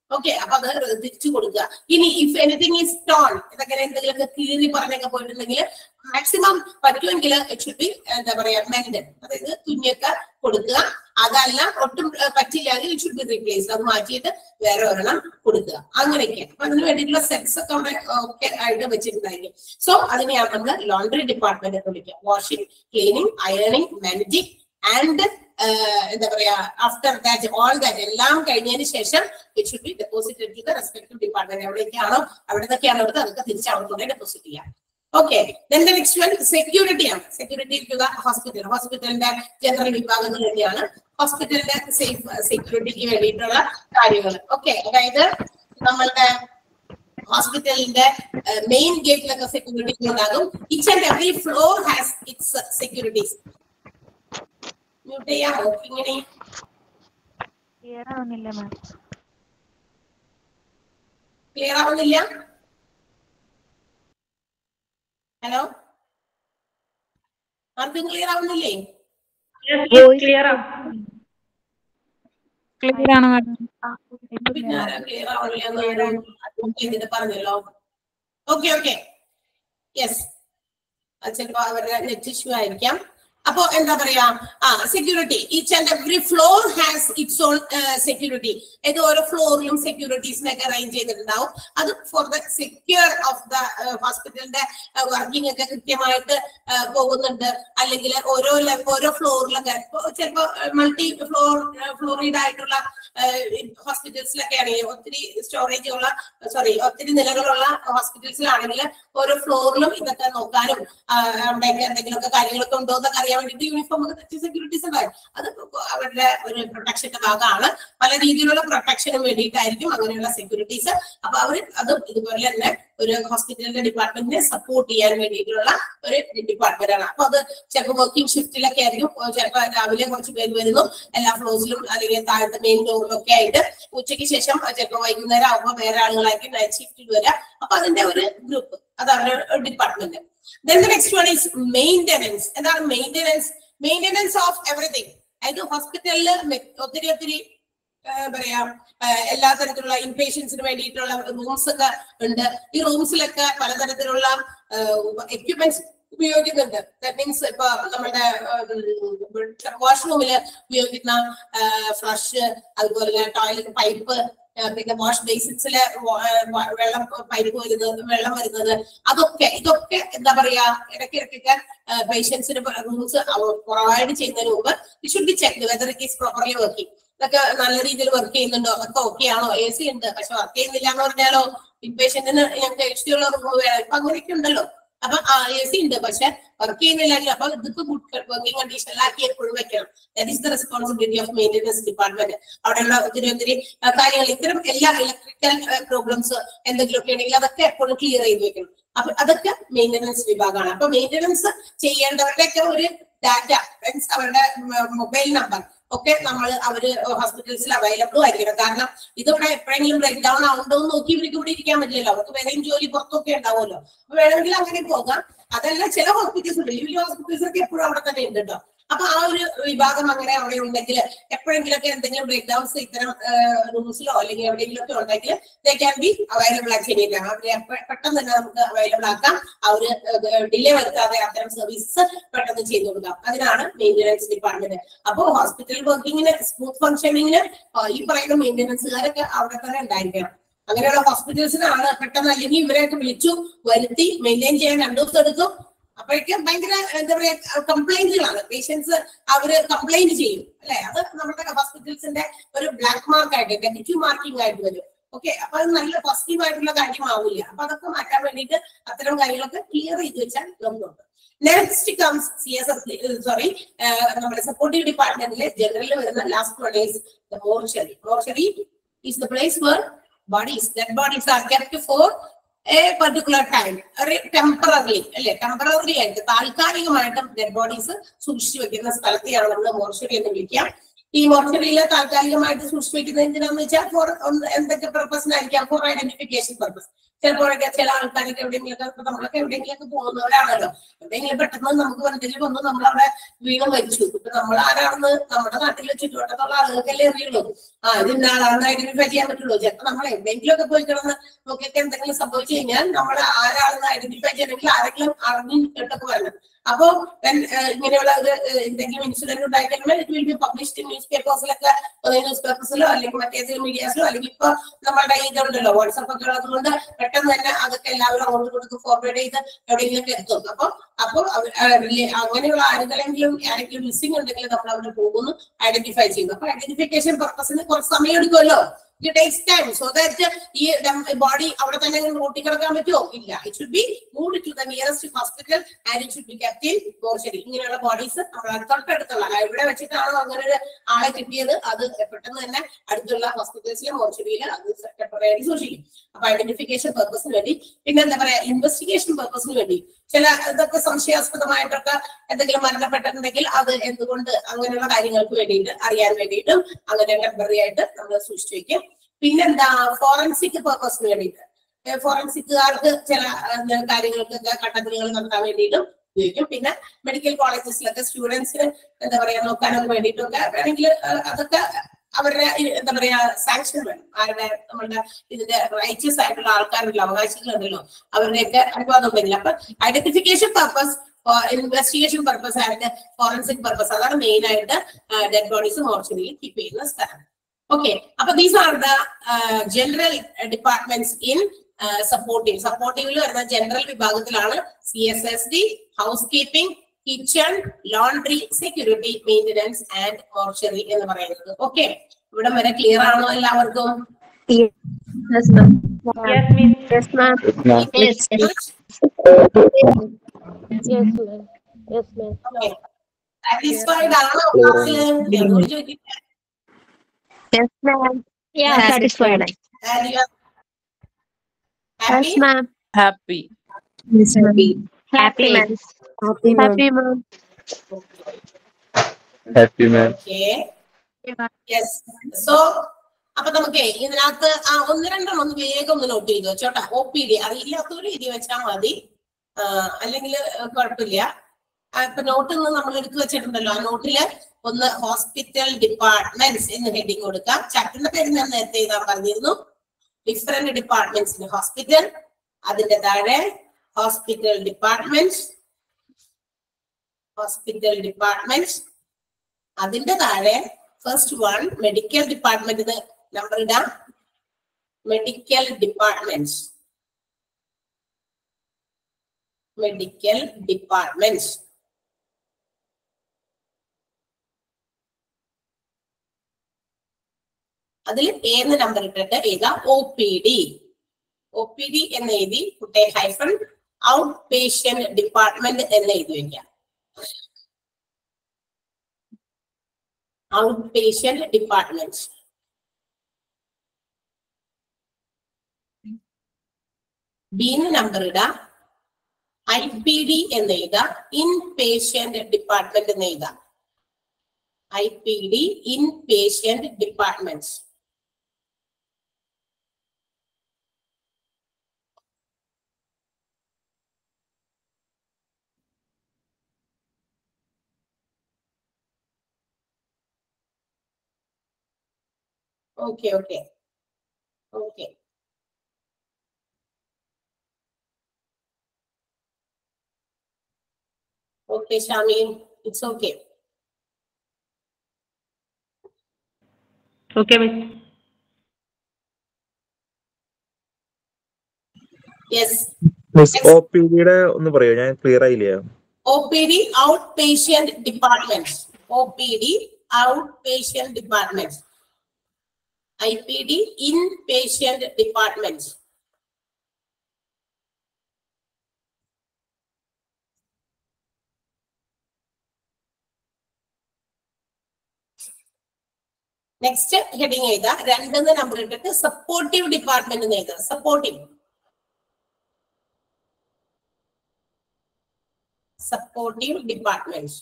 ഓക്കെ അപ്പൊ അത് തിരിച്ചു കൊടുക്കുക ഇനി ഇഫ് എനിത്തിങ് ഈസ് ടോൺ ഇതൊക്കെ എന്തെങ്കിലുമൊക്കെ കീറി പറഞ്ഞൊക്കെ പോയിട്ടുണ്ടെങ്കിൽ മാക്സിമം പറ്റുമെങ്കിൽ ഇറ്റ് ഷുഡ് ബി എന്താ പറയാ മെൻഡൻ അതായത് തുന്നിയൊക്കെ കൊടുക്കുക അതല്ല ഒട്ടും ഏഹ്, പറ്റില്ലെങ്കിൽ ഇറ്റ് ഷുഡ് ബി റീപ്ലേസ് അത് മാറ്റിയിട്ട് വേറെ ഒരെണ്ണം കൊടുക്കുക അങ്ങനെയൊക്കെ അപ്പൊ അതിന് വേണ്ടിയിട്ടുള്ള സെറ്റ്സ് ഒക്കെ അവിടെ ഒക്കെ ആയിട്ട് വെച്ചിട്ടുണ്ടായിരിക്കും സോ അതിനെയാണ് നമ്മൾ ലോണ്ടറി ഡിപ്പാർട്ട്മെന്റ് എന്ന് വിളിക്കുക വാഷിംഗ് ക്ലീനിങ് അയണിങ് മാനേജിങ് ആൻഡ് എന്താ പറയാ ആഫ്റ്റർ ദാറ്റ് ഓൾ ദാറ്റ് എല്ലാം കഴിഞ്ഞതിന് ശേഷം it should be deposited to the respective department എവിടേക്കാണോ അവിടെ നിന്നൊക്കെയാണോ എടുത്ത് അതൊക്കെ തിരിച്ച് അവിടെ കൊണ്ടുപോയി ഡെപ്പോസിറ്റ് ചെയ്യാം okay then the next one security ആണ് സെക്യൂരിറ്റി ഇരിക്കുക ഹോസ്പിറ്റൽ ഹോസ്പിറ്റലിന്റെ ജനറൽ വിഭാഗങ്ങൾ തന്നെയാണ് ഹോസ്പിറ്റലിന്റെ സേഫ് സെക്യൂരിറ്റിക്ക് വേണ്ടിയിട്ടുള്ള കാര്യങ്ങൾ ഓക്കെ അതായത് നമ്മളുടെ ഹോസ്പിറ്റലിന്റെ മെയിൻ ഗേറ്റിലൊക്കെ സെക്യൂരിറ്റി ഉണ്ടാകും each and every floor has its securities mute ചെയ്യാമോ ഇങ്ങനെ ക്ലിയർ ആവുന്നില്ല മാം ക്ലിയർ ആവുന്നില്ല ഹലോ ആർക്കും ക്ലിയർ ആവുന്നില്ലേ ക്ലിയർ ക്ലിയർ ആണ് മാഡം പിന്നെ ആരാ ക്ലിയർ ആവണില്ല എന്ന് നോട്ട് ചെയ്തിട്ട് പറഞ്ഞല്ലോ ഓക്കെ ഓക്കെ യെസ് അത് ചിലപ്പോ അവരുടെ നെറ്റ് ഇഷ്യൂ ആയിരിക്കാം അപ്പോ എന്താ പറയാ ആ security each and every floor has its own security ഇത് ഓരോ ഫ്ലോറിലും സെക്യൂരിറ്റീസിനൊക്കെ അറേഞ്ച് ചെയ്തിട്ടുണ്ടാവും അത് for the secure of the ഹോസ്പിറ്റലിന്റെ വർക്കിംഗ് ഒക്കെ കൃത്യമായിട്ട് ആ, പോകുന്നുണ്ട് അല്ലെങ്കിൽ ഓരോ ലെ- ഓരോ ഫ്ലോറിലൊക്കെ ചിലപ്പോ മൾട്ടി ഫ്ലോർ ഫ്ലോറിഡ് ആയിട്ടുള്ള ഹോസ്പിറ്റൽസിലൊക്കെ ആണെങ്കിൽ ഒത്തിരി സ്റ്റോറേജ് ഉള്ള സോറി ഒത്തിരി നിലകളുള്ള ഹോസ്പിറ്റൽസിലാണെങ്കിൽ ഓരോ ഫ്ലോറിലും ഇതൊക്കെ നോക്കാനും ആ, അവിടെയൊക്കെ എന്തെങ്കിലുമൊക്കെ കാര്യങ്ങളൊക്കെ ഉണ്ടോ എന്നൊക്കെ അറിയാൻ വേണ്ടിയിട്ട് യൂണിഫോം ഒക്കെ തെറ്റി സെക്യൂരിറ്റീസ് ഉണ്ടായി അത് അവരുടെ ഒരു പ്രൊട്ടക്ഷന്റെ ഭാഗമാണ് പല രീതിയിലുള്ള പ്രൊട്ടക്ഷനും വേണ്ടിയിട്ടായിരിക്കും അങ്ങനെയുള്ള സെക്യൂരിറ്റീസ് അപ്പൊ അവർ അതും ഇതുപോലെ തന്നെ ഒരു ഹോസ്പിറ്റലിന്റെ ഡിപ്പാർട്ട്മെന്റിനെ സപ്പോർട്ട് ചെയ്യാൻ വേണ്ടിയിട്ടുള്ള ഒരു ഡിപ്പാർട്ട്മെന്റ് ആണ് അപ്പൊ അത് ചിലപ്പോൾ വർക്കിംഗ് ഷിഫ്റ്റിലൊക്കെ ആയിരിക്കും ചിലപ്പോൾ രാവിലെ കുറച്ച് പേര് വരുന്നു എല്ലാ ഫ്ലോസിലും അല്ലെങ്കിൽ താഴത്തെ മെയിൻ ഡോറിലും ഒക്കെ ആയിട്ട് ഉച്ചയ്ക്ക് ശേഷം ചിലപ്പോൾ വൈകുന്നേരം ആകുമ്പോൾ വേറെ ആളുകളായിരിക്കും നൈറ്റ് ഷിഫ്റ്റിൽ വരിക അപ്പൊ അതിന്റെ ഒരു ഗ്രൂപ്പ് അതാണ് ഒരു department then the next one is maintenance എന്താണ് മെയിൻ്റെനൻസ് മെയിൻ്റെനൻസ് ഓഫ് എവറിഥിങ് അതായത് ഹോസ്പിറ്റലിൽ ഒത്തിരി ഒത്തിരി ആ, പറയാ ആ, എല്ലാ തരത്തിലുള്ള ഇൻപേഷ്യൻസിന് വേണ്ടിയിട്ടുള്ള റൂംസ് ഒക്കെ ഉണ്ട് ഈ റൂംസിലൊക്കെ പലതരത്തിലുള്ള എക്യുപ്മെന്റ്സ് ഉപയോഗിക്കുന്നുണ്ട് ദാറ്റ് മീൻസ് ഇപ്പൊ നമ്മുടെ വാഷ്റൂമില് ഉപയോഗിക്കുന്ന ഫ്ലഷ് അതുപോലെ ടോയ്ലറ്റ് പൈപ്പ് പിന്നെ വാഷ് ബേസിൻസിലെ വെള്ളം പൈപ്പ് വരുന്നത് വെള്ളം വരുന്നത് അതൊക്കെ ഇതൊക്കെ എന്താ പറയാ ഇടയ്ക്കിടയ്ക്കൊക്കെ പേഷ്യൻസിന് റൂംസ് പ്രൊവൈഡ് ചെയ്യുന്നതിന് മുമ്പ് it should be check whether it is properly working ഇതൊക്കെ നല്ല രീതിയിൽ വർക്ക് ചെയ്യുന്നുണ്ടോ അതൊക്കെ ഓക്കെ ആണോ എ സി ഉണ്ട് പക്ഷെ വർക്ക് ചെയ്യുന്നില്ല എന്ന് പറഞ്ഞാലോ ഇൻപേഷ്യന്റിന് ഞങ്ങൾക്ക് എച്ച് ഉള്ള റൂം വേണം ഇപ്പൊ അങ്ങനെയൊക്കെ ഉണ്ടല്ലോ അപ്പൊ എ സി ഉണ്ട് പക്ഷെ വർക്ക് ചെയ്യുന്നില്ലെങ്കിൽ അപ്പൊ ഇതിപ്പോ ഗുഡ് വർക്കിംഗ് കണ്ടീഷനിലാക്കി എപ്പോഴും വെക്കണം that is the responsibility of maintenance department അവിടെയുള്ള ഒത്തിരി ഒത്തിരി ആ, കാര്യങ്ങൾ ഇത്തരം എല്ലാ ഇലക്ട്രിക്കൽ പ്രോബ്ലംസ് എന്തെങ്കിലുമൊക്കെ ഉണ്ടെങ്കിൽ അതൊക്കെ എപ്പോഴും ക്ലിയർ ചെയ്ത് വെക്കണം അപ്പൊ അതൊക്കെ മെയിൻ്റെനൻസ് വിഭാഗമാണ് അപ്പൊ മെയിൻ്റെനൻസ് ചെയ്യേണ്ടവരുടെയൊക്കെ ഒരു ഡാറ്റ അവരുടെ മൊബൈൽ നമ്പർ ഒക്കെ നമ്മൾ അവര് ഹോസ്പിറ്റൽസിൽ അവൈലബിൾ ആയിരിക്കണം കാരണം ഇതിവിടെ എപ്പോഴെങ്കിലും ബ്രേക്ക് ഡൗൺ ആവുണ്ടോ എന്ന് നോക്കി ഇവർക്ക് ഇവിടെ ഇരിക്കാൻ പറ്റില്ലല്ലോ അവർക്ക് വേറെയും ജോലി പുറത്തൊക്കെ ഉണ്ടാവുമല്ലോ അപ്പൊ വേണമെങ്കിൽ അങ്ങനെ പോകാം അതല്ല ചില ഹോസ്പിറ്റൽസ് ഉണ്ട് വലിയ ഹോസ്പിറ്റൽസ് ഒക്കെ എപ്പോഴും അവിടെ തന്നെ ഉണ്ട് കേട്ടോ അപ്പൊ ആ ഒരു വിഭാഗം അങ്ങനെ അവിടെ ഉണ്ടെങ്കിൽ എപ്പോഴെങ്കിലൊക്കെ എന്തെങ്കിലും ബ്രേക്ക് ഡൗൺസ് ഇത്തരം റൂംസിലോ അല്ലെങ്കിൽ എവിടെയെങ്കിലും ഒക്കെ ഉണ്ടെങ്കിൽ ദേ ക്യാൻ ബി അവൈലബിൾ ആക്കി ചെയ്തേക്കാം അവരെ എപ്പ- പെട്ടെന്ന് തന്നെ നമുക്ക് അവൈലബിൾ ആക്കാം അവര് ഡിലേ വരുത്താതെ അത്തരം സർവീസസ് പെട്ടെന്ന് ചെയ്തു കൊടുക്കാം അതിനാണ് മെയിൻ്റെനൻസ് ഡിപ്പാർട്ട്മെന്റ് അപ്പോ ഹോസ്പിറ്റൽ വർക്കിങ്ങിന് സ്മൂത്ത് ഫംഗ്ഷനിങ്ങിന് ഈ പറയുന്ന മെയിൻ്റെനൻസുകാരൊക്കെ അവിടെ തന്നെ ഉണ്ടായിരിക്കണം അങ്ങനെയുള്ള ഹോസ്പിറ്റൽസിനാണ് പെട്ടെന്ന് അല്ലെങ്കിൽ ഇവരെയൊക്കെ വിളിച്ചു വരുത്തി മെയിൻറ്റെയിൻ ചെയ്യാൻ രണ്ടു ദിവസം എടുക്കും അപ്പോഴേക്കും ഭയങ്കര എന്താ പറയാ കംപ്ലൈന്റുകളാണ് പേഷ്യൻസ് അവര് കംപ്ലൈന്റ് ചെയ്യും അല്ലെ അത് നമ്മുടെ ഹോസ്പിറ്റൽസിന്റെ ഒരു ബ്ലാക്ക് മാർക്ക് ആയിട്ട് നെഗറ്റീവ് മാർക്കിംഗ് ആയിട്ട് വരും ഓക്കെ അപ്പൊ അത് നല്ല പോസിറ്റീവ് ആയിട്ടുള്ള കാര്യമാവില്ല അപ്പൊ അതൊക്കെ മാറ്റാൻ വേണ്ടിയിട്ട് അത്തരം കാര്യങ്ങളൊക്കെ ക്ലിയർ ചെയ്ത് വെച്ചാൽ government next comes C S S sorry നമ്മുടെ സപ്പോർട്ടീവ് ഡിപ്പാർട്ട്മെന്റിലെ ജനറലിൽ വരുന്ന last one is the mortuary mortuary is the place where bodies dead bodies are kept for a particular time temporary അല്ലെ ടെമ്പററി ആയിട്ട് താൽക്കാലികമായിട്ട് ഡെഡ് ബോഡീസ് സൂക്ഷിച്ചു വെക്കുന്ന സ്ഥലത്തെയാണ് നമ്മൾ മോർച്ചറി എന്ന് വിളിക്കാം ഈ മോർച്ചറിയിൽ താൽക്കാലികമായിട്ട് സൂക്ഷിച്ചു വെക്കുന്നത് എന്തിനാന്ന് വെച്ചാൽ ഫോർ എന്തൊക്കെ പർപ്പസിനായിരിക്കാം ഫോർ ഐഡന്റിഫിക്കേഷൻ പർപ്പസ് ചിലപ്പോഴൊക്കെ ചില ആൾക്കാരൊക്കെ എവിടെയെങ്കിലൊക്കെ ഇപ്പൊ നമ്മളൊക്കെ എവിടെയെങ്കിലൊക്കെ പോകുന്നവരാണല്ലോ എവിടെയെങ്കിലും പെട്ടെന്ന് നമുക്ക് എന്തെങ്കിലും വന്നു നമ്മളവിടെ വീണ് മരിച്ചു ഇപ്പൊ നമ്മൾ ആരാണെന്ന് നമ്മുടെ നാട്ടിലെ ചുറ്റുവട്ടത്തുള്ള ആളുകൾക്കല്ലേ അറിയുള്ളൂ ആ ഇത് ഇന്ന ആളാണെന്ന് ഐഡന്റിഫൈ ചെയ്യാൻ പറ്റുള്ളൂ ചിലപ്പോൾ നമ്മൾ എവിടെയെങ്കിലും ഒക്കെ പോയി കിടന്ന് നോക്കിയൊക്കെ എന്തെങ്കിലും സംഭവിച്ചു കഴിഞ്ഞാൽ നമ്മൾ ആരാണെന്ന് ഐഡന്റിഫൈ ചെയ്യണമെങ്കിൽ ആരെങ്കിലും അറിഞ്ഞു കേട്ടൊക്കെ വരണം അപ്പോ then, ഏഹ്, ഇങ്ങനെയുള്ള ഒരു ഏഹ്, എന്തെങ്കിലും ഇൻസിഡന്റ് ഉണ്ടായി കഴിയുമ്പോൾ it will be published news പേപ്പേഴ്സിലൊക്കെ ന്യൂസ് പേപ്പേഴ്സിലോ അല്ലെങ്കിൽ മറ്റേതെങ്കിലും മീഡിയാസിലോ അല്ലെങ്കിൽ ഇപ്പൊ നമ്മളുടെ ഇതുണ്ടല്ലോ വാട്സപ്പ് ഒക്കെ ഉള്ളത് കൊണ്ട് പെട്ടെന്ന് തന്നെ അതൊക്കെ എല്ലാവരും അങ്ങോട്ട് കൊടുത്ത് ഫോർവേഡ് ചെയ്ത് എവിടെയെങ്കിലും എത്തും അപ്പൊ അപ്പൊ അവ- ആ, റിലേ- അങ്ങനെയുള്ള ആരെങ്കിലും ആരെങ്കിലും മിസ്സിംഗ് ഉണ്ടെങ്കിൽ നമ്മൾ അവിടെ പോകുന്നു ഐഡന്റിഫൈ ചെയ്യുന്നു അപ്പൊ ഐഡന്റിഫിക്കേഷൻ പർപ്പസിന് കുറച്ച് സമയം എടുക്കുമല്ലോ it takes time so that ഈ ബോഡി അവിടെ തന്നെ റോട്ടി കിടക്കാൻ പറ്റുമോ ഇല്ല it should be move to the nearest hospital and it should be kept in mortuary ഇങ്ങനെയുള്ള ബോഡീസ് നമ്മൾ തൊട്ടടുത്തുള്ള എവിടെ വെച്ചിട്ടാണോ അങ്ങനെ ഒരു ആളെ കിട്ടിയത് അത് പെട്ടെന്ന് തന്നെ അടുത്തുള്ള ഹോസ്പിറ്റൽസിലെ മോർച്ചറിയിൽ അത് ടെമ്പററി സൂക്ഷിക്കും അപ്പൊ ഐഡന്റിഫിക്കേഷൻ പർപ്പസിന് വേണ്ടി പിന്നെ എന്താ പറയാ ഇൻവെസ്റ്റിഗേഷൻ പർപ്പസിന് വേണ്ടി ചില ഇതൊക്കെ സംശയാസ്പദമായിട്ടൊക്കെ എന്തെങ്കിലും മരണപ്പെട്ടിട്ടുണ്ടെങ്കിൽ അത് എന്തുകൊണ്ട് അങ്ങനെയുള്ള കാര്യങ്ങൾക്ക് വേണ്ടിയിട്ട് അറിയാൻ വേണ്ടിയിട്ടും അങ്ങനെ ടെമ്പററി ആയിട്ട് നമ്മൾ സൂക്ഷിച്ചു വെക്കും പിന്നെന്താ ഫോറൻസിക് പർപ്പസിന് വേണ്ടിയിട്ട് ഫോറൻസിക്കുകാർക്ക് ചില ഏഹ്, കാര്യങ്ങൾക്കൊക്കെ കണ്ടെത്തലുകൾ നടത്താൻ വേണ്ടിയിട്ടും ഉപയോഗിക്കും പിന്നെ മെഡിക്കൽ കോളേജസിലൊക്കെ സ്റ്റുഡൻസിന് എന്താ പറയാ നോക്കാനൊക്കെ വേണ്ടിയിട്ടൊക്കെ വേണമെങ്കിൽ ഏഹ്, അതൊക്കെ അവരുടെ ഈ എന്താ പറയാ സാങ്ഷൻ വേണം ആരുടെ നമ്മളുടെ ഇതിന്റെ റൈറ്റ്സ് ആയിട്ടുള്ള ആൾക്കാരുണ്ടല്ലോ അവകാശികളുണ്ടല്ലോ അവരുടെയൊക്കെ അനുവാദം ഉണ്ടെങ്കിൽ അപ്പൊ ഐഡന്റിഫിക്കേഷൻ പർപ്പസ് ഇൻവെസ്റ്റിഗേഷൻ പർപ്പസ് ആയിട്ട് ഫോറൻസിക് പർപ്പസ് അതാണ് മെയിൻ ആയിട്ട് ഡെഡ് ബോഡീസ് മോർച്ചറിയിൽ കീപ്പ് ചെയ്യുന്ന സ്ഥലം ഓക്കെ അപ്പൊ these are the general departments in supportive സപ്പോർട്ടീവിൽ വരുന്ന ജനറൽ വിഭാഗത്തിലാണ് C S S D housekeeping kitchen laundry security maintenance and mortuary എന്ന് പറയുന്നത് ഓക്കെ ഇവിടെ വരെ ക്ലിയർ ആണോ എല്ലാവർക്കും Yes, miss. Yes, ma'am. Yes, ma'am. Yes, ma'am. Yes, ma'am. Satisfied ആണോ ക്ലാസ്സിൽ എന്നോട് ചോദിക്കട്ടെ Yes, ma'am. Yeah, satisfied. And you are Yes, happy? ma'am. Happy Happy, ma'am. Happy, ma'am. Happy man. Okay. Yes. So, അപ്പൊ നമുക്ക് ഇതിനകത്ത് ആ ഒന്ന് രണ്ടെണ്ണം ഒന്ന് വേഗം ഒന്ന് നോട്ട് ചെയ്തു വെച്ചോട്ടാ ഒ പി ഡി അറിയില്ലാത്തവര് എഴുതി വെച്ചാൽ മതി അല്ലെങ്കിൽ കുഴപ്പമില്ല ആ, ഇപ്പൊ നോട്ടിൽ നിന്ന് നമ്മൾ എടുത്തു വെച്ചിട്ടുണ്ടല്ലോ ആ നോട്ടില് ഒന്ന് ഹോസ്പിറ്റൽ ഡിപ്പാർട്ട്മെന്റ്സ് എന്ന് ഹെഡിങ് കൊടുക്കാം ചാപ്റ്ററിന്റെ പേര് ഞാൻ നേരത്തെ എഴുതാൻ പറഞ്ഞിരുന്നു ഡിഫറെന്റ് ഡിപ്പാർട്ട്മെന്റ്സിന്റെ ഹോസ്പിറ്റൽ അതിന്റെ താഴെ ഹോസ്പിറ്റൽ ഡിപ്പാർട്ട്മെന്റ് ഹോസ്പിറ്റൽ ഡിപ്പാർട്ട്മെന്റ് അതിന്റെ താഴെ first one medical department number ഇടാം മെഡിക്കൽ ഡിപ്പാർട്ട്മെന്റ് മെഡിക്കൽ ഡിപ്പാർട്ട്മെന്റ് അതിൽ ഏത് നമ്പർ ഇട്ടിട്ട് എഴുതാം O P D O P D എന്ന് എഴുതി കുട്ടെ ഹൈഫൺ ഔട്ട് പേഷ്യന്റ് ഡിപ്പാർട്ട്മെന്റ് എന്ന് എഴുതി വയ്ക്കാം ഔട്ട് പേഷ്യന്റ് ഡിപ്പാർട്ട്മെന്റ് ബിന്ന് നമ്പർ ഇടാം ഐ പി ഡി എന്ന് എഴുതാം ഇൻ പേഷ്യന്റ് ഡിപ്പാർട്ട്മെന്റ് എന്ന് എഴുതാം I P D inpatient department okay okay okay okay Shameen it's okay Okay, miss. Yes miss O P ഡിയുടെ ഒന്ന് പറയോ ഞാൻ ക്ലിയർ ആയില്ല O P D outpatient department O P D outpatient department I P D inpatient department next heading എഴുതാം രണ്ടെന്ന് number ഇട്ടിട്ട് supportive department എന്ന് എഴുതാം സപ്പോർട്ടീവ് സപ്പോർട്ടീവ് ഡിപ്പാർട്ട്മെന്റ്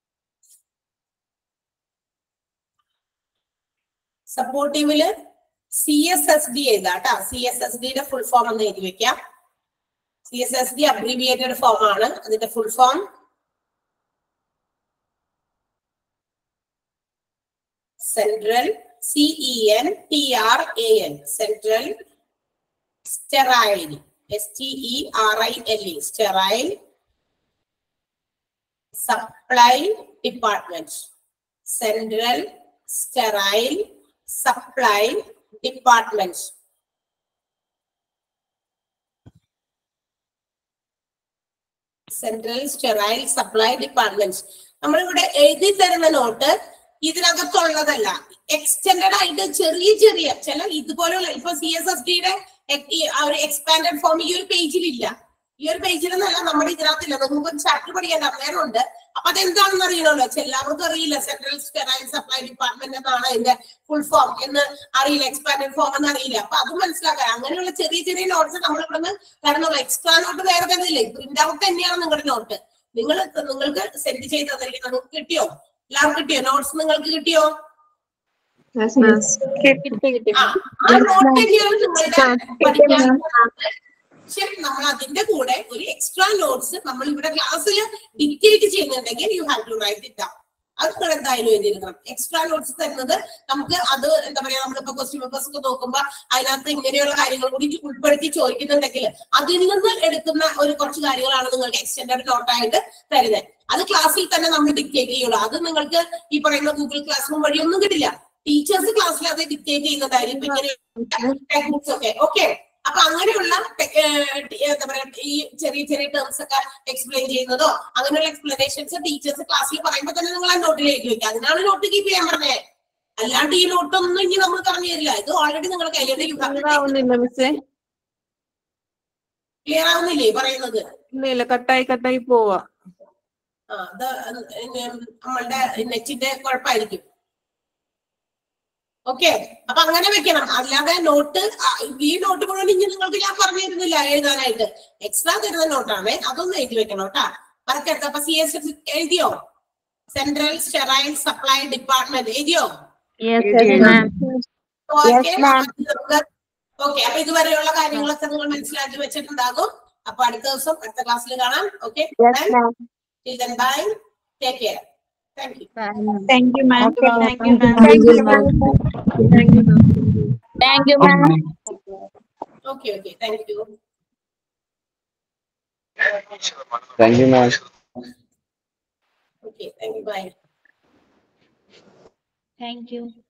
സപ്പോർട്ടീവില് സി എസ് എസ് ഡി എഴുതാട്ടാ C S S ഡിയുടെ full form ഒന്ന് എഴുതി വെക്കാം C S S D abbreviated form ആണ് അതിന്റെ full form central C E N T R A N central sterile S T E R I L E sterile supply department central sterile supply department central sterile supply department നമ്മളിവിടെ എഴുതി തരുന്ന not ഇതിനകത്തുള്ളതല്ല extended ആയിട്ട് ചെറിയ ചെറിയ ചില ഇതുപോലുള്ള ഇപ്പൊ C S S ഡിയുടെ ആ ഒരു എക്സ്പാൻഡഡ് ഫോം ഈ ഒരു പേജിലില്ല ഈ ഒരു പേജിൽ നിന്നല്ല നമ്മുടെ ഇതിനകത്തില്ല നമുക്ക് ഒരു ചാപ്റ്റർ പഠിക്കാൻ അന്നേരം ഉണ്ട് അപ്പൊ അതെന്താണെന്ന് അറിയണമല്ലോ എല്ലാവർക്കും അറിയില്ല സെൻട്രൽ സ്റ്റെറൈൽ സപ്ലൈ ഡിപ്പാർട്ട്മെന്റ് എന്നാണ് അതിന്റെ ഫുൾ ഫോം എന്ന് അറിയില്ല എക്സ്പാൻഡഡ് ഫോം എന്ന് അറിയില്ല അപ്പൊ അത് മനസ്സിലാക്കാൻ അങ്ങനെയുള്ള ചെറിയ ചെറിയ നോട്ട്സ് നമ്മൾ ഇവിടുന്ന് തരണമല്ലോ എക്സ്ട്രാ നോട്ട് വേറെ തന്നെയില്ലേ പ്രിന്റ് ഔട്ട് തന്നെയാണ് നിങ്ങളുടെ നോട്ട് നിങ്ങൾ നിങ്ങൾക്ക് സെൻഡ് ചെയ്ത് തന്നിരിക്കുന്നത് നിങ്ങൾക്ക് കിട്ടിയോ എല്ലാവർക്കും കിട്ടിയോ നോട്ട്സ് നിങ്ങൾക്ക് കിട്ടിയോ ആ ആ നോട്ട് തന്നെയാണ് നിങ്ങളുടെ പഠിക്കാൻ പക്ഷെ നമ്മൾ അതിന്റെ കൂടെ ഒരു എക്സ്ട്രാ നോട്ട്സ് നമ്മൾ ഇവിടെ ക്ലാസ്സിൽ ഡിക്റ്റേറ്റ് ചെയ്യുന്നുണ്ടെങ്കിൽ you have to write it down അത് നിങ്ങൾ എന്തായാലും എഴുതിയിരിക്കണം എക്സ്ട്രാ നോട്ട്സ് തരുന്നത് നമുക്ക് അത് എന്താ പറയാ നമ്മളിപ്പോ ക്വസ്റ്റ്യൻ പേപ്പേഴ്സ് ഒക്കെ നോക്കുമ്പോൾ അതിനകത്ത് ഇങ്ങനെയുള്ള കാര്യങ്ങൾ കൂടി ഉൾപ്പെടുത്തി ചോദിക്കുന്നുണ്ടെങ്കിൽ അതിൽ നിന്ന് എടുക്കുന്ന ഒരു കുറച്ച് കാര്യങ്ങളാണ് നിങ്ങൾക്ക് എക്സ്റ്റൻഡഡ് നോട്ടായിട്ട് തരുന്നത് അത് ക്ലാസ്സിൽ തന്നെ നമ്മൾ ഡിക്റ്റേറ്റ് ചെയ്യുള്ളൂ അത് നിങ്ങൾക്ക് ഈ പറയുന്ന ഗൂഗിൾ ക്ലാസ് റൂം വഴിയൊന്നും കിട്ടില്ല ടീച്ചേഴ്സ് ക്ലാസ്സിൽ അത് ഡിക്റ്റേറ്റ് ചെയ്യുന്നതായിരിക്കും ഇപ്പൊ ഇങ്ങനെ ടെക്നിക്സ് ഒക്കെ ഓക്കെ അപ്പൊ അങ്ങനെയുള്ള ടെ- ഏഹ് ടി- എന്താ പറയാ ഈ ചെറിയ ചെറിയ ടേംസ് ഒക്കെ എക്സ്പ്ലെയിൻ ചെയ്യുന്നതോ അങ്ങനെയുള്ള എക്സ്പ്ലനേഷൻസ് ടീച്ചേഴ്സ് ക്ലാസ്സിൽ പറയുമ്പോൾ തന്നെ നിങ്ങൾ ആ നോട്ടിൽ എഴുതി വെക്കുക അതിനാണ് നോട്ട് കീപ്പ് ചെയ്യാൻ പറഞ്ഞത് അല്ലാണ്ട് ഈ നോട്ടൊന്നും ഇനി നമ്മൾ പറഞ്ഞു തരില്ല ഇത് ഓൾറെഡി നിങ്ങൾ കയ്യിലേക്ക് ആവുന്നില്ല മിസ്സേ ക്ലിയർ ആവുന്നില്ലേ പറയുന്നത് ഇല്ല ഇല്ല കട്ടായി കട്ടായി പോവാ ആ അത് പിന്നെ നമ്മളുടെ നെറ്റിന്റെ കുഴപ്പമായിരിക്കും ഓക്കെ അപ്പൊ അങ്ങനെ വെക്കണം അല്ലാതെ നോട്ട് ഈ നോട്ട് മുഴുവൻ ഇനി നിങ്ങൾക്ക് ഞാൻ പറഞ്ഞു തരുന്നില്ല എഴുതാനായിട്ട് എക്സ്ട്രാ തരുന്ന നോട്ടാണ് അതൊന്നും എഴുതി വെക്കണം കേട്ടാ മറക്കരുത് അപ്പൊ സി എസ് എഫ് എഴുതിയോ സെൻട്രൽ സ്റ്റെറൈൽ സപ്ലൈ ഡിപ്പാർട്ട്മെന്റ് എഴുതിയോ ഓക്കെ അപ്പൊ ഇതുവരെയുള്ള കാര്യങ്ങളൊക്കെ നിങ്ങൾ മനസ്സിലാക്കി വെച്ചിട്ടുണ്ടാകും അപ്പൊ അടുത്ത ദിവസം അടുത്ത ക്ലാസ്സിൽ കാണാം okay Till then, bye. Take care. Thank you. Thank you, ma'am. Thank you, ma'am. Thank you, ma'am. Thank you, ma'am. Okay, okay. Thank you. Thank you, ma'am. Okay, thank you. Bye. Thank you.